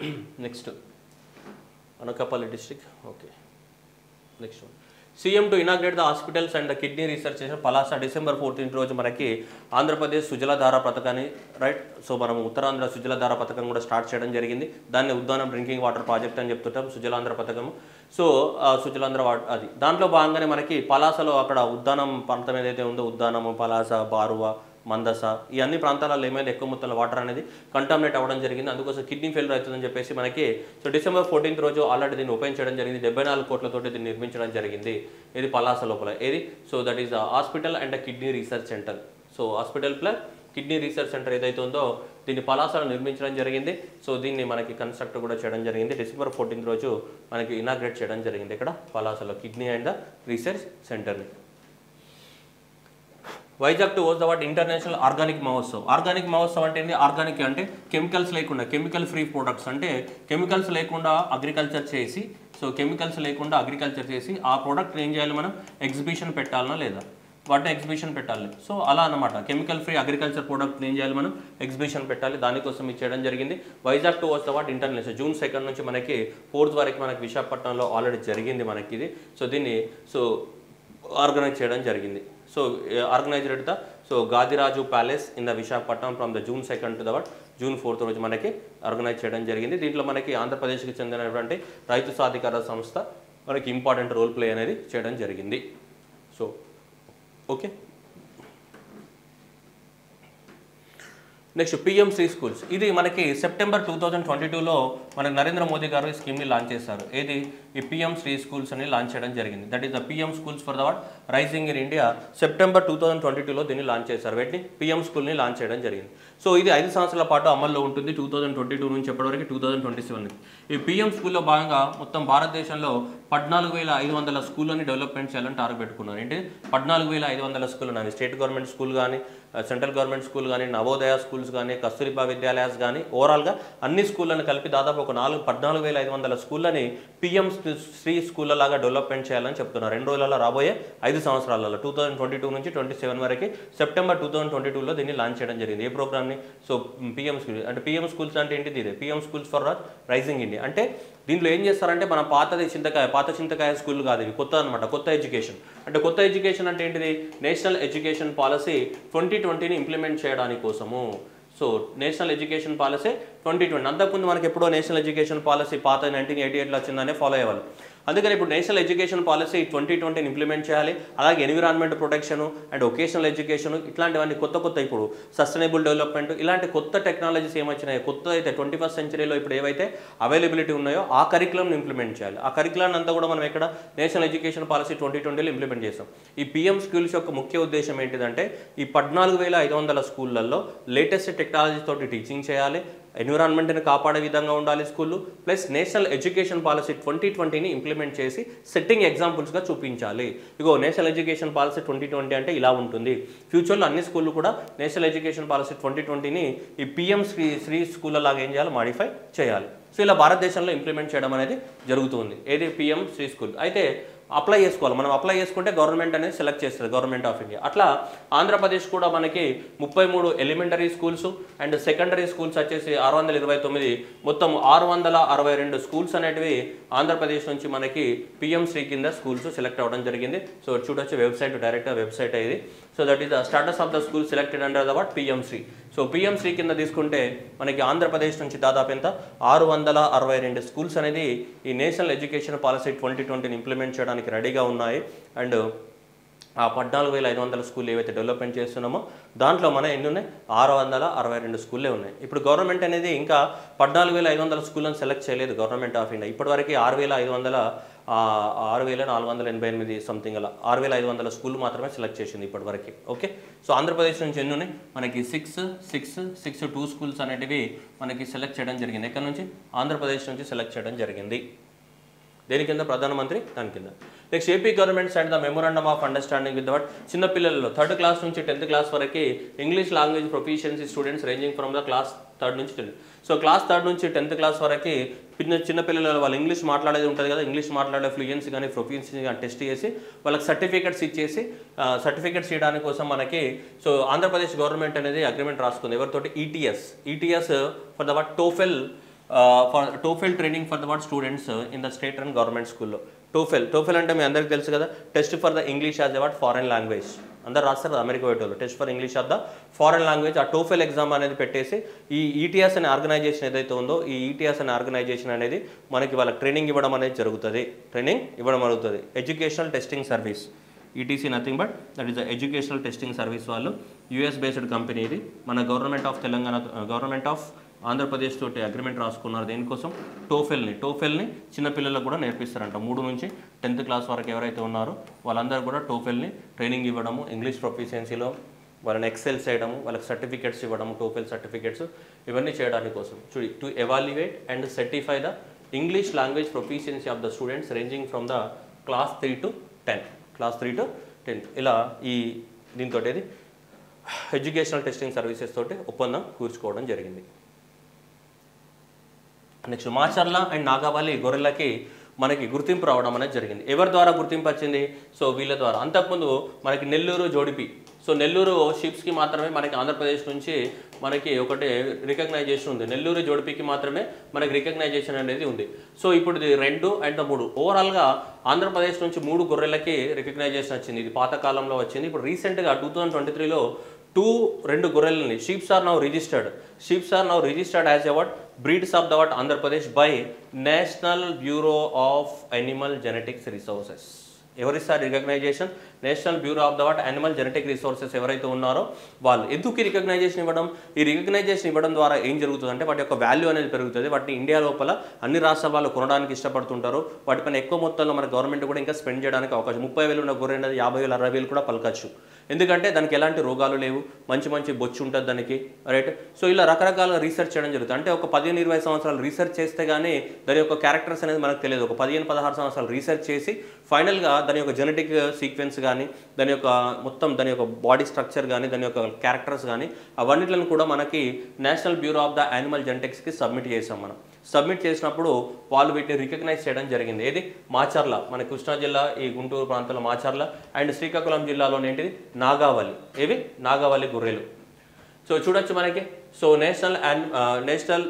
next Anakapalli district okay next one CM to inaugurate the hospitals and kidney research చేసిన పలాస డిసెంబర్ ఫోర్టీన్త్ రోజు మనకి ఆంధ్రప్రదేశ్ సుజలధార పథకాన్ని రైట్ సో మనం ఉత్తరాంధ్ర సుజలధార పథకం కూడా స్టార్ట్ చేయడం జరిగింది దాన్ని ఉద్దానం డ్రింకింగ్ వాటర్ ప్రాజెక్ట్ అని చెప్తుంటాం సుజలాంధ్ర పథకం సో ఆ సుజలాంధ్ర వా అది దాంట్లో భాగంగానే మనకి పలాసలో అక్కడ ఉద్దానం ప్రాంతం ఏదైతే ఉందో ఉద్దానము పలాస బారువ మందస ఈ అన్ని ప్రాంతాలలో ఏమైనా ఎక్కువ మొత్తంలో వాటర్ అనేది కంటామినేట్ అవ్వడం జరిగింది అందుకోసం కిడ్నీ ఫెయిల్యూర్ అవుతుందని చెప్పేసి మనకి సో డిసెంబర్ ఫోర్టీన్త్ రోజు ఆల్రెడీ దీన్ని ఓపెన్ చేయడం జరిగింది డెబ్బై నాలుగు కోట్లతోటి దీన్ని నిర్మించడం జరిగింది ఇది పలాస లోపల ఏది so that is hospital and kidney research centre so hospital plus kidney research centre ఏదైతే ఉందో దీన్ని పలాసలో నిర్మించడం జరిగింది సో దీన్ని మనకి కన్స్ట్రక్ట్ కూడా చేయడం జరిగింది డిసెంబర్ ఫోర్టీన్త్ రోజు మనకి ఇనాగ్రేట్ చేయడం జరిగింది ఇక్కడ పలాసలో కిడ్నీ అండ్ రీసెర్చ్ సెంటర్ని Vizag to was what international organic Mahotsav organic Mahotsav అంటే ఏంటి ఆర్గానిక్ అంటే కెమికల్స్ లేకుండా కెమికల్ ఫ్రీ ప్రొడక్ట్స్ అంటే కెమికల్స్ లేకుండా అగ్రికల్చర్ చేసి సో కెమికల్స్ లేకుండా అగ్రికల్చర్ చేసి ఆ ప్రోడక్ట్ ఏం చేయాలి మనం ఎగ్జిబిషన్ పెట్టాలనా లేదా వాటిని ఎగ్జిబిషన్ పెట్టాలి సో అలా అన్నమాట కెమికల్ ఫ్రీ అగ్రికల్చర్ ప్రోడక్ట్ ఏం చేయాలి మనం ఎగ్జిబిషన్ పెట్టాలి దానికోసం ఇది చేయడం జరిగింది Vizag to was what international June second నుంచి మనకి ఫోర్త్ వరకు మనకి విశాఖపట్నంలో ఆల్రెడీ జరిగింది మనకి ఇది సో దీన్ని సో ఆర్గనైజ్ చేయడం జరిగింది so organised at the so Gadiraju palace in the Visakhapatnam from the June second to the what June fourth రోజు మనకి ఆర్గనైజ్ చేయడం జరిగింది దీంట్లో మనకి ఆంధ్రప్రదేశ్కి చెందినటువంటి రైతు సాధికార సంస్థ మనకి ఇంపార్టెంట్ రోల్ ప్లే అనేది చేయడం జరిగింది so okay next PM Shri schools ఇది మనకి సెప్టెంబర్ టూ థౌజండ్ ట్వంటీ టూలో మన నరేంద్ర మోదీ గారు ఈ స్కీమ్ని లాంచ్ చేశారు ఏది ఈ పిఎం శ్రీ స్కూల్స్ అని లాంచ్ చేయడం జరిగింది that is the PM schools for the what rising in India September two thousand twenty టూలో దీన్ని లాంచ్ చేశారు వీటిని పిఎం స్కూల్ని లాంచ్ చేయడం జరిగింది సో ఇది ఐదు సంవత్సరాల పాటు అమల్లో ఉంటుంది టూ థౌజండ్ ట్వంటీ టూ నుంచి ఎప్పటివరకు టూ థౌజండ్ ట్వంటీ సెవెన్ ఈ పిఎం స్కూల్లో భాగంగా మొత్తం భారతదేశంలో పద్నాలుగు వేల ఐదు వందల స్కూళ్ళని డెవలప్మెంట్ చేయాలని టార్గెట్ పెట్టుకున్నారు ఏంటి పద్నాలుగు వేల ఐదు వందల స్కూల్ ఉన్నాయి స్టేట్ గవర్నమెంట్ స్కూల్ కానీ సెంట్రల్ గవర్నమెంట్ స్కూల్ కానీ నవోదయ స్కూల్స్ కానీ కస్తూరిబా విద్యాలయాస్ కానీ ఓవరాల్గా అన్ని స్కూళ్ళని కలిపి దాదాపు ఒక నాలుగు పద్నాలుగు వేల ఐదు వందల స్కూళ్ళని పిఎం శ్రీ స్కూళ్ళ లాగా డెవలప్మెంట్ చేయాలని చెప్తున్నారు రెండు రోజులలో రాబోయే ఐదు సంవత్సరాలలో టూ థౌసండ్ ట్వంటీ టూ నుంచి ట్వంటీ సెవెన్ వరకు సెప్టెంబర్ టూ థౌసండ్ ట్వంటీ టూలో దీన్ని లాంచ్ చేయడం జరిగింది ఏ ప్రోగ్రామ్ని సో పిఎం స్కూల్ అంటే పిఎం స్కూల్స్ అంటే ఏంటిది ఇదే PM schools for rising India అంటే దీంట్లో ఏం చేస్తారంటే మన పాతది చింతకాయ పాత చింతకాయ స్కూల్ కాదు ఇవి కొత్త అనమాట కొత్త ఎడ్యుకేషన్ అంటే కొత్త ఎడ్యుకేషన్ అంటే ఏంటిది నేషనల్ ఎడ్యుకేషన్ పాలసీ ట్వంటీ ట్వంటీని ఇంప్లిమెంట్ చేయడానికి కోసము so national education policy twenty twenty అంతకుముందు మనకి ఎప్పుడో నేషనల్ ఎడ్యుకేషన్ పాలసీ పాత నైన్టీన్ ఎయిటీ ఎయిట్లో వచ్చిందనే ఫాలో అయ్యేవాళ్ళు అందుకని ఇప్పుడు నేషనల్ ఎడ్యుకేషన్ పాలసీ ట్వంటీ ట్వంటీని ఇంప్లిమెంట్ చేయాలి అలాగే environment protection and vocational education ఇట్లాంటివన్నీ కొత్త కొత్త ఇప్పుడు సస్టైనబుల్ డెవలప్మెంట్ ఇలాంటి కొత్త టెక్నాలజీస్ ఏమొచ్చినాయి కొత్త అయితే ట్వంటీ ఫస్ట్ సెంచరీలో ఇప్పుడు ఏవైతే అవైలబిలిటీ ఉన్నాయో ఆ కరికులంని ఇంప్లిమెంట్ చేయాలి ఆ కరికులాన్ని అంతా కూడా మనం ఎక్కడ నేషనల్ ఎడ్యుకేషన్ పాలసీ ట్వంటీ ట్వంటీలో ఇంప్లిమెంట్ చేస్తాం ఈ పిఎం స్కూల్స్ యొక్క ముఖ్య ఉద్దేశం ఏంటిదంటే ఈ పద్నాలుగు వేల ఐదు వందల స్కూళ్ళల్లో లేటెస్ట్ టెక్నాలజీ తోటి టీచింగ్ చేయాలి ఎన్విరాన్మెంట్ని కాపాడే విధంగా ఉండాలి స్కూళ్ళు plus national education policy twenty ట్వంటీని ఇంప్లిమెంట్ చేసి సెట్టింగ్ ఎగ్జాంపుల్స్గా చూపించాలి ఇగో national education policy twenty twenty అంటే ఇలా ఉంటుంది ఫ్యూచర్లో అన్ని స్కూళ్ళు కూడా నేషనల్ ఎడ్యుకేషన్ పాలసీ ట్వంటీ ట్వంటీని ఈ పిఎం శ్రీ శ్రీ స్కూళ్ళ లాగా ఏం చేయాలి మాడిఫై చేయాలి సో ఇలా భారతదేశంలో ఇంప్లిమెంట్ చేయడం అనేది జరుగుతుంది ఏది పిఎం శ్రీ స్కూల్ అయితే అప్లై చేసుకోవాలి మనం అప్లై చేసుకుంటే గవర్నమెంట్ అనేది సెలెక్ట్ చేస్తుంది గవర్నమెంట్ ఆఫ్ ఇండియా అట్లా ఆంధ్రప్రదేశ్ కూడా మనకి ముప్పై మూడు elementary schools and secondary schools వచ్చేసి ఆరు వందల ఇరవై తొమ్మిది మొత్తం ఆరు వందల అరవై రెండు స్కూల్స్ అనేటివి ఆంధ్రప్రదేశ్ నుంచి మనకి పిఎం శ్రీ కింద స్కూల్స్ సెలెక్ట్ అవ్వడం జరిగింది సో చూడొచ్చు వెబ్సైట్ డైరెక్ట్గా వెబ్సైట్ ఇది so that is the status of the school selected under the what PM Shri so PM Shri కింద తీసుకుంటే మనకి ఆంధ్రప్రదేశ్ నుంచి దాదాపు ఎంత ఆరు వందల అరవై రెండు స్కూల్స్ అనేది ఈ నేషనల్ ఎడ్యుకేషన్ పాలసీ ట్వంటీ ట్వంటీని ఇంప్లిమెంట్ చేయడానికి రెడీగా ఉన్నాయి అండ్ ఆ పద్నాలుగు వేల ఐదు వందల స్కూల్ ఏవైతే డెవలప్మెంట్ చేస్తున్నామో దాంట్లో మన ఎన్ని ఉన్నాయి ఆరు వందల అరవై రెండు స్కూల్లే ఉన్నాయి ఇప్పుడు గవర్నమెంట్ అనేది ఇంకా పద్నాలుగు వేల ఐదు వందల స్కూళ్ళని సెలెక్ట్ చేయలేదు గవర్నమెంట్ ఆఫ్ ఇండియా ఇప్పటివరకు ఆరు వేల ఐదు వందల ఆ, ఆరు వేల నాలుగు వందల ఎనభై ఎనిమిది సంథింగ్ అలా ఆరు వేల ఐదు వందల స్కూల్ మాత్రమే సెలెక్ట్ చేసింది ఇప్పటివరకు ఓకే సో ఆంధ్రప్రదేశ్ నుంచి ఎన్ని ఉన్నాయి మనకి six six six two schools అనేటివి మనకి సెలెక్ట్ చేయడం జరిగింది ఎక్కడి నుంచి ఆంధ్రప్రదేశ్ నుంచి సెలెక్ట్ చేయడం జరిగింది దేని కింద ప్రధానమంత్రి దాని కింద next AP government side the memorandum of understanding with that చిన్న పిల్లల్లో థర్డ్ క్లాస్ నుంచి టెన్త్ క్లాస్ వరకు English language proficiency students ranging from the class third నుంచి టెన్త్ సో క్లాస్ థర్డ్ నుంచి టెన్త్ క్లాస్ వరకు చిన్న చిన్న పిల్లలు వాళ్ళు ఇంగ్లీష్ మాట్లాడేది ఉంటుంది కదా ఇంగ్లీష్ మాట్లాడే ఫ్లూయెన్సీ కానీ ప్రొఫియన్సీ కానీ టెస్ట్ చేసి వాళ్ళకి సర్టిఫికెట్స్ ఇచ్చేసి సర్టిఫికెట్స్ ఇవ్వడానికి కోసం మనకి సో ఆంధ్రప్రదేశ్ గవర్నమెంట్ అనేది అగ్రిమెంట్ రాసుకుంది ఎవరితోటి ETS ETS for the what TOEFL for TOEFL training for the what students in the state and government స్కూల్లో టోఫెల్ టోఫెల్ అంటే మీ అందరికీ తెలుసు కదా test for the English as a what foreign language అందరు రాస్తారు కదా అమెరికా పోయేటోళ్ళు test for English of the foreign language ఆ టోఫెల్ ఎగ్జామ్ అనేది పెట్టేసి ఈ ఈటీఎస్ అనే ఆర్గనైజేషన్ ఏదైతే ఉందో ఈ ఈటీఎస్ అనే ఆర్గనైజేషన్ అనేది మనకి వాళ్ళకి ట్రైనింగ్ ఇవ్వడం అనేది జరుగుతుంది ట్రైనింగ్ ఇవ్వడం జరుగుతుంది educational testing service ETC nothing but that is the educational testing service వాళ్ళు యూఎస్ బేస్డ్ కంపెనీ ఇది మన government of Telangana government of Andhra Pradesh తోటి అగ్రిమెంట్ రాసుకున్నారు దేనికోసం టోఫెల్ని టోఫెల్ని చిన్నపిల్లలకు కూడా నేర్పిస్తారంట మూడు నుంచి టెన్త్ క్లాస్ వరకు ఎవరైతే ఉన్నారో వాళ్ళందరూ కూడా టోఫెల్ని ట్రైనింగ్ ఇవ్వడము ఇంగ్లీష్ ప్రొఫిషియన్సీలో వాళ్ళని ఎక్సెల్ చేయడము వాళ్ళకి సర్టిఫికెట్స్ ఇవ్వడము టోఫెల్ సర్టిఫికెట్స్ ఇవన్నీ చేయడానికి కోసం చూడి to evaluate and certify the English language proficiency of the students ranging from the class three to ten class three to tenth ఇలా ఈ దీంతో ఇది ఎడ్యుకేషనల్ టెస్టింగ్ సర్వీసెస్ తోటి ఒప్పందం కూర్చుకోవడం జరిగింది నెక్స్ట్ మాచర్ల అండ్ నాగావళి గొర్రెలకి మనకి గుర్తింపు రావడం అనేది జరిగింది ఎవరి ద్వారా గుర్తింపు వచ్చింది సో వీళ్ళ ద్వారా అంతకుముందు మనకి నెల్లూరు జోడిపి సో నెల్లూరు షిప్స్కి మాత్రమే మనకి ఆంధ్రప్రదేశ్ నుంచి మనకి ఒకటి రికగ్నైజేషన్ ఉంది నెల్లూరు జోడిపికి మాత్రమే మనకి రికగ్నైజేషన్ అనేది ఉంది సో ఇప్పుడు ఇది రెండు అండ్ మూడు ఓవరాల్గా ఆంధ్రప్రదేశ్ నుంచి మూడు గొర్రెలకి రికగ్నైజేషన్ వచ్చింది ఇది పాత కాలంలో వచ్చింది ఇప్పుడు రీసెంట్గా టూ థౌజండ్ ట్వంటీ త్రీలో టూ రెండు గొర్రెలని sheeps are now registered sheeps are now registered as a what breeds of the what Andhra Pradesh by national bureau of animal genetics resources ఎవరిస్తారు recognisation national bureau of the what animal genetic resources ఎవరైతే ఉన్నారో వాళ్ళు ఎందుకు ఈ రికగ్నైజేషన్ ఇవ్వడం ఈ రికగ్నైజేషన్ ఇవ్వడం ద్వారా ఏం జరుగుతుంది అంటే వాటి యొక్క వాల్యూ అనేది పెరుగుతుంది వాటిని ఇండియా లోపల అన్ని రాష్ట్రాల వాళ్ళు కొనడానికి ఇష్టపడుతుంటారు వాటిపైన ఎక్కువ మొత్తంలో మన గవర్నమెంట్ కూడా ఇంకా స్పెండ్ చేయడానికి అవకాశం ముప్పై వేలు ఉన్న గొర్రె అనేది యాభై వేలు అరవై వేలు కూడా పలకచ్చు ఎందుకంటే దానికి ఎలాంటి రోగాలు లేవు మంచి మంచి బొచ్చు ఉంటుంది దానికి రైట్ సో ఇలా రకరకాల రీసెర్చ్ చేయడం జరుగుతుంది అంటే ఒక పదిహేను ఇరవై సంవత్సరాలు రీసెర్చ్ చేస్తే కానీ దాని యొక్క క్యారెక్టర్స్ అనేది మనకు తెలియదు ఒక పదిహేను పదహారు సంవత్సరాలు రీసెర్చ్ చేసి ఫైనల్గా దాని యొక్క జెనెటిక్ సీక్వెన్స్ కానీ దాని యొక్క మొత్తం దాని యొక్క బాడీ స్ట్రక్చర్ కానీ దాని యొక్క క్యారెక్టర్స్ కానీ అవన్నిట్లను కూడా మనకి national bureau of the animal జెనెటిక్స్కి సబ్మిట్ చేసాం మనం సబ్మిట్ చేసినప్పుడు వాళ్ళు వీటిని రికగ్నైజ్ చేయడం జరిగింది ఏది మాచర్ల మన కృష్ణా జిల్లా ఈ గుంటూరు ప్రాంతంలో మాచర్ల అండ్ శ్రీకాకుళం జిల్లాలోని ఏంటిది నాగావళి ఏవి నాగావళి గొర్రెలు సో చూడొచ్చు మనకి so national and national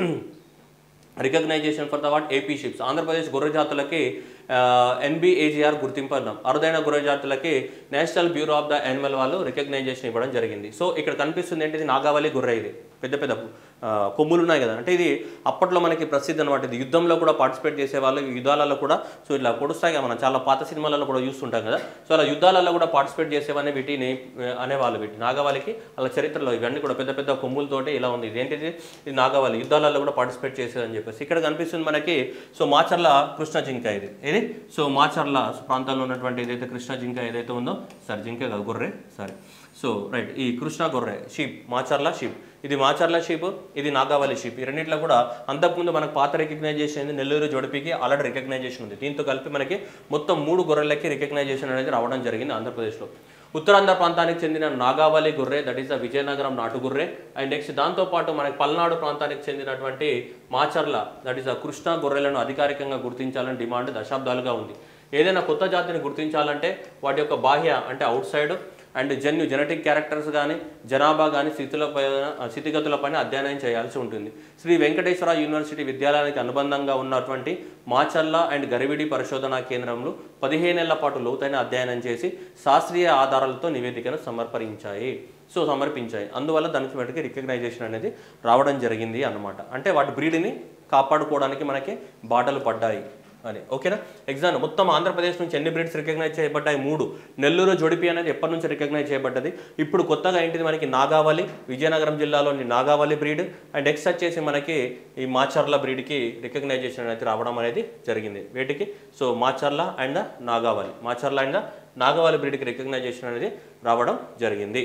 recognisation for the what AP ships Andhra Pradesh గొర్రె జాతులకి ఎన్బిఏజిఆర్ గుర్తింపు అన్నాం అరుదైన గొర్రె జాతులకి national bureau of the animal వాళ్ళు రికగ్నైజేషన్ ఇవ్వడం జరిగింది సో ఇక్కడ కనిపిస్తుంది ఏంటిది నాగావళి గొర్రె ఇది పెద్ద పెద్ద ఆ, కొమ్ములు ఉన్నాయి కదా అంటే ఇది అప్పట్లో మనకి ప్రసిద్ధి అనమాట ఇది యుద్ధంలో కూడా పార్టిసిపేట్ చేసే వాళ్ళు ఈ యుద్ధాలలో కూడా సో ఇట్లా పొడుస్తాయి కదా మనం చాలా పాత సినిమాలలో కూడా చూస్తుంటాం కదా సో అలా యుద్ధాలలో కూడా పార్టిసిపేట్ చేసేవన్నీ వీటిని ఆ, అనేవాళ్ళు వీటి నాగవాళికి అలా చరిత్రలో ఇవన్నీ కూడా పెద్ద పెద్ద కొమ్ములతోటి ఇలా ఉంది ఇదేంటిది ఇది నాగవాలి యుద్ధాలలో కూడా పార్టిసిపేట్ చేసేదని చెప్పేసి ఇక్కడ కనిపిస్తుంది మనకి సో మాచర్ల కృష్ణ జింక ఇది ఇది సో మాచర్ల ప్రాంతంలో ఉన్నటువంటి ఏదైతే కృష్ణ జింక ఏదైతే ఉందో సరే జింక కాదు గొర్రె సరే సో రైట్ ఈ కృష్ణ గొర్రె షీప్ మాచర్ల షీప్ ఇది మాచర్ల షీప్ ఇది నాగావళి షీప్ ఈ రెండిట్లో కూడా అంతకుముందు మనకు పాత రికగ్నైజేషన్ అయింది నెల్లూరు జోడిపికి ఆల్రెడీ రికగ్నైజేషన్ ఉంది దీంతో కలిపి మనకి మొత్తం మూడు గొర్రెలకి రికగ్నైజేషన్ అనేది రావడం జరిగింది ఆంధ్రప్రదేశ్లో ఉత్తరాంధ్ర ప్రాంతానికి చెందిన నాగావళి గొర్రె దట్ ఈస్ ద విజయనగరం నాటు గొర్రె అండ్ నెక్స్ట్ దాంతోపాటు మనకి పల్నాడు ప్రాంతానికి చెందినటువంటి Macherla that is the Krishna గొర్రెలను అధికారికంగా గుర్తించాలని డిమాండ్ దశాబ్దాలుగా ఉంది ఏదైనా కొత్త జాతిని గుర్తించాలంటే వాటి యొక్క బాహ్య అంటే అవుట్ సైడ్ అండ్ జన్యు జెనెటిక్ క్యారెక్టర్స్ కానీ జనాభా కానీ స్థితులపై స్థితిగతులపైన అధ్యయనం చేయాల్సి ఉంటుంది శ్రీ వెంకటేశ్వర యూనివర్సిటీ విద్యాలయానికి అనుబంధంగా ఉన్నటువంటి మాచల్ల అండ్ గరివిడి పరిశోధనా కేంద్రంలో పదిహేనేళ్ల పాటు లోతైన అధ్యయనం చేసి శాస్త్రీయ ఆధారాలతో నివేదికను సమర్పించాయి సో సమర్పించాయి అందువల్ల దానికి వాటికి రికగ్నైజేషన్ అనేది రావడం జరిగింది అన్నమాట అంటే వాటి బ్రీడ్ని కాపాడుకోవడానికి మనకి బాటలు పడ్డాయి అని ఓకేనా ఎగ్జామ్ మొత్తం ఆంధ్రప్రదేశ్ నుంచి ఎన్ని బ్రీడ్స్ రికగ్నైజ్ చేయబడ్డాయి మూడు నెల్లూరు జొడిపి అనేది ఎప్పటి నుంచి రికగ్నైజ్ చేయబడ్డది ఇప్పుడు కొత్తగా ఏంటిది మనకి నాగావళి విజయనగరం జిల్లాలోని నాగావళి బ్రీడ్ అండ్ నెక్స్ట్ వచ్చేసి మనకి ఈ మాచర్ల బ్రీడ్కి రికగ్నైజేషన్ అనేది రావడం అనేది జరిగింది వీటికి so Macherla and Nagavali Macherla and Nagavali బ్రీడ్కి రికగ్నైజేషన్ అనేది రావడం జరిగింది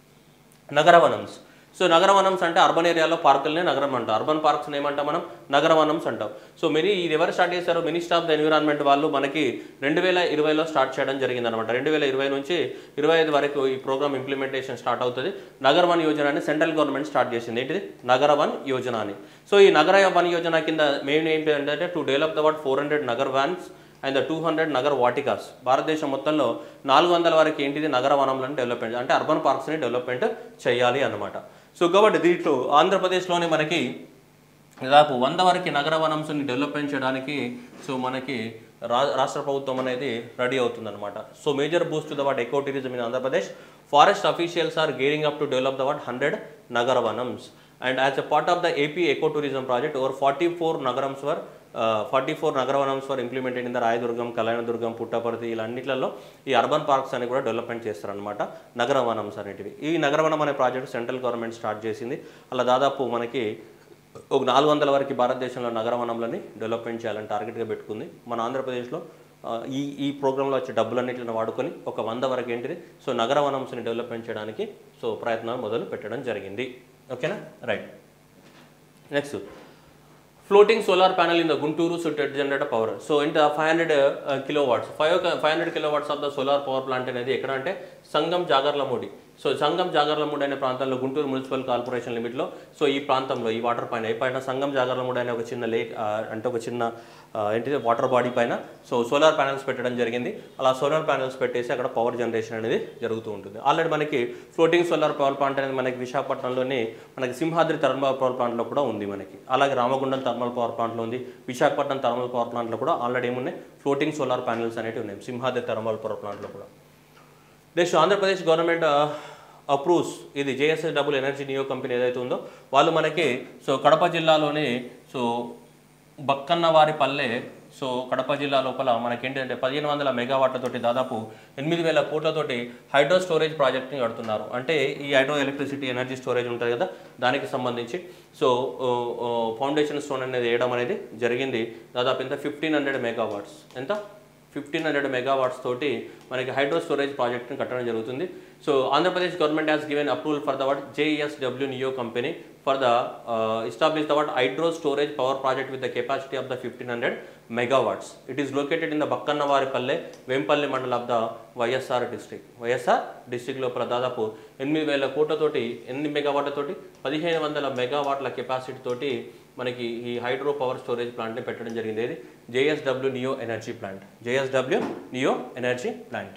నగరవనమ్స్ సో నగరవనమ్స్ అంటే అర్బన్ ఏరియాలో పార్కులనే నగరం అంటాం అర్బన్ పార్క్స్ ఏమంటాం మనం నగరవనమ్స్ అంటాం సో మినీ ఇది ఎవరు స్టార్ట్ చేశారు మినిస్టర్ ఆఫ్ ద ఎన్విరాన్మెంట్ వాళ్ళు మనకి రెండు వేల ఇరవైలో స్టార్ట్ చేయడం జరిగింది అనమాట రెండు వేల ఇరవై నుంచి ఇరవై ఐదు వరకు ఈ ప్రోగ్రామ్ ఇంప్లిమెంటేషన్ స్టార్ట్ అవుతుంది నగర వన్ యోజన అని సెంట్రల్ గవర్నమెంట్ స్టార్ట్ చేసింది ఏంటిది నగర వన్ యోజన అని సో ఈ నగర వన్ యోజన కింద మెయిన్ ఏంటి అంటే to develop the what four hundred Nagar Vans and the two hundred Nagar Vatikas భారతదేశం మొత్తంలో నాలుగు వందల వరకు ఏంటిది నగర వనంలను డెవలప్మెంట్ అంటే అర్బన్ పార్క్స్ని డెవలప్మెంట్ చేయాలి అన్నమాట సో కాబట్టి దీంట్లో ఆంధ్రప్రదేశ్లోనే మనకి దాదాపు వంద వరకు నగర వనంసుని డెవలప్మెంట్ చేయడానికి సో మనకి రా రాష్ట్ర ప్రభుత్వం అనేది రెడీ అవుతుందన్నమాట so major boost to the what eco tourism in Andhra Pradesh forest officials are gearing up to develop the what hundred నగర వనమ్స్ and as a part of the AP eco tourism project over forty four నగరమ్స్ వర్ ఫార్టీ ఫోర్ నగరవనమ్స్ for implemented in the Rayadurgam Kalyanadurgam Puttaparthi ఇలా అన్నిట్లలో ఈ అర్బన్ పార్క్స్ అని కూడా డెవలప్మెంట్ చేస్తారనమాట నగరవనమ్స్ అనేటివి ఈ నగరవనం అనే ప్రాజెక్ట్ సెంట్రల్ గవర్నమెంట్ స్టార్ట్ చేసింది అలా దాదాపు మనకి ఒక నాలుగు వందల వరకు భారతదేశంలో నగరవనంలని డెవలప్మెంట్ చేయాలని టార్గెట్గా పెట్టుకుంది మన ఆంధ్రప్రదేశ్లో ఆ, ఈ ఈ ప్రోగ్రాంలో వచ్చే డబ్బులన్నింటిని వాడుకొని ఒక వంద వరకు ఏంటిది సో నగరవనంస్ని డెవలప్మెంట్ చేయడానికి సో ప్రయత్నాలు మొదలు పెట్టడం జరిగింది ఓకేనా right next floating solar panel in the Guntur so టెట్ జనరేటర్ పవర్ సో ఇంత five hundred kilowatts five five hundred kilowatts of the solar power plant అనేది ఎక్కడ అంటే సంగం జాగర్లమూడి సో సంగం జాగర్లమూడి అనే ప్రాంతంలో గుంటూరు మున్సిపల్ కార్పొరేషన్ లిమిట్లో సో ఈ ప్రాంతంలో ఈ వాటర్ పైన ఈ పైన సంగం జాగర్లమూడి అనే ఒక చిన్న లేక్ ఆ, అంటే ఒక చిన్న ఆ, ఏంటిది వాటర్ బాడీ పైన సో సోలార్ ప్యానల్స్ పెట్టడం జరిగింది అలా సోలార్ ప్యానల్స్ పెట్టేసి అక్కడ పవర్ జనరేషన్ అనేది జరుగుతూ ఉంటుంది ఆల్రెడీ మనకి ఫ్లోటింగ్ సోలార్ పవర్ ప్లాంట్ అనేది మనకి విశాఖపట్నంలోని మనకి సింహాద్రి థర్మల్ పవర్ ప్లాంట్లో కూడా ఉంది మనకి అలాగే రామగుండం థర్మల్ పవర్ ప్లాంట్లో ఉంది విశాఖపట్నం థర్మల్ పవర్ ప్లాంట్లో కూడా ఆల్రెడీ ఏమున్నాయి ఫ్లోటింగ్ సోలార్ ప్యానల్స్ అనేవి ఉన్నాయి సింహాద్రి థర్మల్ పవర్ ప్లాంట్లో కూడా నెక్స్ట్ ఆంధ్రప్రదేశ్ గవర్నమెంట్ అప్రూవ్స్ ఇది JSS double energy neo company ఏదైతే ఉందో వాళ్ళు మనకి సో కడప జిల్లాలోని సో బక్కన్నవారి పల్లె సో కడప జిల్లా లోపల మనకేంటంటే పదిహేను వందల మెగావాట్లతోటి దాదాపు ఎనిమిది వేల కోట్లతోటి హైడ్రో స్టోరేజ్ ప్రాజెక్ట్ని కడుతున్నారు అంటే ఈ హైడ్రో ఎలక్ట్రిసిటీ ఎనర్జీ స్టోరేజ్ ఉంటుంది కదా దానికి సంబంధించి సో ఫౌండేషన్ స్టోన్ అనేది వేయడం అనేది జరిగింది దాదాపు ఎంత ఫిఫ్టీన్ హండ్రెడ్ మెగావాట్స్ ఎంత ఫిఫ్టీన్ హండ్రెడ్ మెగావాట్స్ తోటి మనకి హైడ్రో స్టోరేజ్ ప్రాజెక్ట్ని కట్టడం జరుగుతుంది so Andhra Pradesh government has given approval for the what JSW neo company for the establish the what hydro storage power project with the capacity of the fifteen hundred megawatts it is located in the బక్కన్నవారిపల్లె Vempalli mandal of the YSR district YSR district లోపల దాదాపు ఎనిమిది వేల కోట్లతోటి ఎన్ని మెగావాట్లతోటి పదిహేను వందల మెగావాట్ల కెపాసిటీ తోటి మనకి ఈ హైడ్రో పవర్ స్టోరేజ్ ప్లాంట్ని పెట్టడం జరిగింది ఇది JSW neo energy plant JSW neo energy plant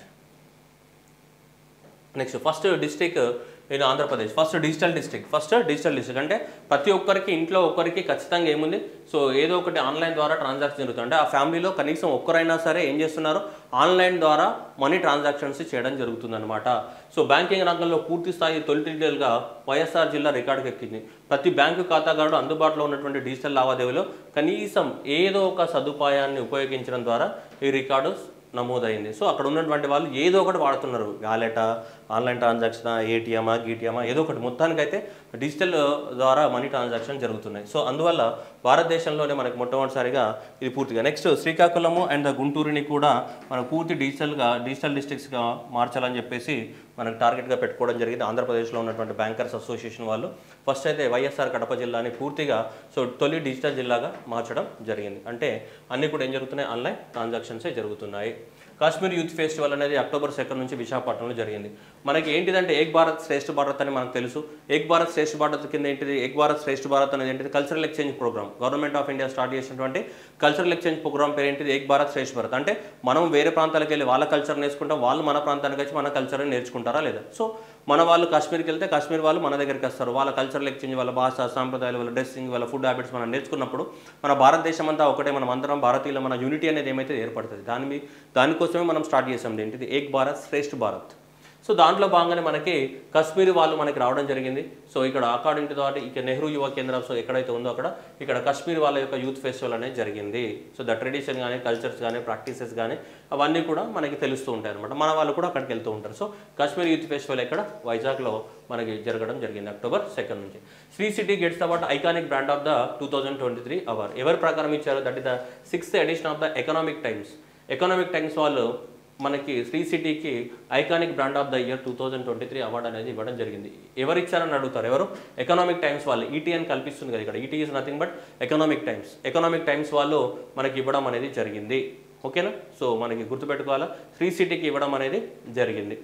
next first district in Andhra Pradesh first digital district first digital district అంటే ప్రతి ఒక్కరికి ఇంట్లో ఒక్కరికి ఖచ్చితంగా ఏముంది సో ఏదో ఒకటి ఆన్లైన్ ద్వారా ట్రాన్సాక్షన్ జరుగుతుంది అంటే ఆ ఫ్యామిలీలో కనీసం ఒక్కరైనా సరే ఏం చేస్తున్నారు ఆన్లైన్ ద్వారా మనీ ట్రాన్సాక్షన్స్ చేయడం జరుగుతుందన్నమాట సో బ్యాంకింగ్ రంగంలో పూర్తి స్థాయి తొలి డీటెయిల్గా వైఎస్ఆర్ జిల్లా రికార్డుకి ఎక్కింది ప్రతి బ్యాంకు ఖాతాదారుడు అందుబాటులో ఉన్నటువంటి డిజిటల్ లావాదేవీలో కనీసం ఏదో ఒక సదుపాయాన్ని ఉపయోగించడం ద్వారా ఈ రికార్డు నమోదైంది సో అక్కడ ఉన్నటువంటి వాళ్ళు ఏదో ఒకటి వాడుతున్నారు వ్యాలెటా ఆన్లైన్ ట్రాన్సాక్షన్ ఏటీఎమా గీటీఎమా ఏదో ఒకటి మొత్తానికైతే డిజిటల్ ద్వారా మనీ ట్రాన్సాక్షన్ జరుగుతున్నాయి సో అందువల్ల భారతదేశంలోనే మనకి మొట్టమొదటిసారిగా ఇది పూర్తిగా నెక్స్ట్ శ్రీకాకుళము అండ్ గుంటూరుని కూడా మనం పూర్తి డిజిటల్గా డిజిటల్ డిస్ట్రిక్ట్స్గా మార్చాలని చెప్పేసి మనకు టార్గెట్గా పెట్టుకోవడం జరిగింది ఆంధ్రప్రదేశ్లో ఉన్నటువంటి బ్యాంకర్స్ అసోసియేషన్ వాళ్ళు ఫస్ట్ అయితే వైఎస్ఆర్ కడప జిల్లాని పూర్తిగా సో తొలి డిజిటల్ జిల్లాగా మార్చడం జరిగింది అంటే అన్నీ కూడా ఏం జరుగుతున్నాయి ఆన్లైన్ ట్రాన్సాక్షన్సే జరుగుతున్నాయి కాశ్మీర్ యూత్ ఫెస్టివల్ అనేది అక్టోబర్ సెకండ్ నుంచి విశాఖపట్నంలో జరిగింది మనకి ఏంటిదంటే ఏక్ భారత్ శ్రేష్ఠ భారత్ అని మనకు తెలుసు ఏక్ భారత్ శ్రేష్ఠ భారత్ కింద ఏంటిది ఏక్ భారత్ శ్రేష్ఠ భారత్ అనేది ఏంటిది cultural exchange program government of India start చేసినటువంటి కల్చరల్ ఎక్స్చేంజ్ ప్రోగ్రామ్ పేరు ఏంటిది ఏక్ భారత్ శ్రేష్ఠ భారత్ అంటే మనం వేరే ప్రాంతాలకు వెళ్ళి వాళ్ళ కల్చర్ నేర్చుకుంటాం వాళ్ళు మన ప్రాంతానికి వచ్చి మన కల్చర్ని నేర్చుకుంటారా లేదా సో మన వాళ్ళు కాశ్మీర్కి వెళ్తే కాశ్మీర్ వాళ్ళు మన దగ్గరికి వస్తారు వాళ్ళ కల్చరల్ ఎక్స్చేంజ్ వాళ్ళ భాష సాంప్రదాయాలు వాళ్ళ డ్రెస్సింగ్ వాళ్ళ ఫుడ్ హ్యాబిట్స్ మనం నేర్చుకున్నప్పుడు మన భారతదేశం అంతా ఒకటే మనం అందరం భారతీయులు మన యూనిటీ అనేది ఏమైతే ఏర్పడుతుంది దాని మీ దానికోసమే మనం స్టార్ట్ చేసాం ఏంటిది ఏక్ భారత్ శ్రేష్ఠ భారత్ సో దాంట్లో భాగంగానే మనకి కాశ్మీర్ వాళ్ళు మనకి రావడం జరిగింది సో ఇక్కడ అకార్డింగ్ టు దాట్ ఇక నెహ్రూ యువ కేంద్రం సో ఎక్కడైతే ఉందో అక్కడ ఇక్కడ కాశ్మీర్ వాళ్ళ యొక్క యూత్ ఫెస్టివల్ అనేది జరిగింది సో ద ట్రెడిషన్ కానీ కల్చర్స్ కానీ ప్రాక్టీసెస్ కానీ అవన్నీ కూడా మనకి తెలుస్తూ ఉంటాయి అనమాట మన వాళ్ళు కూడా అక్కడికి వెళ్తూ ఉంటారు సో కాశ్మీర్ యూత్ ఫెస్టివల్ ఇక్కడ వైజాగ్లో మనకి జరగడం జరిగింది అక్టోబర్ సెకండ్ నుంచి Sri City gets award iconic brand of the two thousand twenty three award ఎవరి ప్రకారం ఇచ్చారు that is the sixth edition of the Economic Times Economic Times వాళ్ళు మనకి శ్రీ సిటీకి iconic brand of the year two thousand twenty three award అనేది ఇవ్వడం జరిగింది ఎవరు ఇచ్చారని అడుగుతారు ఎవరు ఎకనామిక్ టైమ్స్ వాళ్ళు ఈటీ అని కల్పిస్తుంది కదా ఇక్కడ ET is nothing but Economic Times Economic Times వాళ్ళు మనకి ఇవ్వడం అనేది జరిగింది ఓకేనా సో మనకి గుర్తుపెట్టుకోవాలా శ్రీ సిటీకి ఇవ్వడం అనేది జరిగింది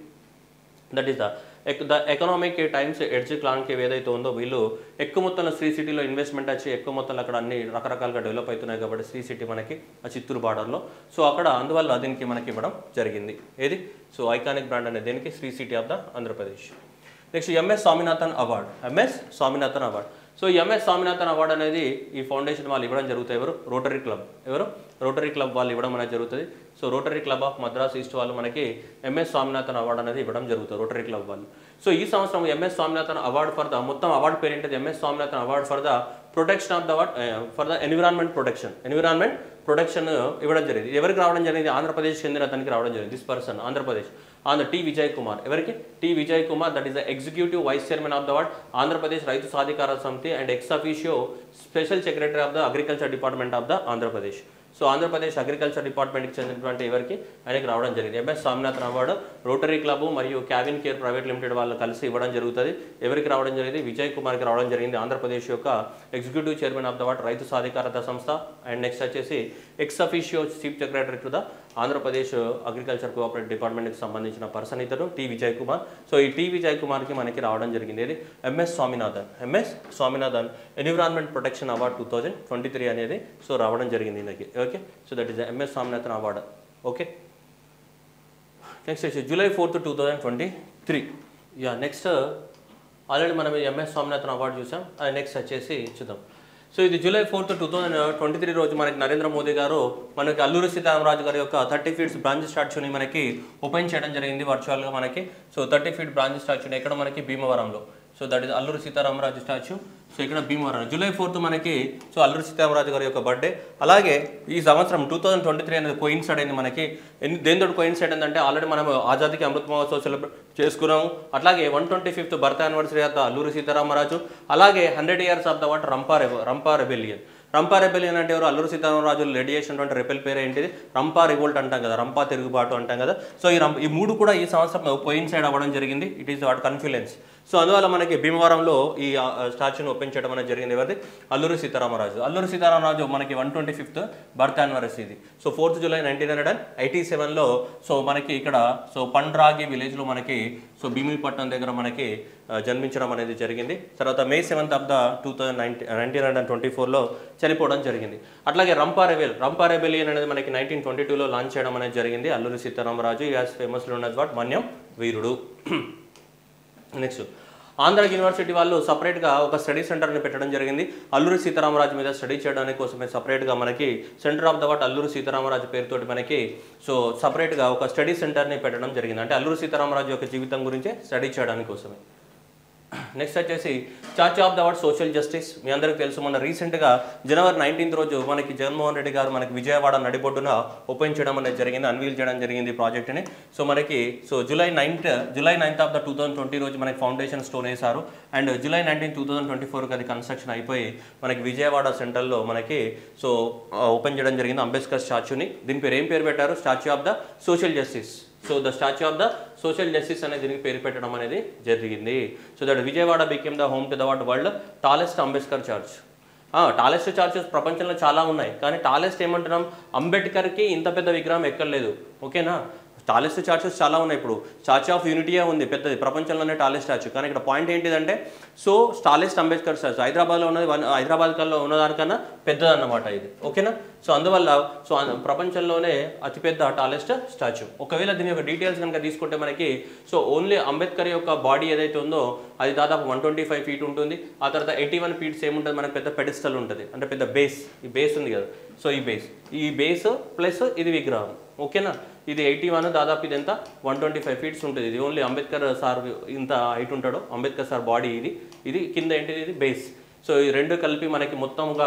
that is the the Economic Times edge క్లాన్కి ఏదైతే ఉందో వీళ్ళు ఎక్కువ మొత్తంలో శ్రీ సిటీలో ఇన్వెస్ట్మెంట్ వచ్చి ఎక్కువ మొత్తంలో అక్కడ అన్ని రకరకాలుగా డెవలప్ అవుతున్నాయి కాబట్టి శ్రీ సిటీ మనకి ఆ చిత్తూరు బార్డర్లో సో అక్కడ అందువల్ల దీనికి మనకి ఇవ్వడం జరిగింది ఏది సో ఐకానిక్ బ్రాండ్ అనేది దేనికి Shri city of the Andhra Pradesh next MS Swaminathan award MS Swaminathan award so ఈ ఎంఎస్ స్వామినాథన్ అవార్డు అనేది ఈ ఫౌండేషన్ వాళ్ళు ఇవ్వడం జరుగుతాయి ఎవరు రోటరీ క్లబ్ ఎవరు రోటరీ క్లబ్ వాళ్ళు ఇవ్వడం అనేది జరుగుతుంది so rotary club of Madras east వాళ్ళు మనకి ఎంఎస్ స్వామినాథన్ అవార్డు అనేది ఇవ్వడం జరుగుతుంది రోటరీ క్లబ్ వాళ్ళు సో ఈ సంవత్సరం MS Swaminathan award for the మొత్తం అవార్డు పేరు ఏంటిది MS Swaminathan award for the protection of the award for the environment protection environment protection ఇవ్వడం జరిగింది ఎవరికి రావడం జరిగింది ఆంధ్రప్రదేశ్ చెందిన అతనికి రావడం జరిగింది this person Andhra Pradesh Andhra T Vijay Kumar ఎవరికి T Vijay Kumar that is the executive vice chairman of the award Andhra Pradesh రైతు సాధికార సమితి and ex officio special secretary of the agriculture department of the Andhra Pradesh so Andhra Pradesh agriculture డిపార్ట్మెంట్కి చెందినటువంటి ఎవరికి ఆయనకి రావడం జరిగింది MS Swaminathan award rotary club మరియు క్యావిన్ కేర్ ప్రైవేట్ లిమిటెడ్ వాళ్ళు కలిసి ఇవ్వడం జరుగుతుంది ఎవరికి రావడం జరిగింది విజయ్ కుమార్కి రావడం జరిగింది ఆంధ్రప్రదేశ్ యొక్క executive chairman of the award రైతు సాధికారత సంస్థ అండ్ నెక్స్ట్ వచ్చేసి ex officio chief secretary to the Andhra Pradesh agriculture cooperative డిపార్ట్మెంట్కి సంబంధించిన పర్సన్ ఇతను టి విజయ్ కుమార్ సో ఈ టి విజయ్ కుమార్కి మనకి రావడం జరిగింది ఇది MS Swaminathan MS Swaminathan environment protection award two thousand twenty three అనేది సో రావడం జరిగింది ఈయనకి okay so that is MS Swaminathan award okay next వచ్చి July fourth two thousand twenty three yeah next already మనం ఎంఎస్ స్వామినాథన్ అవార్డు చూసాం అది నెక్స్ట్ వచ్చేసి చూద్దాం సో ఇది July fourth two thousand twenty three రోజు మనకి నరేంద్ర మోదీ గారు మనకి అల్లూరి సీతారామరాజు గారి యొక్క థర్టీ ఫీట్స్ బ్రాంచ్ స్టాచ్యూని మనకి ఓపెన్ చేయడం జరిగింది వర్చువల్గా మనకి సో థర్టీ ఫీట్ బ్రాంచ్ స్టాచ్యూని ఎక్కడ మనకి భీమవరంలో so that is Alluri Sitaramaraju statue so ఇక్కడ భీమవరం జూలై ఫోర్త్ మనకి సో అల్లూరి సీతారామరాజు గారి యొక్క బర్త్డే అలాగే ఈ సంవత్సరం టూ థౌసండ్ ట్వంటీ త్రీ అనేది కోయిన్సైడ్ అయింది మనకి ఎన్ని- దేనితో కోయిన్సైడ్ అయిందంటే ఆల్రెడీ మనం ఆజాదీకి అమృత మహోత్సవ్ సెలబ్రేట్ చేసుకున్నాము అట్లాగే one twenty fifth birth anniversary of the Alluri Sitaramaraju అలాగే hundred years of the what Rampa రెబ Rampa rebellion Rampa rebellion అంటే ఎవరు అల్లూరి సీతారామరాజు రెడీ చేసినటువంటి రెబెల్ పేరు ఏంటిది రంపా రివోల్ట్ అంటాం కదా రంపా తిరుగుబాటు అంటాం కదా సో ఈ రం ఈ మూడు కూడా ఈ సంవత్సరం కోయిన్సైడ్ అవ్వడం జరిగింది it is what confluence so అందువల్ల మనకి భీమవరంలో ఈ స్టాచ్యూని ఓపెన్ చేయడం అనేది జరిగింది ఎవరిది అల్లూరి సీతారామరాజు అల్లూరి సీతారామరాజు మనకి one twenty fifth birth anniversary ఇది so fourth July nineteen hundred and eighty సెవెన్లో సో మనకి ఇక్కడ సో పండ్రాగి విలేజ్లో మనకి సో భీమిలిపట్నం దగ్గర మనకి ఆ, జన్మించడం అనేది జరిగింది తర్వాత May seventh of the two thousand ninety nineteen hundred twenty ఫోర్లో చనిపోవడం జరిగింది అట్లాగే రంపా రెబెల్ రంపా రెబెలియన్ అనేది మనకి నైన్టీన్ ట్వంటీ టూలో లాంచ్ చేయడం అనేది జరిగింది అల్లూరి సీతారామరాజు యాజ్ ఫేమస్ ఉన్నది what Manyam Veerudu next Andhra university వాళ్ళు సపరేట్గా ఒక స్టడీ సెంటర్ని పెట్టడం జరిగింది అల్లూరి సీతారామరాజు మీద స్టడీ చేయడానికి కోసమే సపరేట్గా మనకి centre of the what Alluri Sitaramaraju పేరుతోటి మనకి సో సపరేట్గా ఒక స్టడీ సెంటర్ని పెట్టడం జరిగింది అంటే అల్లూరి సీతారామరాజు యొక్క జీవితం గురించే స్టడీ చేయడానికి కోసమే నెక్స్ట్ వచ్చేసి charge of the award social justice మీ అందరికీ తెలుసు మొన్న రీసెంట్గా జనవరి నైన్టీన్త్ రోజు మనకి జగన్మోహన్ రెడ్డి గారు మనకి విజయవాడ నడిబొడ్డున ఓపెన్ చేయడం అనేది జరిగింది అన్వీల్ చేయడం జరిగింది ఈ ప్రాజెక్ట్ని సో మనకి so July ninth July ninth of the two thousand twenty రోజు మనకి ఫౌండేషన్ స్టోన్ వేశారు and July nineteen two thousand twenty ఫోర్కి అది కన్స్ట్రక్షన్ అయిపోయి మనకి విజయవాడ సెంటర్లో మనకి సో ఓపెన్ చేయడం జరిగింది అంబేద్కర్ స్టాచ్యూని దీని పేరు ఏం పేరు పెట్టారు statue of the social justice so the statue of the social justice అనేది దీనికి పేరు పెట్టడం అనేది జరిగింది so that Vijayawada became the home to the what world tallest Ambedkar church tallest churches ప్రపంచంలో చాలా ఉన్నాయి కానీ టాలెస్ట్ ఏమంటున్నాం అంబేద్కర్కి ఇంత పెద్ద విగ్రహం ఎక్కర్లేదు ఓకేనా టాలెస్ట్ చార్చెస్ చాలా ఉన్నాయి ఇప్పుడు స్టాచ్యూ ఆఫ్ యూనిటీయే ఉంది పెద్దది ప్రపంచంలోనే టాలెస్ట్ స్టాచ్యూ కానీ ఇక్కడ పాయింట్ ఏంటిదంటే సో టాలెస్ట్ అంబేద్కర్ స్టాచ్యూ హైదరాబాద్లో ఉన్నది వన్ హైదరాబాద్ కల్లో ఉన్నదానికన్నా పెద్దది అన్నమాట ఇది ఓకేనా సో అందువల్ల సో అన్- ప్రపంచంలోనే అతిపెద్ద టాలెస్ట్ స్టాచ్యూ ఒకవేళ దీని యొక్క డీటెయిల్స్ కనుక తీసుకుంటే మనకి సో ఓన్లీ అంబేద్కర్ యొక్క బాడీ ఏదైతే ఉందో అది దాదాపు వన్ ట్వంటీ ఫైవ్ ఫీట్ ఉంటుంది ఆ తర్వాత ఎయిటీ వన్ ఫీట్స్ ఏముంటుంది మనకి పెద్ద పెడిస్టల్ ఉంటుంది అంటే పెద్ద బేస్ ఈ బేస్ ఉంది కదా సో ఈ బేస్ ఈ బేస్ ప్లస్ ఇది విగ్రహం ఓకేనా ఇది ఎయిటీ వన్ దాదాపు ఇది ఎంత వన్ ట్వంటీ ఫైవ్ ఫీట్స్ ఉంటుంది ఇది ఓన్లీ అంబేద్కర్ సార్ ఇంత హైట్ ఉంటాడో అంబేద్కర్ సార్ బాడీ ఇది ఇది కింద ఏంటిది ఇది బేస్ సో ఈ రెండు కలిపి మనకి మొత్తంగా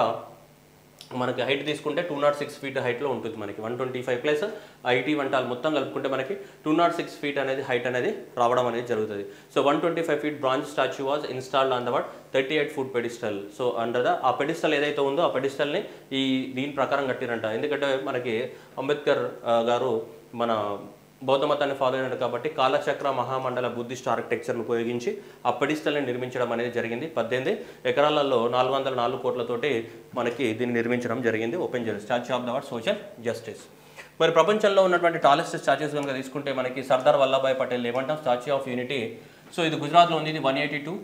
మనకి హైట్ తీసుకుంటే టూ నాట్ సిక్స్ ఫీట్ హైట్లో ఉంటుంది మనకి one twenty five plus eighty వంటాలు మొత్తం కలుపుకుంటే మనకి టూ నాట్ సిక్స్ ఫీట్ అనేది హైట్ అనేది రావడం అనేది జరుగుతుంది so one twenty five feet bronze statue was installed on the what thirty eight foot pedestal so under the ah pedestal ఏదైతే ఉందో ఆ పెడిస్టల్ని ఈ దీని ప్రకారం కట్టిరంట ఎందుకంటే మనకి అంబేద్కర్ ఆ, గారు మన బౌద్ధ మతాన్ని ఫాలో అయినాడు కాబట్టి కాలచక్ర మహామండల బుద్ధిస్ట్ ఆర్కిటెక్చర్ను ఉపయోగించి ఆ పెడిస్టల్ని నిర్మించడం అనేది జరిగింది పద్దెనిమిది ఎకరాలలో నాలుగు వందల నాలుగు కోట్లతోటి మనకి దీన్ని నిర్మించడం జరిగింది ఓపెన్ చేయాలి statue of the word social justice మరి ప్రపంచంలో ఉన్నటువంటి టాలెస్ట్ స్టాచ్యూస్ కనుక తీసుకుంటే మనకి సర్దార్ వల్లభాయ్ పటేల్ ఏమంటాం స్టాచ్యూ ఆఫ్ యూనిటీ సో ఇది గుజరాత్లో ఉంది ఇది వన్ ఎయిటీ టూ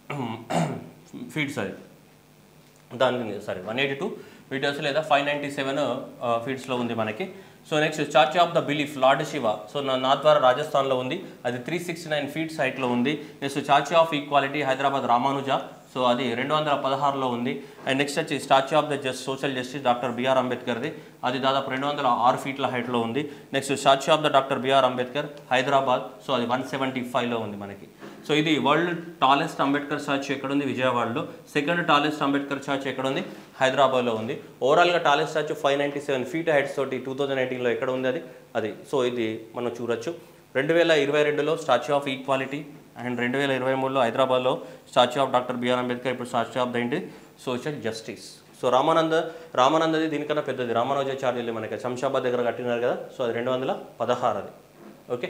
ఫీట్స్ అది దాని sorry one eighty two meters లేదా ఫైవ్ నైంటీ సెవెన్ ఫీట్స్లో ఉంది మనకి so next statue of the belief lord Shiva so నా నాథ్వార రాజస్థాన్లో ఉంది అది త్రీ సిక్స్టీ నైన్ ఫీట్స్ హైట్లో ఉంది next statue of equality Hyderabad Ramanuja so అది రెండు వందల పదహారులో ఉంది అండ్ నెక్స్ట్ వచ్చి statue of the just social justice doctor BR అంబేద్కర్ది అది దాదాపు రెండు వందల ఆరు ఫీట్ల హైట్లో ఉంది next statue of the doctor BR Ambedkar Hyderabad so అది వన్ సెవెంటీ ఫైవ్లో ఉంది మనకి సో ఇది వరల్డ్ టాలెస్ట్ అంబేద్కర్ స్టాచ్యూ ఎక్కడ ఉంది విజయవాడలో సెకండ్ టాలెస్ట్ అంబేద్కర్ స్టాచ్యూ ఎక్కడ ఉంది హైదరాబాద్లో ఉంది ఓవరాల్గా tallest statue five ninety seven feet heights తోటి టూ థౌజండ్ ఎయిటీన్లో ఎక్కడ ఉంది అది అది సో ఇది మనం చూడొచ్చు రెండు వేల ఇరవై రెండులో స్టాచ్యూ ఆఫ్ ఈక్వాలిటీ అండ్ రెండు వేల ఇరవై మూడులో హైదరాబాద్లో statue of doctor BR Ambedkar ఇప్పుడు స్టాచ్యూ ఆఫ్ ద ఏంటి సోషల్ జస్టిస్ సో రామానంద రామానందది దీనికన్నా పెద్దది రామానుజాచార్యులు మనకి శంషాబాద్ దగ్గర కట్టినారు కదా సో అది రెండు వందల పదహారు అది okay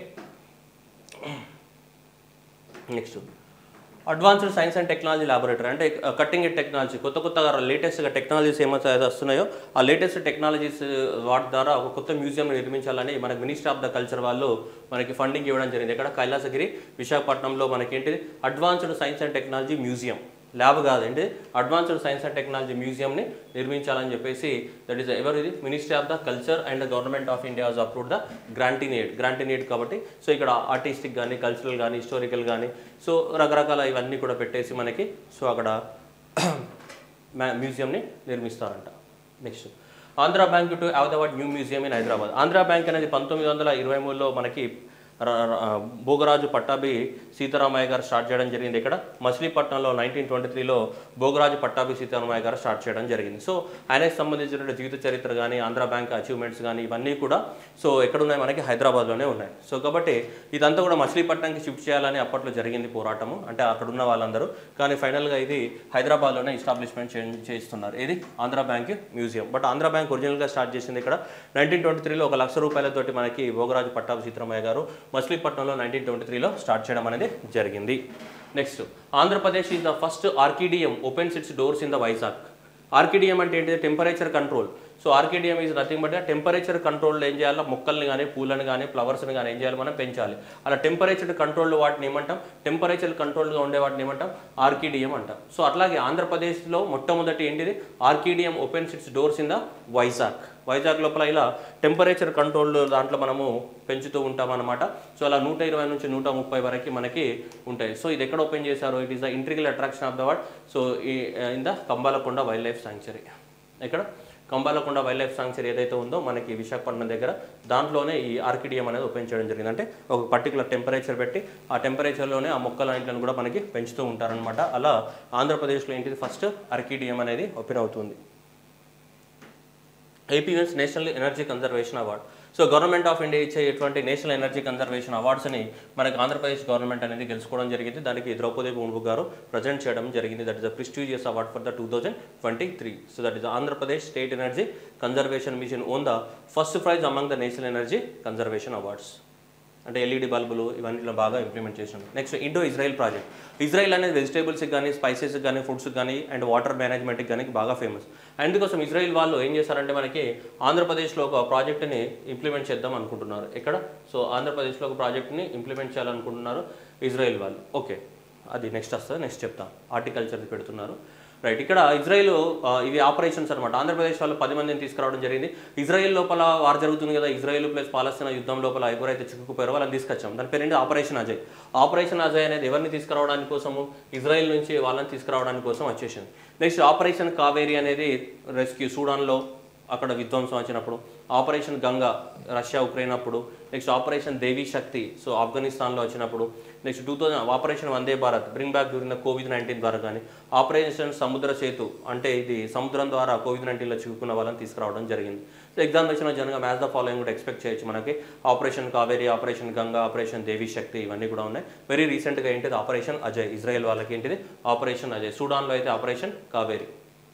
next advanced science and technology laboratory అంటే కట్టింగ్ ఎడ్ టెక్నాలజీ కొత్త కొత్తగా లేటెస్ట్గా టెక్నాలజీస్ ఏమైతే వస్తున్నాయో ఆ లేటెస్ట్ టెక్నాలజీస్ వాటి ద్వారా ఒక కొత్త మ్యూజియం నిర్మించాలని మనకి మినిస్ట్రీ ఆఫ్ ద కల్చర్ వాళ్ళు మనకి ఫండింగ్ ఇవ్వడం జరిగింది ఇక్కడ కైలాసగిరి విశాఖపట్నంలో మనకి ఏంటిది advanced science and technology museum lab కాదండి అడ్వాన్స్డ్ సైన్స్ అండ్ టెక్నాలజీ మ్యూజియంని నిర్మించాలని చెప్పేసి దట్ ఈస్ ఎవరు ఇది ministry of the culture and government of India has approved the grant in aid grant in aid కాబట్టి సో ఇక్కడ ఆర్టిస్టిక్ కానీ కల్చరల్ కానీ హిస్టారికల్ కానీ సో రకరకాల ఇవన్నీ కూడా పెట్టేసి మనకి సో అక్కడ మ్యా- మ్యూజియంని నిర్మిస్తారంట next Andhra bank to Ahmedabad new museum in Hyderabad Andhra bank అనేది పంతొమ్మిది వందల ఇరవై మూడులో మనకి ర- ర- భోగరాజు పట్టాభి సీతారామయ్య గారు స్టార్ట్ చేయడం జరిగింది ఇక్కడ మచిలీపట్నంలో నైన్టీన్ ట్వంటీ త్రీలో భోగరాజు పట్టాభి సీతారామయ్య గారు స్టార్ట్ చేయడం జరిగింది సో ఆయనకి సంబంధించిన జీవిత చరిత్ర కానీ ఆంధ్ర బ్యాంక్ అచీవ్మెంట్స్ కానీ ఇవన్నీ కూడా సో ఎక్కడున్నాయి మనకి హైదరాబాద్లోనే ఉన్నాయి సో కాబట్టి ఇదంతా కూడా మచిలీపట్నంకి షిఫ్ట్ చేయాలని అప్పట్లో జరిగింది పోరాటము అంటే అక్కడ ఉన్న వాళ్ళందరూ కానీ ఫైనల్గా ఇది హైదరాబాద్లోనే ఎస్టాబ్లిష్మెంట్ చే- చేస్తున్నారు ఇది Andhra bank museum but Andhra bank ఒరిజినల్గా స్టార్ట్ చేసింది ఇక్కడ నైన్టీన్ ట్వంటీ త్రీలో ఒక లక్ష రూపాయలతోటి మనకి భోగరాజు పట్టాభి సీతారామయ్య గారు మచిలీపట్నంలో నైన్టీన్ ట్వంటీ త్రీలో స్టార్ట్ చేయడం అనేది జరిగింది next Andhra Pradesh is the first orchidarium opens its doors in the Vizag orchidarium అంటే ఏంటిది temperature control so orchidarium is nothing but temperature control ఏం చేయాలి మొక్కల్ని కానీ పూలను కానీ ఫ్లవర్స్ని కానీ ఏం చేయాలి మనం పెంచాలి అలా టెంపరేచర్ కంట్రోల్ వాటిని ఏమంటాం టెంపరేచర్ కంట్రోల్గా ఉండే వాటిని ఏమంటాం ఆర్కిడియం అంటాం సో అట్లాగే ఆంధ్రప్రదేశ్లో మొట్టమొదటి ఏంటిది orchidarium opens its doors in the Vizag Vizag లోపల ఇలా టెంపరేచర్ కంట్రోల్ దాంట్లో మనము పెంచుతూ ఉంటాం అనమాట సో అలా నూట ఇరవై నుంచి నూట ముప్పై వరకు మనకి ఉంటాయి సో ఇది ఎక్కడ ఓపెన్ చేశారు it is the integral attraction of the world so ఈ in the Kambalakonda wild life sanctuary ఇక్కడ కంబాలకొండ వైల్డ్ లైఫ్ సాంక్చరీ ఏదైతే ఉందో మనకి విశాఖపట్నం దగ్గర దాంట్లోనే ఈ ఆర్కిడియం అనేది ఓపెన్ చేయడం జరిగింది అంటే ఒక పర్టికులర్ టెంపరేచర్ పెట్టి ఆ టెంపరేచర్లోనే ఆ మొక్కలన్నింటిని కూడా మనకి పెంచుతూ ఉంటారనమాట అలా ఆంధ్రప్రదేశ్లో ఏంటిది ఫస్ట్ ఆర్కిడియం అనేది ఓపెన్ అవుతుంది AP's national energy conservation award so government of India ఇచ్చే ఇటువంటి నేషనల్ ఎనర్జీ కన్జర్వేషన్ అవార్డ్స్ని మనకి ఆంధ్రప్రదేశ్ గవర్నమెంట్ అనేది గెలుచుకోవడం జరిగింది దానికి ద్రౌపది ముర్ము గారు ప్రజెంట్ చేయడం జరిగింది that is the prestigious award for the two thousand twenty three so that is Andhra Pradesh state energy conservation mission won the first prize among the national energy conservation awards అంటే ఎల్ఈడి బల్బులు ఇవన్నీ బాగా ఇంప్లిమెంట్ చేసాం next Indo Israel project Israel అనేది వెజిటేబుల్స్కి కానీ స్పైసెస్కి కానీ ఫుడ్స్కి కానీ అండ్ వాటర్ మేనేజ్మెంట్కి కానీ బాగా ఫేమస్ అందుకోసం ఇజ్రాయెల్ వాళ్ళు ఏం చేశారంటే మనకి ఆంధ్రప్రదేశ్లో ఒక ప్రాజెక్ట్ని ఇంప్లిమెంట్ చేద్దాం అనుకుంటున్నారు ఎక్కడ సో ఆంధ్రప్రదేశ్లో ఒక ప్రాజెక్ట్ని ఇంప్లిమెంట్ చేయాలనుకుంటున్నారు ఇజ్రాయెల్ వాళ్ళు ఓకే అది నెక్స్ట్ వస్తుంది నెక్స్ట్ చెప్తాం హార్టికల్చర్ పెడుతున్నారు రైట్ ఇక్కడ ఇజ్రాయెల్ ఆ, ఇవి ఆపరేషన్స్ అనమాట ఆంధ్రప్రదేశ్ వాళ్ళు పది మందిని తీసుకురావడం జరిగింది ఇజ్రాయెల్ లోపల వార్ జరుగుతుంది కదా ఇజ్రాయెల్ ప్లస్ పాలస్తీనా యుద్ధం లోపల ఎవరైతే చిక్కుకుపోయారో వాళ్ళని తీసుకొచ్చాం దాని పేరు ఏంటి ఆపరేషన్ అజయ్ ఆపరేషన్ అజయ్ అనేది ఎవరిని తీసుకురావడానికి కోసము ఇజ్రాయెల్ నుంచి వాళ్ళని తీసుకురావడానికి కోసం వచ్చేసింది నెక్స్ట్ ఆపరేషన్ కావేరి అనేది రెస్క్యూ సూడాన్లో అక్కడ విధ్వంసం వచ్చినప్పుడు ఆపరేషన్ గంగా రష్యా ఉక్రెయిన్ అప్పుడు next operation Devi Shakti so ఆఫ్ఘనిస్తాన్లో వచ్చినప్పుడు next two thousand operation Vande Bharat bring back during the COVID nineteen ద్వారా కానీ ఆపరేషన్ సముద్ర సేతు అంటే ఇది సముద్రం ద్వారా కోవిడ్ నైన్టీన్లో చిక్కుకున్న వాళ్ళని తీసుకురావడం జరిగింది సో ఎగ్జామినేషన్ జనగా మ్యాథ్ ద ఫాలోయింగ్ కూడా ఎక్స్పెక్ట్ చేయొచ్చు మనకి operation Kaveri operation Ganga operation Devi Shakti ఇవన్నీ కూడా ఉన్నాయి వెరీ రీసెంట్గా ఏంటిది ఆపరేషన్ అజయ్ ఇజ్రాయెల్ వాళ్ళకి ఏంటిది ఆపరేషన్ అజయ్ సూడాన్లో అయితే operation Kaveri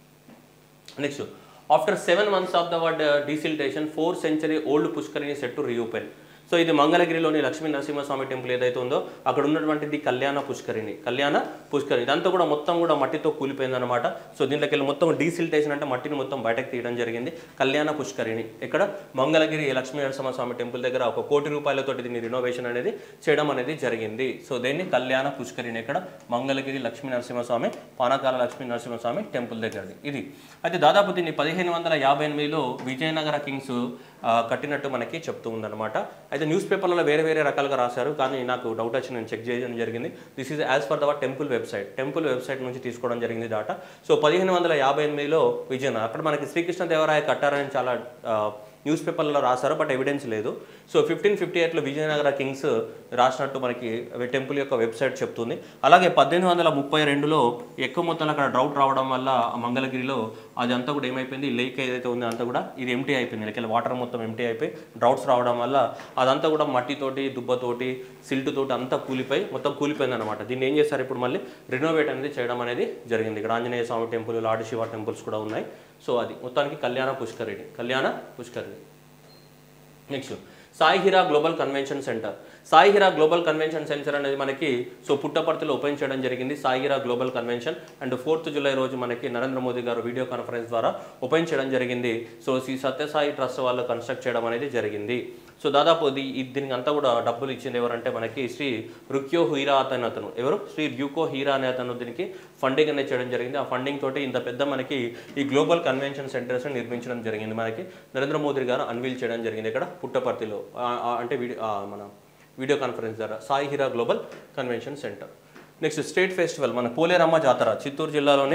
next after seven months of the word desiltation four century old pushkarini set to reopen so ఇది మంగళగిరిలోని లక్ష్మీ నరసింహస్వామి టెంపుల్ ఏదైతే ఉందో అక్కడ ఉన్నటువంటిది కళ్యాణ పుష్కరిణి కళ్యాణ పుష్కరిణి ఇదంతా కూడా మొత్తం కూడా మట్టితో కూలిపోయిందనమాట సో దీంట్లోకి వెళ్ళి మొత్తం డీసిల్టేషన్ అంటే మట్టిని మొత్తం బయటకు తీయడం జరిగింది కళ్యాణ పుష్కరిణి ఇక్కడ మంగళగిరి లక్ష్మీ నరసింహస్వామి టెంపుల్ దగ్గర ఒక కోటి రూపాయలతోటి దీన్ని రినోవేషన్ అనేది చేయడం అనేది జరిగింది సో దీన్ని కళ్యాణ పుష్కరిణి ఇక్కడ మంగళగిరి లక్ష్మీ నరసింహస్వామి పానకాల లక్ష్మీ నరసింహస్వామి టెంపుల్ దగ్గరది ఇది అయితే దాదాపు దీన్ని పదిహేను వందల యాభై ఎనిమిదిలో విజయనగర కింగ్స్ ఆ, కట్టినట్టు మనకి చెప్తూ ఉందన్నమాట అయితే అయితే న్యూస్ పేపర్లలో వేరే వేరే రకాలుగా రాశారు కానీ నాకు డౌట్ వచ్చి నేను చెక్ చేయడం జరిగింది this is as for the temple website temple website నుంచి తీసుకోవడం జరిగింది డాటా సో పదిహేను వందల యాభై ఎనిమిదిలో విజయనగరం అక్కడ మనకి శ్రీకృష్ణదేవరాయ కట్టారని చాలా ఆ, న్యూస్ పేపర్లలో రాశారు బట్ ఎవిడెన్స్ లేదు సో ఫిఫ్టీన్ ఫిఫ్టీ ఎయిట్లో విజయనగర కింగ్స్ రాసినట్టు మనకి టెంపుల్ యొక్క వెబ్సైట్ చెప్తుంది అలాగే పద్దెనిమిది వందల ముప్పై రెండులో ఎక్కువ మొత్తంలో అక్కడ డ్రౌట్ రావడం వల్ల ఆ మంగళగిరిలో అది అంతా కూడా ఏమైపోయింది లేక్ ఏదైతే ఉందో అంతా కూడా ఇది ఎంటీ అయిపోయింది లైక్ వాటర్ మొత్తం ఎంటీ అయిపోయి డ్రౌట్స్ రావడం వల్ల అదంతా కూడా మట్టితోటి దుబ్బతోటి సిల్ట్ తోటి అంతా కూలిపోయి మొత్తం కూలిపోయింది అనమాట దీన్ని ఏం చేస్తారు ఇప్పుడు మళ్ళీ రినోవేట్ అనేది చేయడం అనేది జరిగింది ఇక్కడ Anjaneya Swamy temple lord Shiva temples కూడా ఉన్నాయి సో అది మొత్తానికి Kalyana Pushkarini Kalyana Pushkarini next Sai Hira global convention centre Sai Hira global convention centre అనేది మనకి సో పుట్టపర్తిలో ఓపెన్ చేయడం జరిగింది Sai Hira global convention and fourth July రోజు మనకి నరేంద్ర మోదీ గారు వీడియో కాన్ఫరెన్స్ ద్వారా ఓపెన్ చేయడం జరిగింది సో శ్రీ సత్యసాయి ట్రస్ట్ వాళ్ళు కన్స్ట్రక్ట్ చేయడం అనేది జరిగింది సో దాదాపు ఇది ఈ- దీనికి అంతా కూడా డబ్బులు ఇచ్చింది ఎవరంటే మనకి శ్రీ రుక్యో హీరా అతను అతను ఎవరు శ్రీ ర్యూకో హీరా అనే అతను దీనికి ఫండింగ్ అనేది చేయడం జరిగింది ఆ ఫండింగ్ తోటి ఇంత పెద్ద మనకి ఈ గ్లోబల్ కన్వెన్షన్ సెంటర్స్ నిర్మించడం జరిగింది మనకి నరేంద్ర మోదీ గారు అన్వీల్ చేయడం జరిగింది ఇక్కడ పుట్టపర్తిలో ఆ- ఆ- అంటే వీడియో ఆ మన వీడియో కాన్ఫరెన్స్ ద్వారా Sai Hira global convention centre next state festival మన పోలేరమ్మ జాతర చిత్తూరు జిల్లాలోని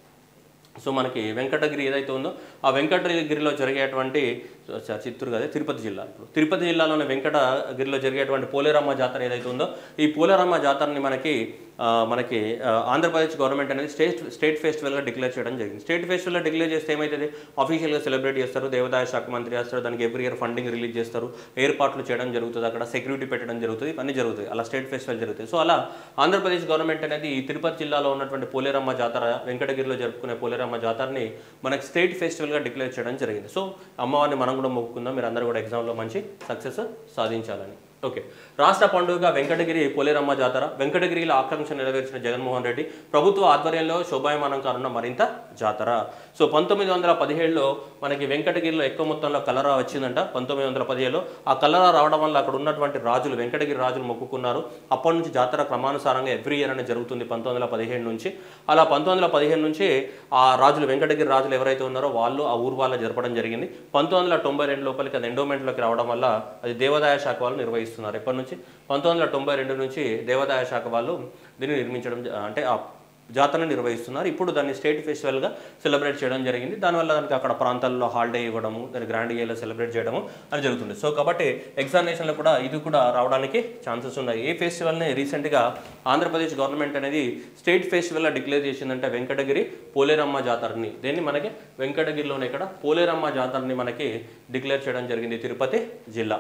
సో మనకి వెంకటగిరి ఏదైతే ఉందో ఆ వెంకటగిరిలో జరిగేటువంటి స- చిత్తూరు కాదే తిరుపతి జిల్లా ఇప్పుడు తిరుపతి జిల్లాలోని వెంకటగిరిలో జరిగేటువంటి పోలేరమ్మ జాతర ఏదైతే ఉందో ఈ పోలేరమ్మ జాతరని మనకి ఆ, మనకి ఆ, ఆంధ్రప్రదేశ్ గవర్నమెంట్ అనేది స్టేట్ స్టేట్ ఫెస్టివల్గా డిక్లేర్ చేయడం జరిగింది స్టేట్ ఫెస్టివల్గా డిక్లేర్ చేస్తే ఏమవుతుంది అఫీషియల్గా సెలబ్రేట్ చేస్తారు దేవాదాయ శాఖ మంత్రి చేస్తారు దానికి ఎవ్రీ ఇయర్ ఫండింగ్ రిలీజ్ చేస్తారు ఏర్పాట్లు చేయడం జరుగుతుంది అక్కడ సెక్యూరిటీ పెట్టడం జరుగుతుంది ఇవన్నీ జరుగుతాయి అలా స్టేట్ ఫెస్టివల్ జరుగుతాయి సో అలా ఆంధ్రప్రదేశ్ గవర్నమెంట్ అనేది ఈ తిరుపతి జిల్లాలో ఉన్నటువంటి పోలేరమ్మ జాతర వెంకటగిరిలో జరుపుకునే పోలేరమ్మ జాతరని మనకి స్టేట్ ఫెస్టివల్గా డిక్లేర్ చేయడం జరిగింది సో అమ్మవారిని మనం కూడా మొక్కుకుందాం మీరు అందరూ కూడా ఎగ్జామ్లో మంచి సక్సెస్ సాధించాలని ఓకే రాష్ట్ర పండుగ వెంకటగిరి పోలేరమ్మ జాతర వెంకటగిరిలో ఆకాంక్ష నెరవేర్చిన జగన్మోహన్ రెడ్డి ప్రభుత్వ ఆధ్వర్యంలో శోభాయమానం కానున్న మరింత జాతర సో పంతొమ్మిది వందల పదిహేడులో మనకి వెంకటగిరిలో ఎక్కువ మొత్తంలో కలరా వచ్చిందంట పంతొమ్మిది వందల పదిహేడులో ఆ కలరా రావడం వల్ల అక్కడ ఉన్నటువంటి రాజులు వెంకటగిరి రాజులు మొక్కుకున్నారు అప్పటి నుంచి జాతర క్రమానుసారంగా ఎవ్రీ ఇయర్ అనేది జరుగుతుంది పంతొమ్మిది వందల పదిహేడు నుంచి అలా పంతొమ్మిది వందల పదిహేను నుంచి ఆ రాజులు వెంకటగిరి రాజులు ఎవరైతే ఉన్నారో వాళ్ళు ఆ ఊరు వాళ్ళ జరపడం జరిగింది పంతొమ్మిది వందల తొంభై రెండు లోపలికి అది ఎండోమెంట్లోకి రావడం వల్ల అది దేవాదాయ శాఖ వాళ్ళు నిర్వహిస్తున్నారు ఎప్పటి నుంచి పంతొమ్మిది వందల తొంభై రెండు నుంచి దేవాదాయ శాఖ వాళ్ళు దీన్ని నిర్మించడం జ- అంటే ఆ జాతరను నిర్వహిస్తున్నారు ఇప్పుడు దాన్ని స్టేట్ ఫెస్టివల్గా సెలబ్రేట్ చేయడం జరిగింది దానివల్ల దానికి అక్కడ ప్రాంతాల్లో హాలిడే ఇవ్వడము దాన్ని గ్రాండ్ ఇయర్లో సెలబ్రేట్ చేయడము అని జరుగుతుంది సో కాబట్టి ఎగ్జామినేషన్లో కూడా ఇది కూడా రావడానికి ఛాన్సెస్ ఉన్నాయి ఏ ఫెస్టివల్ని రీసెంట్గా ఆంధ్రప్రదేశ్ గవర్నమెంట్ అనేది స్టేట్ ఫెస్టివల్గా డిక్లేర్ చేసిందంటే వెంకటగిరి పోలేరమ్మ జాతరని దీన్ని మనకి వెంకటగిరిలోనే ఇక్కడ పోలేరమ్మ జాతరని మనకి డిక్లేర్ చేయడం జరిగింది తిరుపతి జిల్లా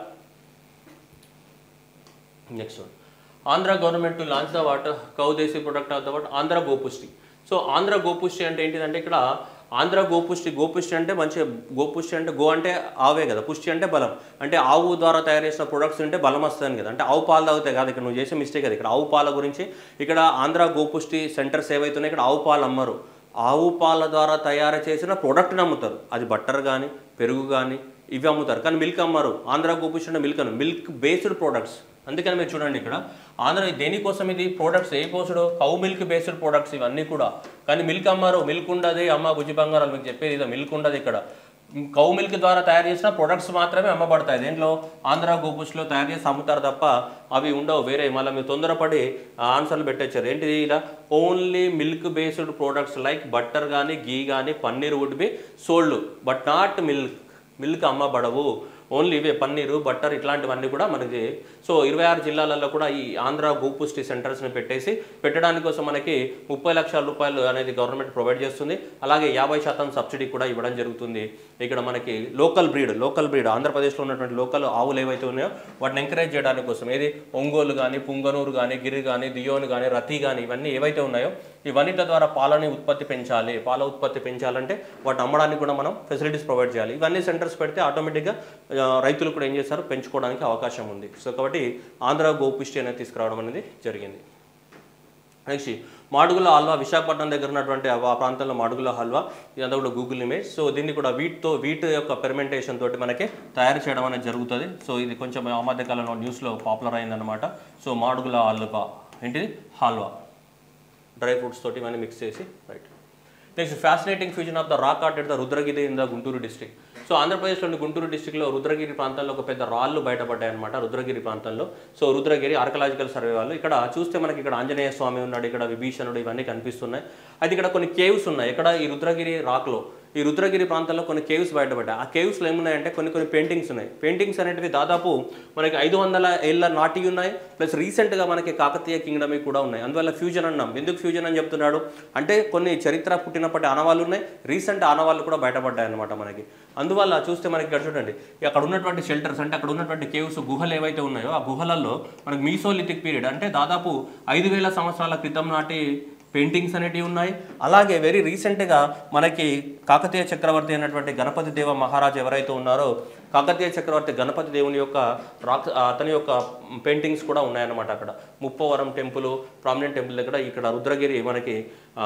next one Andhra government to launch the water cow desi product of the what Andhra Gopushti so Andhra Gopushti అంటే ఏంటిదంటే ఇక్కడ ఆంధ్ర గోపుష్టి గోపుష్టి అంటే మంచి గోపుష్టి అంటే గో అంటే ఆవే కదా పుష్టి అంటే బలం అంటే ఆవు ద్వారా తయారు చేసిన ప్రొడక్ట్స్ ఉంటే బలం వస్తుంది కదా అంటే ఆవు పాలు తాగుతాయి కాదు ఇక్కడ నువ్వు చేసే మిస్టేక్ అది ఇక్కడ ఆవు పాల గురించి ఇక్కడ ఆంధ్ర గోపుష్టి సెంటర్స్ ఏవైతున్నాయి ఇక్కడ ఆవు పాలు అమ్మరు ఆవు పాల ద్వారా తయారు చేసిన ప్రోడక్ట్ని అమ్ముతారు అది బట్టర్ కానీ పెరుగు కానీ ఇవి అమ్ముతారు కానీ మిల్క్ అమ్మరు ఆంధ్ర గోపుష్టి అంటే మిల్క్ అను మిల్క్ బేస్డ్ ప్రోడక్ట్స్ అందుకని మీరు చూడండి ఇక్కడ ఆంధ్ర దేనికోసం ఇది ప్రోడక్ట్స్ ఏ కోసుడు కౌ మిల్క్ బేస్డ్ ప్రోడక్ట్స్ ఇవన్నీ కూడా కానీ మిల్క్ అమ్మారు మిల్క్ ఉండదు అమ్మ బుజ్జి బంగారాలు మీకు చెప్పేది ఇదో మిల్క్ ఉండదు ఇక్కడ కౌ మిల్క్ ద్వారా తయారు చేసిన ప్రొడక్ట్స్ మాత్రమే అమ్మబడతాయి దేంట్లో ఆంధ్ర గోపుష్లో తయారు చేసి అమ్ముతారు తప్ప అవి ఉండవు వేరే మళ్ళీ మీరు తొందరపడి ఆన్సర్లు పెట్టేచ్చారు ఏంటిది ఇలా only milk based products like butter కానీ గీ కానీ paneer would be sold but not milk milk అమ్మబడవు ఓన్లీ ఇవే పన్నీరు బట్టర్ ఇట్లాంటివన్నీ కూడా మనకి సో ఇరవై ఆరు జిల్లాలలో కూడా ఈ ఆంధ్ర గోపుష్టి సెంటర్స్ని పెట్టేసి పెట్టడానికి కోసం మనకి ముప్పై లక్షల రూపాయలు అనేది గవర్నమెంట్ ప్రొవైడ్ చేస్తుంది అలాగే యాభై శాతం సబ్సిడీ కూడా ఇవ్వడం జరుగుతుంది ఇక్కడ మనకి లోకల్ బ్రీడ్ లోకల్ బ్రీడ్ ఆంధ్రప్రదేశ్లో ఉన్నటువంటి లోకల్ ఆవులు ఏవైతే ఉన్నాయో వాటిని ఎంకరేజ్ చేయడానికి కోసం ఏది ఒంగోలు కానీ పుంగనూరు కానీ గిరి కానీ దియోని కానీ రతి కానీ ఇవన్నీ ఏవైతే ఉన్నాయో ఇవన్నిటి ద్వారా పాలని ఉత్పత్తి పెంచాలి పాల ఉత్పత్తి పెంచాలంటే వాటిని అమ్మడానికి కూడా మనం ఫెసిలిటీస్ ప్రొవైడ్ చేయాలి ఇవన్నీ సెంటర్స్ పెడితే ఆటోమేటిక్గా ఆ, రైతులు కూడా ఏం చేస్తారు పెంచుకోవడానికి అవకాశం ఉంది సో కాబట్టి ఆంధ్ర గోపుష్టి అనేది తీసుకురావడం అనేది జరిగింది నెక్స్ట్ మాడుగుల హల్వా విశాఖపట్నం దగ్గర ఉన్నటువంటి ఆ ఆ ప్రాంతంలో మాడుగుల హల్వా ఇదంతా కూడా గూగుల్ ఇమేజ్ సో దీన్ని కూడా వీటితో వీటి యొక్క పెర్మెంటేషన్ తోటి మనకి తయారు చేయడం అనేది జరుగుతుంది సో ఇది కొంచెం ఆ మధ్య కాలంలో న్యూస్లో పాపులర్ అయిందనమాట సో మాడుగుల హల్వా ఏంటిది హల్వా డ్రై ఫ్రూట్స్ తోటి ఇవన్నీ మిక్స్ చేసి right next fascinating fusion of the rock art at the Rudragiri in the Guntur district so ఆంధ్రప్రదేశ్లోని గుంటూరు డిస్టిక్లో రుద్రగిరి ప్రాంతంలో ఒక పెద్ద రాళ్ళు బయటపడ్డాయి అనమాట రుద్రగిరి ప్రాంతంలో సో రుద్రగిరి ఆర్కలాజికల్ సర్వే వాళ్ళు ఇక్కడ చూస్తే మనకి ఇక్కడ ఆంజనేయ స్వామి ఉన్నాడు ఇక్కడ విభీషణుడు ఇవన్నీ కనిపిస్తున్నాయి అయితే ఇక్కడ కొన్ని కేవ్స్ ఉన్నాయి ఇక్కడ ఈ రుద్రగిరి రాక్లో ఈ రుద్రగిరి ప్రాంతంలో కొన్ని కేవ్స్ బయటపడ్డాయి ఆ కేవ్స్లో ఏమున్నాయంటే కొన్ని కొన్ని పెయింటింగ్స్ ఉన్నాయి పెయింటింగ్స్ అనేటివి దాదాపు మనకి ఐదు వందల ఏళ్ళ నాటి ఉన్నాయి ప్లస్ రీసెంట్గా మనకి కాకతీయ కింగ్డమ్ కూడా ఉన్నాయి అందువల్ల ఫ్యూజన్ అన్నాం ఎందుకు ఫ్యూజన్ అని చెప్తున్నాడు అంటే కొన్ని చరిత్ర పుట్టినప్పటి ఆనవాళ్ళు ఉన్నాయి రీసెంట్ ఆనవాళ్ళు కూడా బయటపడ్డాయి అనమాట మనకి అందువల్ల చూస్తే మనకి ఇక్కడ చూడండి అక్కడ ఉన్నటువంటి షెల్టర్స్ అంటే అక్కడ ఉన్నటువంటి కేవ్స్ గుహలు ఏవైతే ఉన్నాయో ఆ గుహలలో మనకి మీసోలిథిక్ పీరియడ్ అంటే దాదాపు ఐదు వేల సంవత్సరాల క్రితం నాటి పెయింటింగ్స్ అనేటివి ఉన్నాయి అలాగే వెరీ రీసెంట్గా మనకి కాకతీయ చక్రవర్తి అయినటువంటి గణపతి దేవ మహారాజ్ ఎవరైతే ఉన్నారో కాకతీయ చక్రవర్తి గణపతి దేవుని యొక్క రాక్ అతని యొక్క పెయింటింగ్స్ కూడా ఉన్నాయన్నమాట అక్కడ ముప్పవరం టెంపుల్ ప్రామినెంట్ టెంపుల్ దగ్గర ఇక్కడ రుద్రగిరి మనకి ఆ,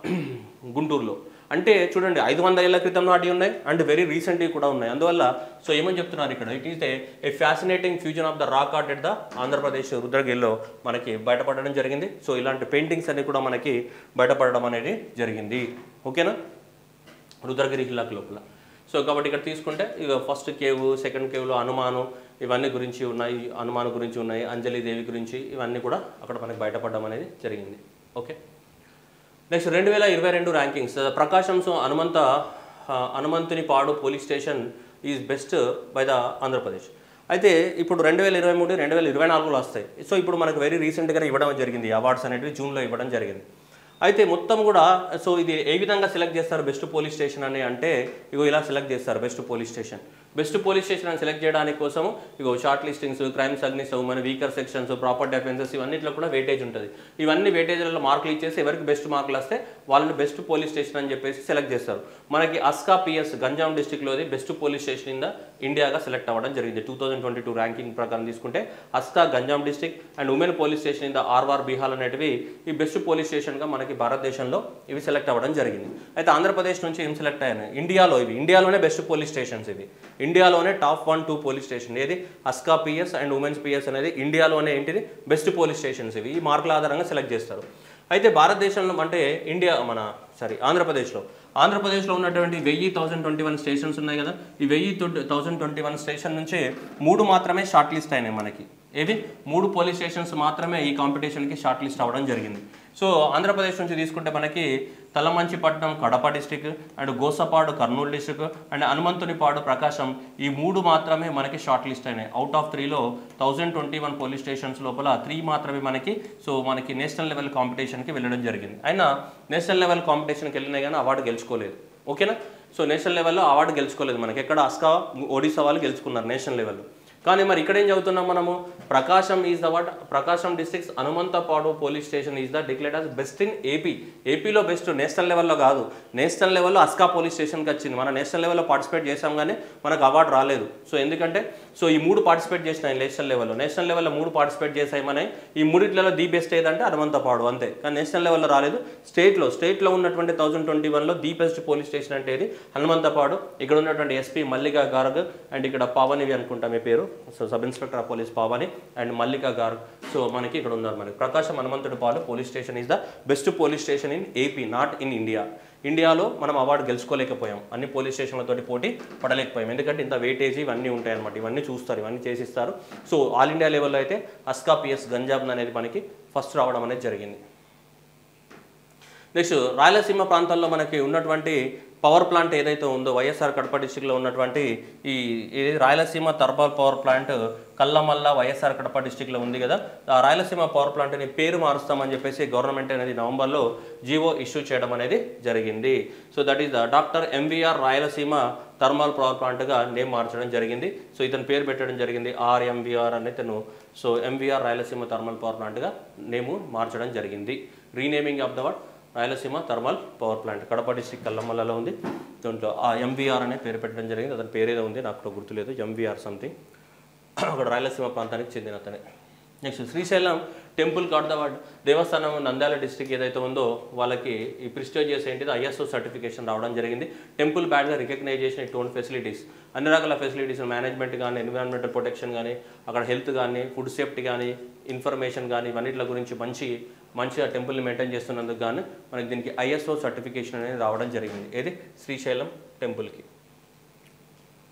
గుంటూరులో అంటే చూడండి ఐదు వందల ఏళ్ల క్రితం నాటి ఉన్నాయి అండ్ వెరీ రీసెంట్వి కూడా ఉన్నాయి అందువల్ల సో ఏమని చెప్తున్నారు ఇక్కడ it is a fascinating fusion of the rock art at the Andhra Pradesh రుద్రగిరిలో మనకి బయటపడడం జరిగింది సో ఇలాంటి పెయింటింగ్స్ అన్ని కూడా మనకి బయటపడడం అనేది జరిగింది ఓకేనా రుద్రగిరి హిల్లాకి లోపల సో కాబట్టి ఇక్కడ తీసుకుంటే ఇక ఫస్ట్ కేవ్ సెకండ్ కేవ్లో హనుమాను ఇవన్నీ గురించి ఉన్నాయి హనుమాన్ గురించి ఉన్నాయి అంజలి దేవి గురించి ఇవన్నీ కూడా అక్కడ మనకి బయటపడడం అనేది జరిగింది ఓకే నెక్స్ట్ రెండు వేల ఇరవై రెండు ర్యాంకింగ్స్ ప్రకాశం సో హనుమంత ఆ, హనుమంతుని పాడు police station is best by the Andhra Pradesh అయితే ఇప్పుడు రెండు వేల ఇరవై మూడు రెండు వేల ఇరవై నాలుగులో వస్తాయి సో ఇప్పుడు మనకు వెరీ రీసెంట్గానే ఇవ్వడం జరిగింది అవార్డ్స్ అనేటివి జూన్లో ఇవ్వడం జరిగింది అయితే మొత్తం కూడా సో ఇది ఏ విధంగా సెలెక్ట్ చేస్తారు బెస్ట్ పోలీస్ స్టేషన్ అని అంటే ఇగో ఇలా సెలెక్ట్ చేస్తారు best police station best police station అని సెలెక్ట్ చేయడానికి కోసం ఇగో షార్ట్ లిస్టింగ్స్ క్రైమ్స్ అగ్నిస్ మన వీకర్ సెక్షన్స్ ప్రాపర్టీ అఫెన్సెస్ ఇవన్నిట్లో కూడా వెయిటేజ్ ఉంటుంది ఇవన్నీ వెయిటేజ్లలో మార్కులు ఇచ్చేసి ఎవరికి బెస్ట్ మార్కులు వస్తే వాళ్ళని బెస్ట్ పోలీస్ స్టేషన్ అని చెప్పేసి సెలెక్ట్ చేస్తారు మనకి అస్కా పిఎస్ గంజాం డిస్టిక్లోది best police station in the ఇండియాగా సెలెక్ట్ అవ్వడం జరిగింది two thousand twenty two ranking ప్రకారం తీసుకుంటే Aska Ganjam district and women police station in the RR బీహాల్ అనేటివి ఈ బెస్ట్ పోలీస్ స్టేషన్గా మనకి భారతదేశంలో ఇవి సెలెక్ట్ అవ్వడం జరిగింది అయితే ఆంధ్రప్రదేశ్ నుంచి ఏం సెలెక్ట్ అయ్యాయి ఇండియాలో ఇవి ఇండియాలోనే బెస్ట్ పోలీస్ స్టేషన్స్ ఇవి ఇండియాలోనే top one two police station ఏది Aska PS and women's PS అనేది ఇండియాలోనే ఏంటిది బెస్ట్ పోలీస్ స్టేషన్స్ ఇవి ఈ మార్కుల ఆధారంగా సెలెక్ట్ చేస్తారు అయితే భారతదేశంలో అంటే ఇండియా మన సారీ ఆంధ్రప్రదేశ్లో ఆంధ్రప్రదేశ్లో ఉన్నటువంటి వెయ్యి థౌసండ్ ట్వంటీ వన్ స్టేషన్స్ ఉన్నాయి కదా ఈ వెయ్యి థౌసండ్ ట్వంటీ వన్ స్టేషన్ నుంచి మూడు మాత్రమే షార్ట్ లిస్ట్ అయినాయి మనకి ఏవి మూడు పోలీస్ స్టేషన్స్ మాత్రమే ఈ కాంపిటీషన్కి షార్ట్ లిస్ట్ అవ్వడం జరిగింది సో ఆంధ్రప్రదేశ్ నుంచి తీసుకుంటే మనకి Talamanchipatnam Kadapa district and Gosapadu Kurnool district and Hanumanthunipadu Prakasam ఈ మూడు మాత్రమే మనకి షార్ట్ లిస్ట్ అయినాయి అవుట్ ఆఫ్ త్రీలో thousand twenty one police stations లోపల త్రీ మాత్రమే మనకి సో మనకి నేషనల్ లెవెల్ కాంపిటీషన్కి వెళ్ళడం జరిగింది అయినా నేషనల్ లెవెల్ కాంపిటీషన్కి వెళ్ళినాయి కానీ అవార్డు గెలుచుకోలేదు ఓకేనా సో నేషనల్ లెవెల్లో అవార్డు గెలుచుకోలేదు మనకి ఎక్కడ అస్కా ఒడిశా వాళ్ళు గెలుచుకున్నారు నేషనల్ లెవెల్లో కానీ మరి ఇక్కడ ఏం చదువుతున్నాం మనము Prakasam is the what Prakasam districts Hanumanthapadu police station is the declared as best in AP ఏపీలో బెస్ట్ నేషనల్ లెవెల్లో కాదు నేషనల్ లెవెల్లో అస్కా పోలీస్ స్టేషన్కి వచ్చింది మన నేషనల్ లెవెల్లో పార్టిసిపేట్ చేసాం కానీ మనకు అవార్డు రాలేదు సో ఎందుకంటే సో ఈ మూడు పార్టిసిపేట్ చేసినాయి నేషనల్ లెవెల్లో నేషనల్ లెవెల్లో మూడు పార్టిసిపేట్ చేసాయి మన ఈ మూడిట్లలో ది బెస్ట్ ఏదంటే హనుమంతపాడు అంతే కానీ నేషనల్ లెవెల్లో రాలేదు స్టేట్లో స్టేట్లో ఉన్నటువంటి థౌసండ్ ట్వంటీ వన్లో ది బెస్ట్ పోలీస్ స్టేషన్ అంటే ఇది హనుమంతపాడు ఇక్కడ ఉన్నటువంటి ఎస్పీ మల్లికా గార్గ్ అండ్ ఇక్కడ పావనివి అనుకుంటా మీ పేరు so sub inspector of police Pavani and Mallika Garg so మనకి ఇక్కడ ఉన్నారు మనకి ప్రకాశం హనుమంతుడి పాలు police station is the best police station in AP not in India ఇండియాలో మనం అవార్డు గెలుచుకోలేకపోయాం అన్ని పోలీస్ స్టేషన్లతోటి పోటీ పడలేకపోయాం ఎందుకంటే ఇంత వెయిటేజ్ ఇవన్నీ ఉంటాయి అనమాట ఇవన్నీ చూస్తారు ఇవన్నీ చేసిస్తారు సో ఆల్ ఇండియా లెవెల్లో అయితే అస్కా పిఎస్ గంజాబ్ అనేది మనకి ఫస్ట్ రావడం అనేది జరిగింది నెక్స్ట్ రాయలసీమ ప్రాంతంలో మనకి ఉన్నటువంటి పవర్ ప్లాంట్ ఏదైతే ఉందో వైఎస్ఆర్ కడప డిస్టిక్లో ఉన్నటువంటి ఈ ఇది Rayalaseema thermal power plant Kallamalla YSR Kadapa డిస్టిక్లో ఉంది కదా ఆ రాయలసీమ పవర్ ప్లాంట్ని పేరు మారుస్తామని చెప్పేసి గవర్నమెంట్ అనేది నవంబర్లో జీవో ఇష్యూ చేయడం అనేది జరిగింది so that is the doctor MVR Rayalaseema thermal power ప్లాంట్గా నేమ్ మార్చడం జరిగింది సో ఇతను పేరు పెట్టడం జరిగింది ఆర్ఎంవీఆర్ అని ఇతను so MVR Rayalaseema thermal power ప్లాంట్గా నేము మార్చడం జరిగింది renaming of the word Rayalaseema thermal power plant Kadapa district కల్లమల్లలో ఉంది దాంట్లో ఆ ఎంవీఆర్ అనే పేరు పెట్టడం జరిగింది అతని పేరు ఏదో ఉంది నాకు కూడా గుర్తులేదు ఎంవీఆర్ సంథింగ్ అక్కడ రాయలసీమ ప్రాంతానికి చెందిన అతనే next Srisailam temple god the word Devasthanam Nandyal district ఏదైతే ఉందో వాళ్ళకి ఈ ప్రిస్టేజియస్ ఏంటిది ఐఎస్ఓ సర్టిఫికేషన్ రావడం జరిగింది టెంపుల్ బ్యాడ్గా రికగ్నైజేషన్ ఇట్ ఓన్ ఫెసిలిటీస్ అన్ని రకాల ఫెసిలిటీస్ మేనేజ్మెంట్ కానీ ఎన్విరాన్మెంటల్ ప్రొటెక్షన్ కానీ అక్కడ హెల్త్ కానీ ఫుడ్ సేఫ్టీ కానీ ఇన్ఫర్మేషన్ కానీ ఇవన్నిటి గురించి మంచి మంచిగా టెంపుల్ని మెయింటైన్ చేస్తున్నందుకు గాను మనకి దీనికి ఐఎస్ఓ సర్టిఫికేషన్ అనేది రావడం జరిగింది ఏది శ్రీశైలం టెంపుల్కి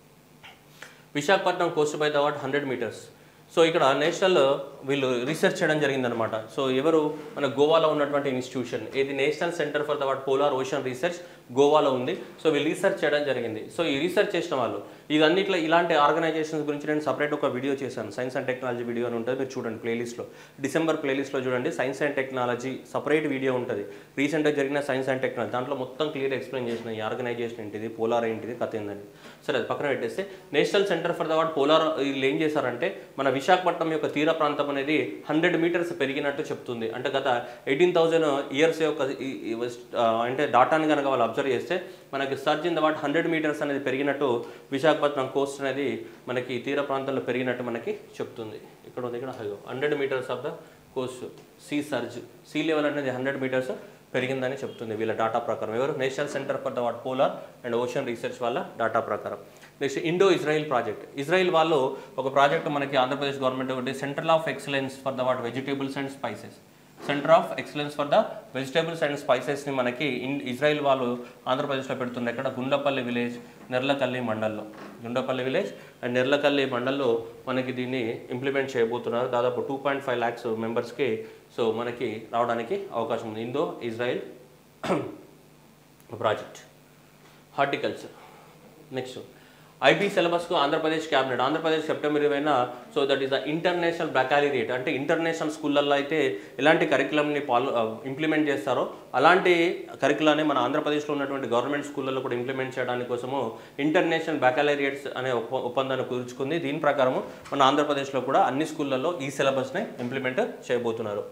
Visakhapatnam coast by the what hundred meters so ఇక్కడ నేషనల్ వీళ్ళు రీసెర్చ్ చేయడం జరిగిందనమాట సో ఎవరు మన గోవాలో ఉన్నటువంటి ఇన్స్టిట్యూషన్ ఇది national centre for the what polar ocean research గోవాలో ఉంది సో వీళ్ళు రీసెర్చ్ చేయడం జరిగింది సో ఈ రీసెర్చ్ చేసిన వాళ్ళు ఇదన్నిట్లో ఇలాంటి ఆర్గనైజేషన్స్ గురించి నేను సపరేట్ ఒక వీడియో చేశాను సైన్స్ అండ్ టెక్నాలజీ వీడియో అని ఉంటుంది మీరు చూడండి ప్లేలిస్ట్లో డిసెంబర్ ప్లేలిస్ట్లో చూడండి science and technology separate video ఉంటుంది రీసెంట్గా జరిగిన సైన్స్ అండ్ టెక్నాలజీ దాంట్లో మొత్తం క్లియర్ ఎక్స్ప్లెయిన్ చేసిన ఈ ఆర్గనైజేషన్ ఏంటిది పోలార్ ఏంటిది కథ ఏందని సరే అది పక్కన పెట్టేస్తే national centre for the what polar వీళ్ళు ఏం చేశారంటే మన విశాఖపట్నం యొక్క తీర ప్రాంతం అనేది హండ్రెడ్ మీటర్స్ పెరిగినట్టు చెప్తుంది అంటే గత ఎయిటీన్ థౌజండ్ ఇయర్స్ యొక్క ఈ- ఈ వస్- ఆ, అంటే డాటాని కనుక వాళ్ళు అబ్జర్వ్ చేస్తే మనకి surge in the what hundred metres అనేది పెరిగినట్టు విశాఖపట్నం కోస్ట్ అనేది మనకి తీర ప్రాంతంలో పెరిగినట్టు మనకి చెప్తుంది ఇక్కడ ఉంది ఇక్కడ hundred metres of the coast sea surge sea level అనేది హండ్రెడ్ మీటర్స్ పెరిగిందని చెప్తుంది వీళ్ళ డాటా ప్రకారం ఎవరు national centre for the what polar and ocean research వాళ్ళ డాటా ప్రకారం next Indo Israel project Israel వాళ్ళు ఒక ప్రాజెక్ట్ మనకి ఆంధ్రప్రదేశ్ గవర్నమెంట్ ఒకటి central of excellence for the what vegetables and spices centre of excellence for the vegetables and స్పైసెస్ని మనకి ఇన్ ఇజ్రాయిల్ వాళ్ళు ఆంధ్రప్రదేశ్లో పెడుతున్నారు ఇక్కడ గుండ్లపల్లి విలేజ్ నెర్లకల్లి మండల్లో గుండపల్లి విలేజ్ అండ్ నెర్లకల్లి మండల్లో మనకి దీన్ని ఇంప్లిమెంట్ చేయబోతున్నారు దాదాపు టూ పాయింట్ ఫైవ్ ల్యాక్స్ మెంబర్స్కి సో మనకి రావడానికి అవకాశం ఉంది Indo Israel project horticulture next IB సిలబస్కు ఆంధ్రప్రదేశ్ క్యాబినెట్ ఆంధ్రప్రదేశ్ సెప్టెంబర్ ఇరవైన so that is the international baccalaureate అంటే ఇంటర్నేషనల్ స్కూళ్ళల్లో అయితే ఎలాంటి కరికులంని పాల్ ఇంప్లిమెంట్ చేస్తారో అలాంటి కరికులాన్ని మన ఆంధ్రప్రదేశ్లో ఉన్నటువంటి గవర్నమెంట్ స్కూళ్ళల్లో కూడా ఇంప్లిమెంట్ చేయడానికి కోసము ఇంటర్నేషనల్ బ్యాకాలరియట్స్ అనే ఒప్ప ఒప్పందాన్ని కుదుర్చుకుంది దీని ప్రకారము మన ఆంధ్రప్రదేశ్లో కూడా అన్ని స్కూళ్ళల్లో ఈ సిలబస్ని ఇంప్లిమెంట్ చేయబోతున్నారు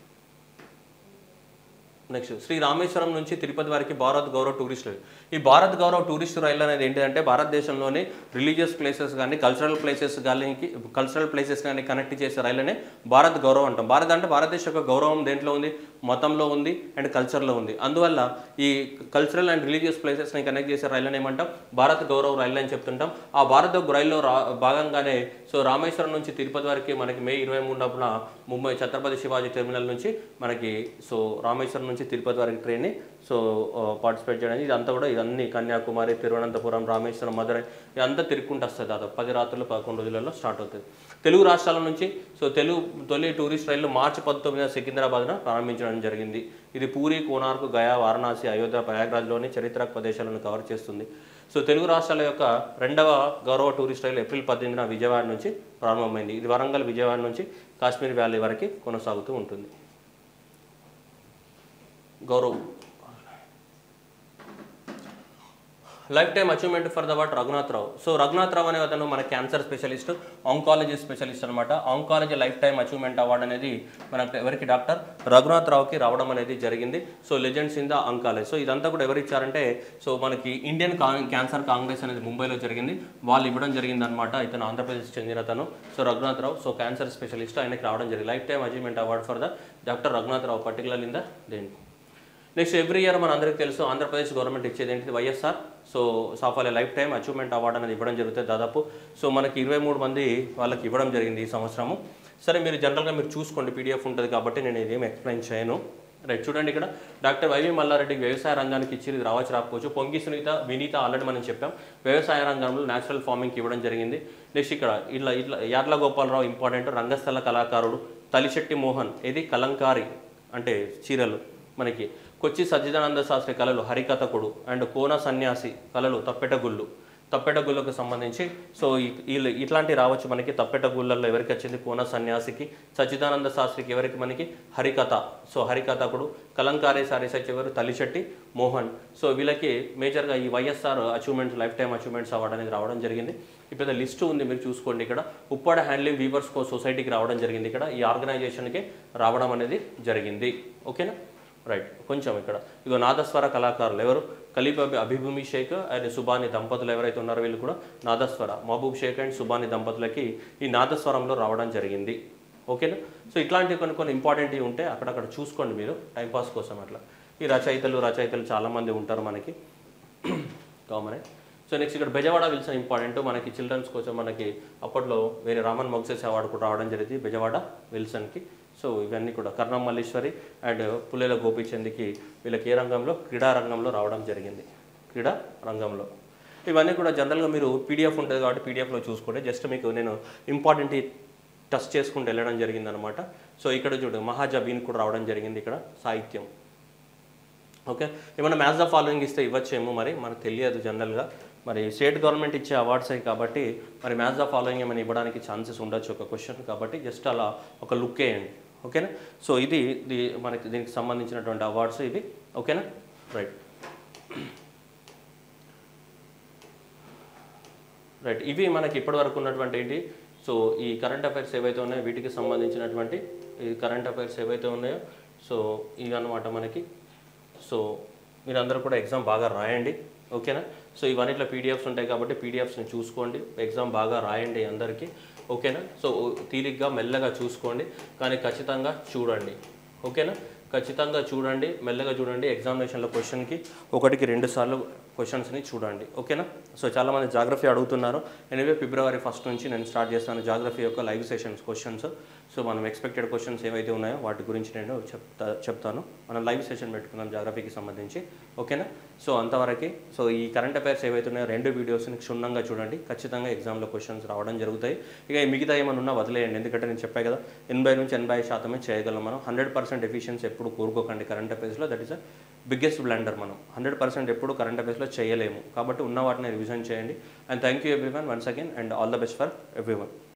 నెక్స్ట్ శ్రీ రామేశ్వరం నుంచి తిరుపతి వరకు భారత్ గౌరవ్ టూరిస్ట్ రైల్ ఈ భారత్ గౌరవ్ టూరిస్ట్ రైల్ అనేది ఏంటంటే భారతదేశంలోని రిలీజియస్ ప్లేసెస్ కానీ కల్చరల్ ప్లేసెస్ కానీ కల్చరల్ ప్లేసెస్ కానీ కనెక్ట్ చేసే రైలునే భారత్ గౌరవ్ అంటాం భారత్ అంటే భారతదేశ యొక్క గౌరవం దేంట్లో ఉంది మతంలో ఉంది అండ్ కల్చర్లో ఉంది అందువల్ల ఈ కల్చరల్ అండ్ రిలీజియస్ ప్లేసెస్ని కనెక్ట్ చేసే రైళ్ళని ఏమంటాం భారత్ గౌరవ్ రైలు అని చెప్తుంటాం ఆ భారత్ రైల్లో రా భాగంగానే సో రామేశ్వరం నుంచి తిరుపతి వరకు మనకి మే ఇరవై మూడున ముంబై ఛత్రపతి శివాజీ టెర్మినల్ నుంచి మనకి సో రామేశ్వరం నుంచి తిరుపతి వరకు ట్రైన్ని సో పార్టిసిపేట్ చేయడానికి ఇదంతా కూడా ఇదన్నీ కన్యాకుమారి తిరువనంతపురం రామేశ్వరం మధురై ఇదంతా తిరుక్కుంటూ వస్తుంది దాదాపు పది రాత్రులు పదకొండు రోజులలో స్టార్ట్ అవుతుంది తెలుగు రాష్ట్రాల నుంచి సో తెలుగు తొలి టూరిస్ట్ రైలు మార్చి పంతొమ్మిదిన సికింద్రాబాద్న ప్రారంభించడం జరిగింది ఇది పూరి కోనార్క్ గయా వారణాసి అయోధ్య ప్రయాగ్రాజ్లోని చరిత్రక ప్రదేశాలను కవర్ చేస్తుంది సో తెలుగు రాష్ట్రాల యొక్క రెండవ గౌరవ టూరిస్ట్ రైలు ఏప్రిల్ పద్దెనిమిదిన విజయవాడ నుంచి ప్రారంభమైంది ఇది వరంగల్ విజయవాడ నుంచి కాశ్మీర్ వ్యాలీ వరకు కొనసాగుతూ ఉంటుంది Gaurav life time achievement for the what Raghunath Rao so Raghunath Rao అనే అతను మన క్యాన్సర్ స్పెషలిస్ట్ ఆంకాలజీ స్పెషలిస్ట్ అనమాట oncology life time achievement award అనేది మనకు ఎవరికి డాక్టర్ రఘునాథ్ రావుకి రావడం అనేది జరిగింది so legends in the oncology so ఇదంతా కూడా ఎవరు ఇచ్చారంటే సో మనకి ఇండియన్ కాం- క్యాన్సర్ కాంగ్రెస్ అనేది ముంబైలో జరిగింది వాళ్ళు ఇవ్వడం జరిగింది అనమాట ఇతను ఆంధ్రప్రదేశ్ చెందిన అతను so Raghunath Rao so cancer specialist ఆయనకి రావడం జరిగింది life time achievement award for the doctor Raghunath Rao particular in the దేని నెక్స్ట్ ఎవ్రీ ఇయర్ మన అందరికీ తెలుసు ఆంధ్రప్రదేశ్ గవర్నమెంట్ ఇచ్చేది ఏంటిది వైఎస్ఆర్ సో సాఫాలే లైఫ్ టైం అచీవ్మెంట్ అవార్డు అనేది ఇవ్వడం జరుగుతుంది దాదాపు సో మనకి ఇరవై మూడు మంది వాళ్ళకి ఇవ్వడం జరిగింది ఈ సంవత్సరము సరే మీరు జనరల్గా మీరు చూసుకోండి పీడిఎఫ్ ఉంటుంది కాబట్టి నేను ఇదేం ఎక్స్ప్లెయిన్ చేయను రైట్ చూడండి ఇక్కడ డాక్టర్ వైవి మల్లారెడ్డి వ్యవసాయ రంగానికి ఇచ్చి ఇది రావచ్చు రాకపోవచ్చు పొంగి సునీత వినీత ఆల్రెడీ మనం చెప్పాం వ్యవసాయ రంగంలో నేచురల్ ఫార్మింగ్కి ఇవ్వడం జరిగింది నెక్స్ట్ ఇక్కడ ఇట్లా ఇట్లా యార్ల గోపాలరావు ఇంపార్టెంట్ రంగస్థల కళాకారుడు తలిశెట్టి మోహన్ ఇది కలంకారి అంటే చీరలు మనకి కొచ్చి సజ్జిదానంద శాస్త్రి కళలు హరికథకుడు అండ్ కోన సన్యాసి కళలు తప్పెటగుళ్ళు తప్పెటగుళ్ళకు సంబంధించి సో ఈ- వీళ్ళు ఇట్లాంటి రావచ్చు మనకి తప్పెటగుళ్ళల్లో ఎవరికి వచ్చింది కోన సన్యాసికి సచ్చిదానంద శాస్త్రికి ఎవరికి మనకి హరికథ సో హరికథకుడు కలంకారీ సారీస్ వచ్చి ఎవరు తలిశెట్టి మోహన్ సో వీళ్ళకి మేజర్గా ఈ YSR achievements life time achievements award అనేది రావడం జరిగింది ఇప్పుడు లిస్ట్ ఉంది మీరు చూసుకోండి ఇక్కడ ఉప్పాడ హ్యాండ్లింగ్ వీవర్స్ కో సొసైటీకి రావడం జరిగింది ఇక్కడ ఈ ఆర్గనైజేషన్కి రావడం అనేది జరిగింది ఓకేనా రైట్ కొంచెం ఇక్కడ ఇగో నాదస్వర కళాకారులు ఎవరు కలీబ్ అభి అభిభూమి షేక్ అండ్ సుబాని దంపతులు ఎవరైతే ఉన్నారో వీళ్ళు కూడా నాదస్వర మహబూబ్ షేక్ అండ్ సుబాని దంపతులకి ఈ నాదస్వరంలో రావడం జరిగింది ఓకేనా సో ఇట్లాంటివి కొన్ని కొన్ని ఇంపార్టెంట్వి ఉంటే అక్కడక్కడ చూసుకోండి మీరు టైంపాస్ కోసం అట్లా ఈ రచయితలు రచయితలు చాలామంది ఉంటారు మనకి కామనే సో నెక్స్ట్ ఇక్కడ బెజవాడ విల్సన్ ఇంపార్టెంట్ మనకి చిల్డ్రన్స్ కోసం మనకి అప్పట్లో వేరే రామన్ మొగ్సెస్ అవార్డు కూడా రావడం జరిగింది బెజవాడ విల్సన్కి సో ఇవన్నీ కూడా కర్ణం మల్లీశ్వరి అండ్ పుల్లెల గోపీచంద్కి వీళ్ళకి ఏ రంగంలో క్రీడా రంగంలో రావడం జరిగింది క్రీడా రంగంలో ఇవన్నీ కూడా జనరల్గా మీరు పీడిఎఫ్ ఉంటుంది కాబట్టి పీడిఎఫ్లో చూసుకోండి జస్ట్ మీకు నేను ఇంపార్టెంట్ టచ్ చేసుకుంటూ వెళ్ళడం జరిగిందనమాట సో ఇక్కడ చూడు మహాజబీన్ కూడా రావడం జరిగింది ఇక్కడ సాహిత్యం ఓకే ఏమైనా మ్యాథ్స్ ద ఫాలోయింగ్ ఇస్తే ఇవ్వచ్చేమో మరి మనకు తెలియదు జనరల్గా మరి స్టేట్ గవర్నమెంట్ ఇచ్చే అవార్డ్స్ అయి కాబట్టి మరి మ్యాథ్స్ ద ఫాలోయింగ్ ఏమైనా ఇవ్వడానికి ఛాన్సెస్ ఉండొచ్చు ఒక క్వశ్చన్ కాబట్టి జస్ట్ అలా ఒక లుక్ వేయండి ఓకేనా సో ఇది ఇది మనకి దీనికి సంబంధించినటువంటి అవార్డ్స్ ఇవి ఓకేనా రైట్ రైట్ ఇవి మనకి ఇప్పటివరకు ఉన్నటువంటి ఏంటి సో ఈ కరెంట్ అఫైర్స్ ఏవైతే ఉన్నాయో వీటికి సంబంధించినటువంటి ఈ కరెంట్ అఫైర్స్ ఏవైతే ఉన్నాయో సో ఇవి అన్నమాట మనకి సో మీరందరూ కూడా ఎగ్జామ్ బాగా రాయండి ఓకేనా సో ఇవన్నిట్లో పీడిఎఫ్స్ ఉంటాయి కాబట్టి పీడిఎఫ్స్ని చూసుకోండి ఎగ్జామ్ బాగా రాయండి అందరికీ ఓకేనా సో తీరిగ్గా మెల్లగా చూసుకోండి కానీ ఖచ్చితంగా చూడండి ఓకేనా ఖచ్చితంగా చూడండి మెల్లగా చూడండి ఎగ్జామినేషన్లో క్వశ్చన్కి ఒకటికి రెండు సార్లు క్వశ్చన్స్ని చూడండి ఓకేనా సో చాలామంది జాగ్రఫీ అడుగుతున్నారు ఎనివే ఫిబ్రవరి ఫస్ట్ నుంచి నేను స్టార్ట్ చేస్తాను జాగ్రఫీ యొక్క లైవ్ సెషన్స్ క్వశ్చన్స్ సో మనం ఎక్స్పెక్టెడ్ క్వశ్చన్స్ ఏవైతే ఉన్నాయో వాటి గురించి నేను చెప్తా చెప్తాను మనం లైవ్ సెషన్ పెట్టుకుందాం జాగ్రఫీకి సంబంధించి ఓకేనా సో అంతవరకు సో ఈ కరెంట్ అఫైర్స్ ఏవైతే ఉన్నాయో రెండు వీడియోస్ని క్షుణ్ణంగా చూడండి ఖచ్చితంగా ఎగ్జామ్లో క్వశ్చన్స్ రావడం జరుగుతాయి ఇక ఈ మిగతా ఏమైనా ఉన్నా వదిలేయండి ఎందుకంటే నేను చెప్పాను కదా ఎనభై నుంచి ఎనభై శాతమే చేయగలం మనం హండ్రెడ్ పర్సెంట్ ఎఫిషియన్సీ ఎప్పుడు కోరుకోకండి కరెంట్ అఫైర్స్లో that is a biggest blunder మనం హండ్రెడ్ పర్సెంట్ ఎప్పుడు కరెంట్ అఫైర్స్లో చేయలేము కాబట్టి ఉన్న వాటిని రివిజన్ చేయండి and thank you everyone once again and all the best for every one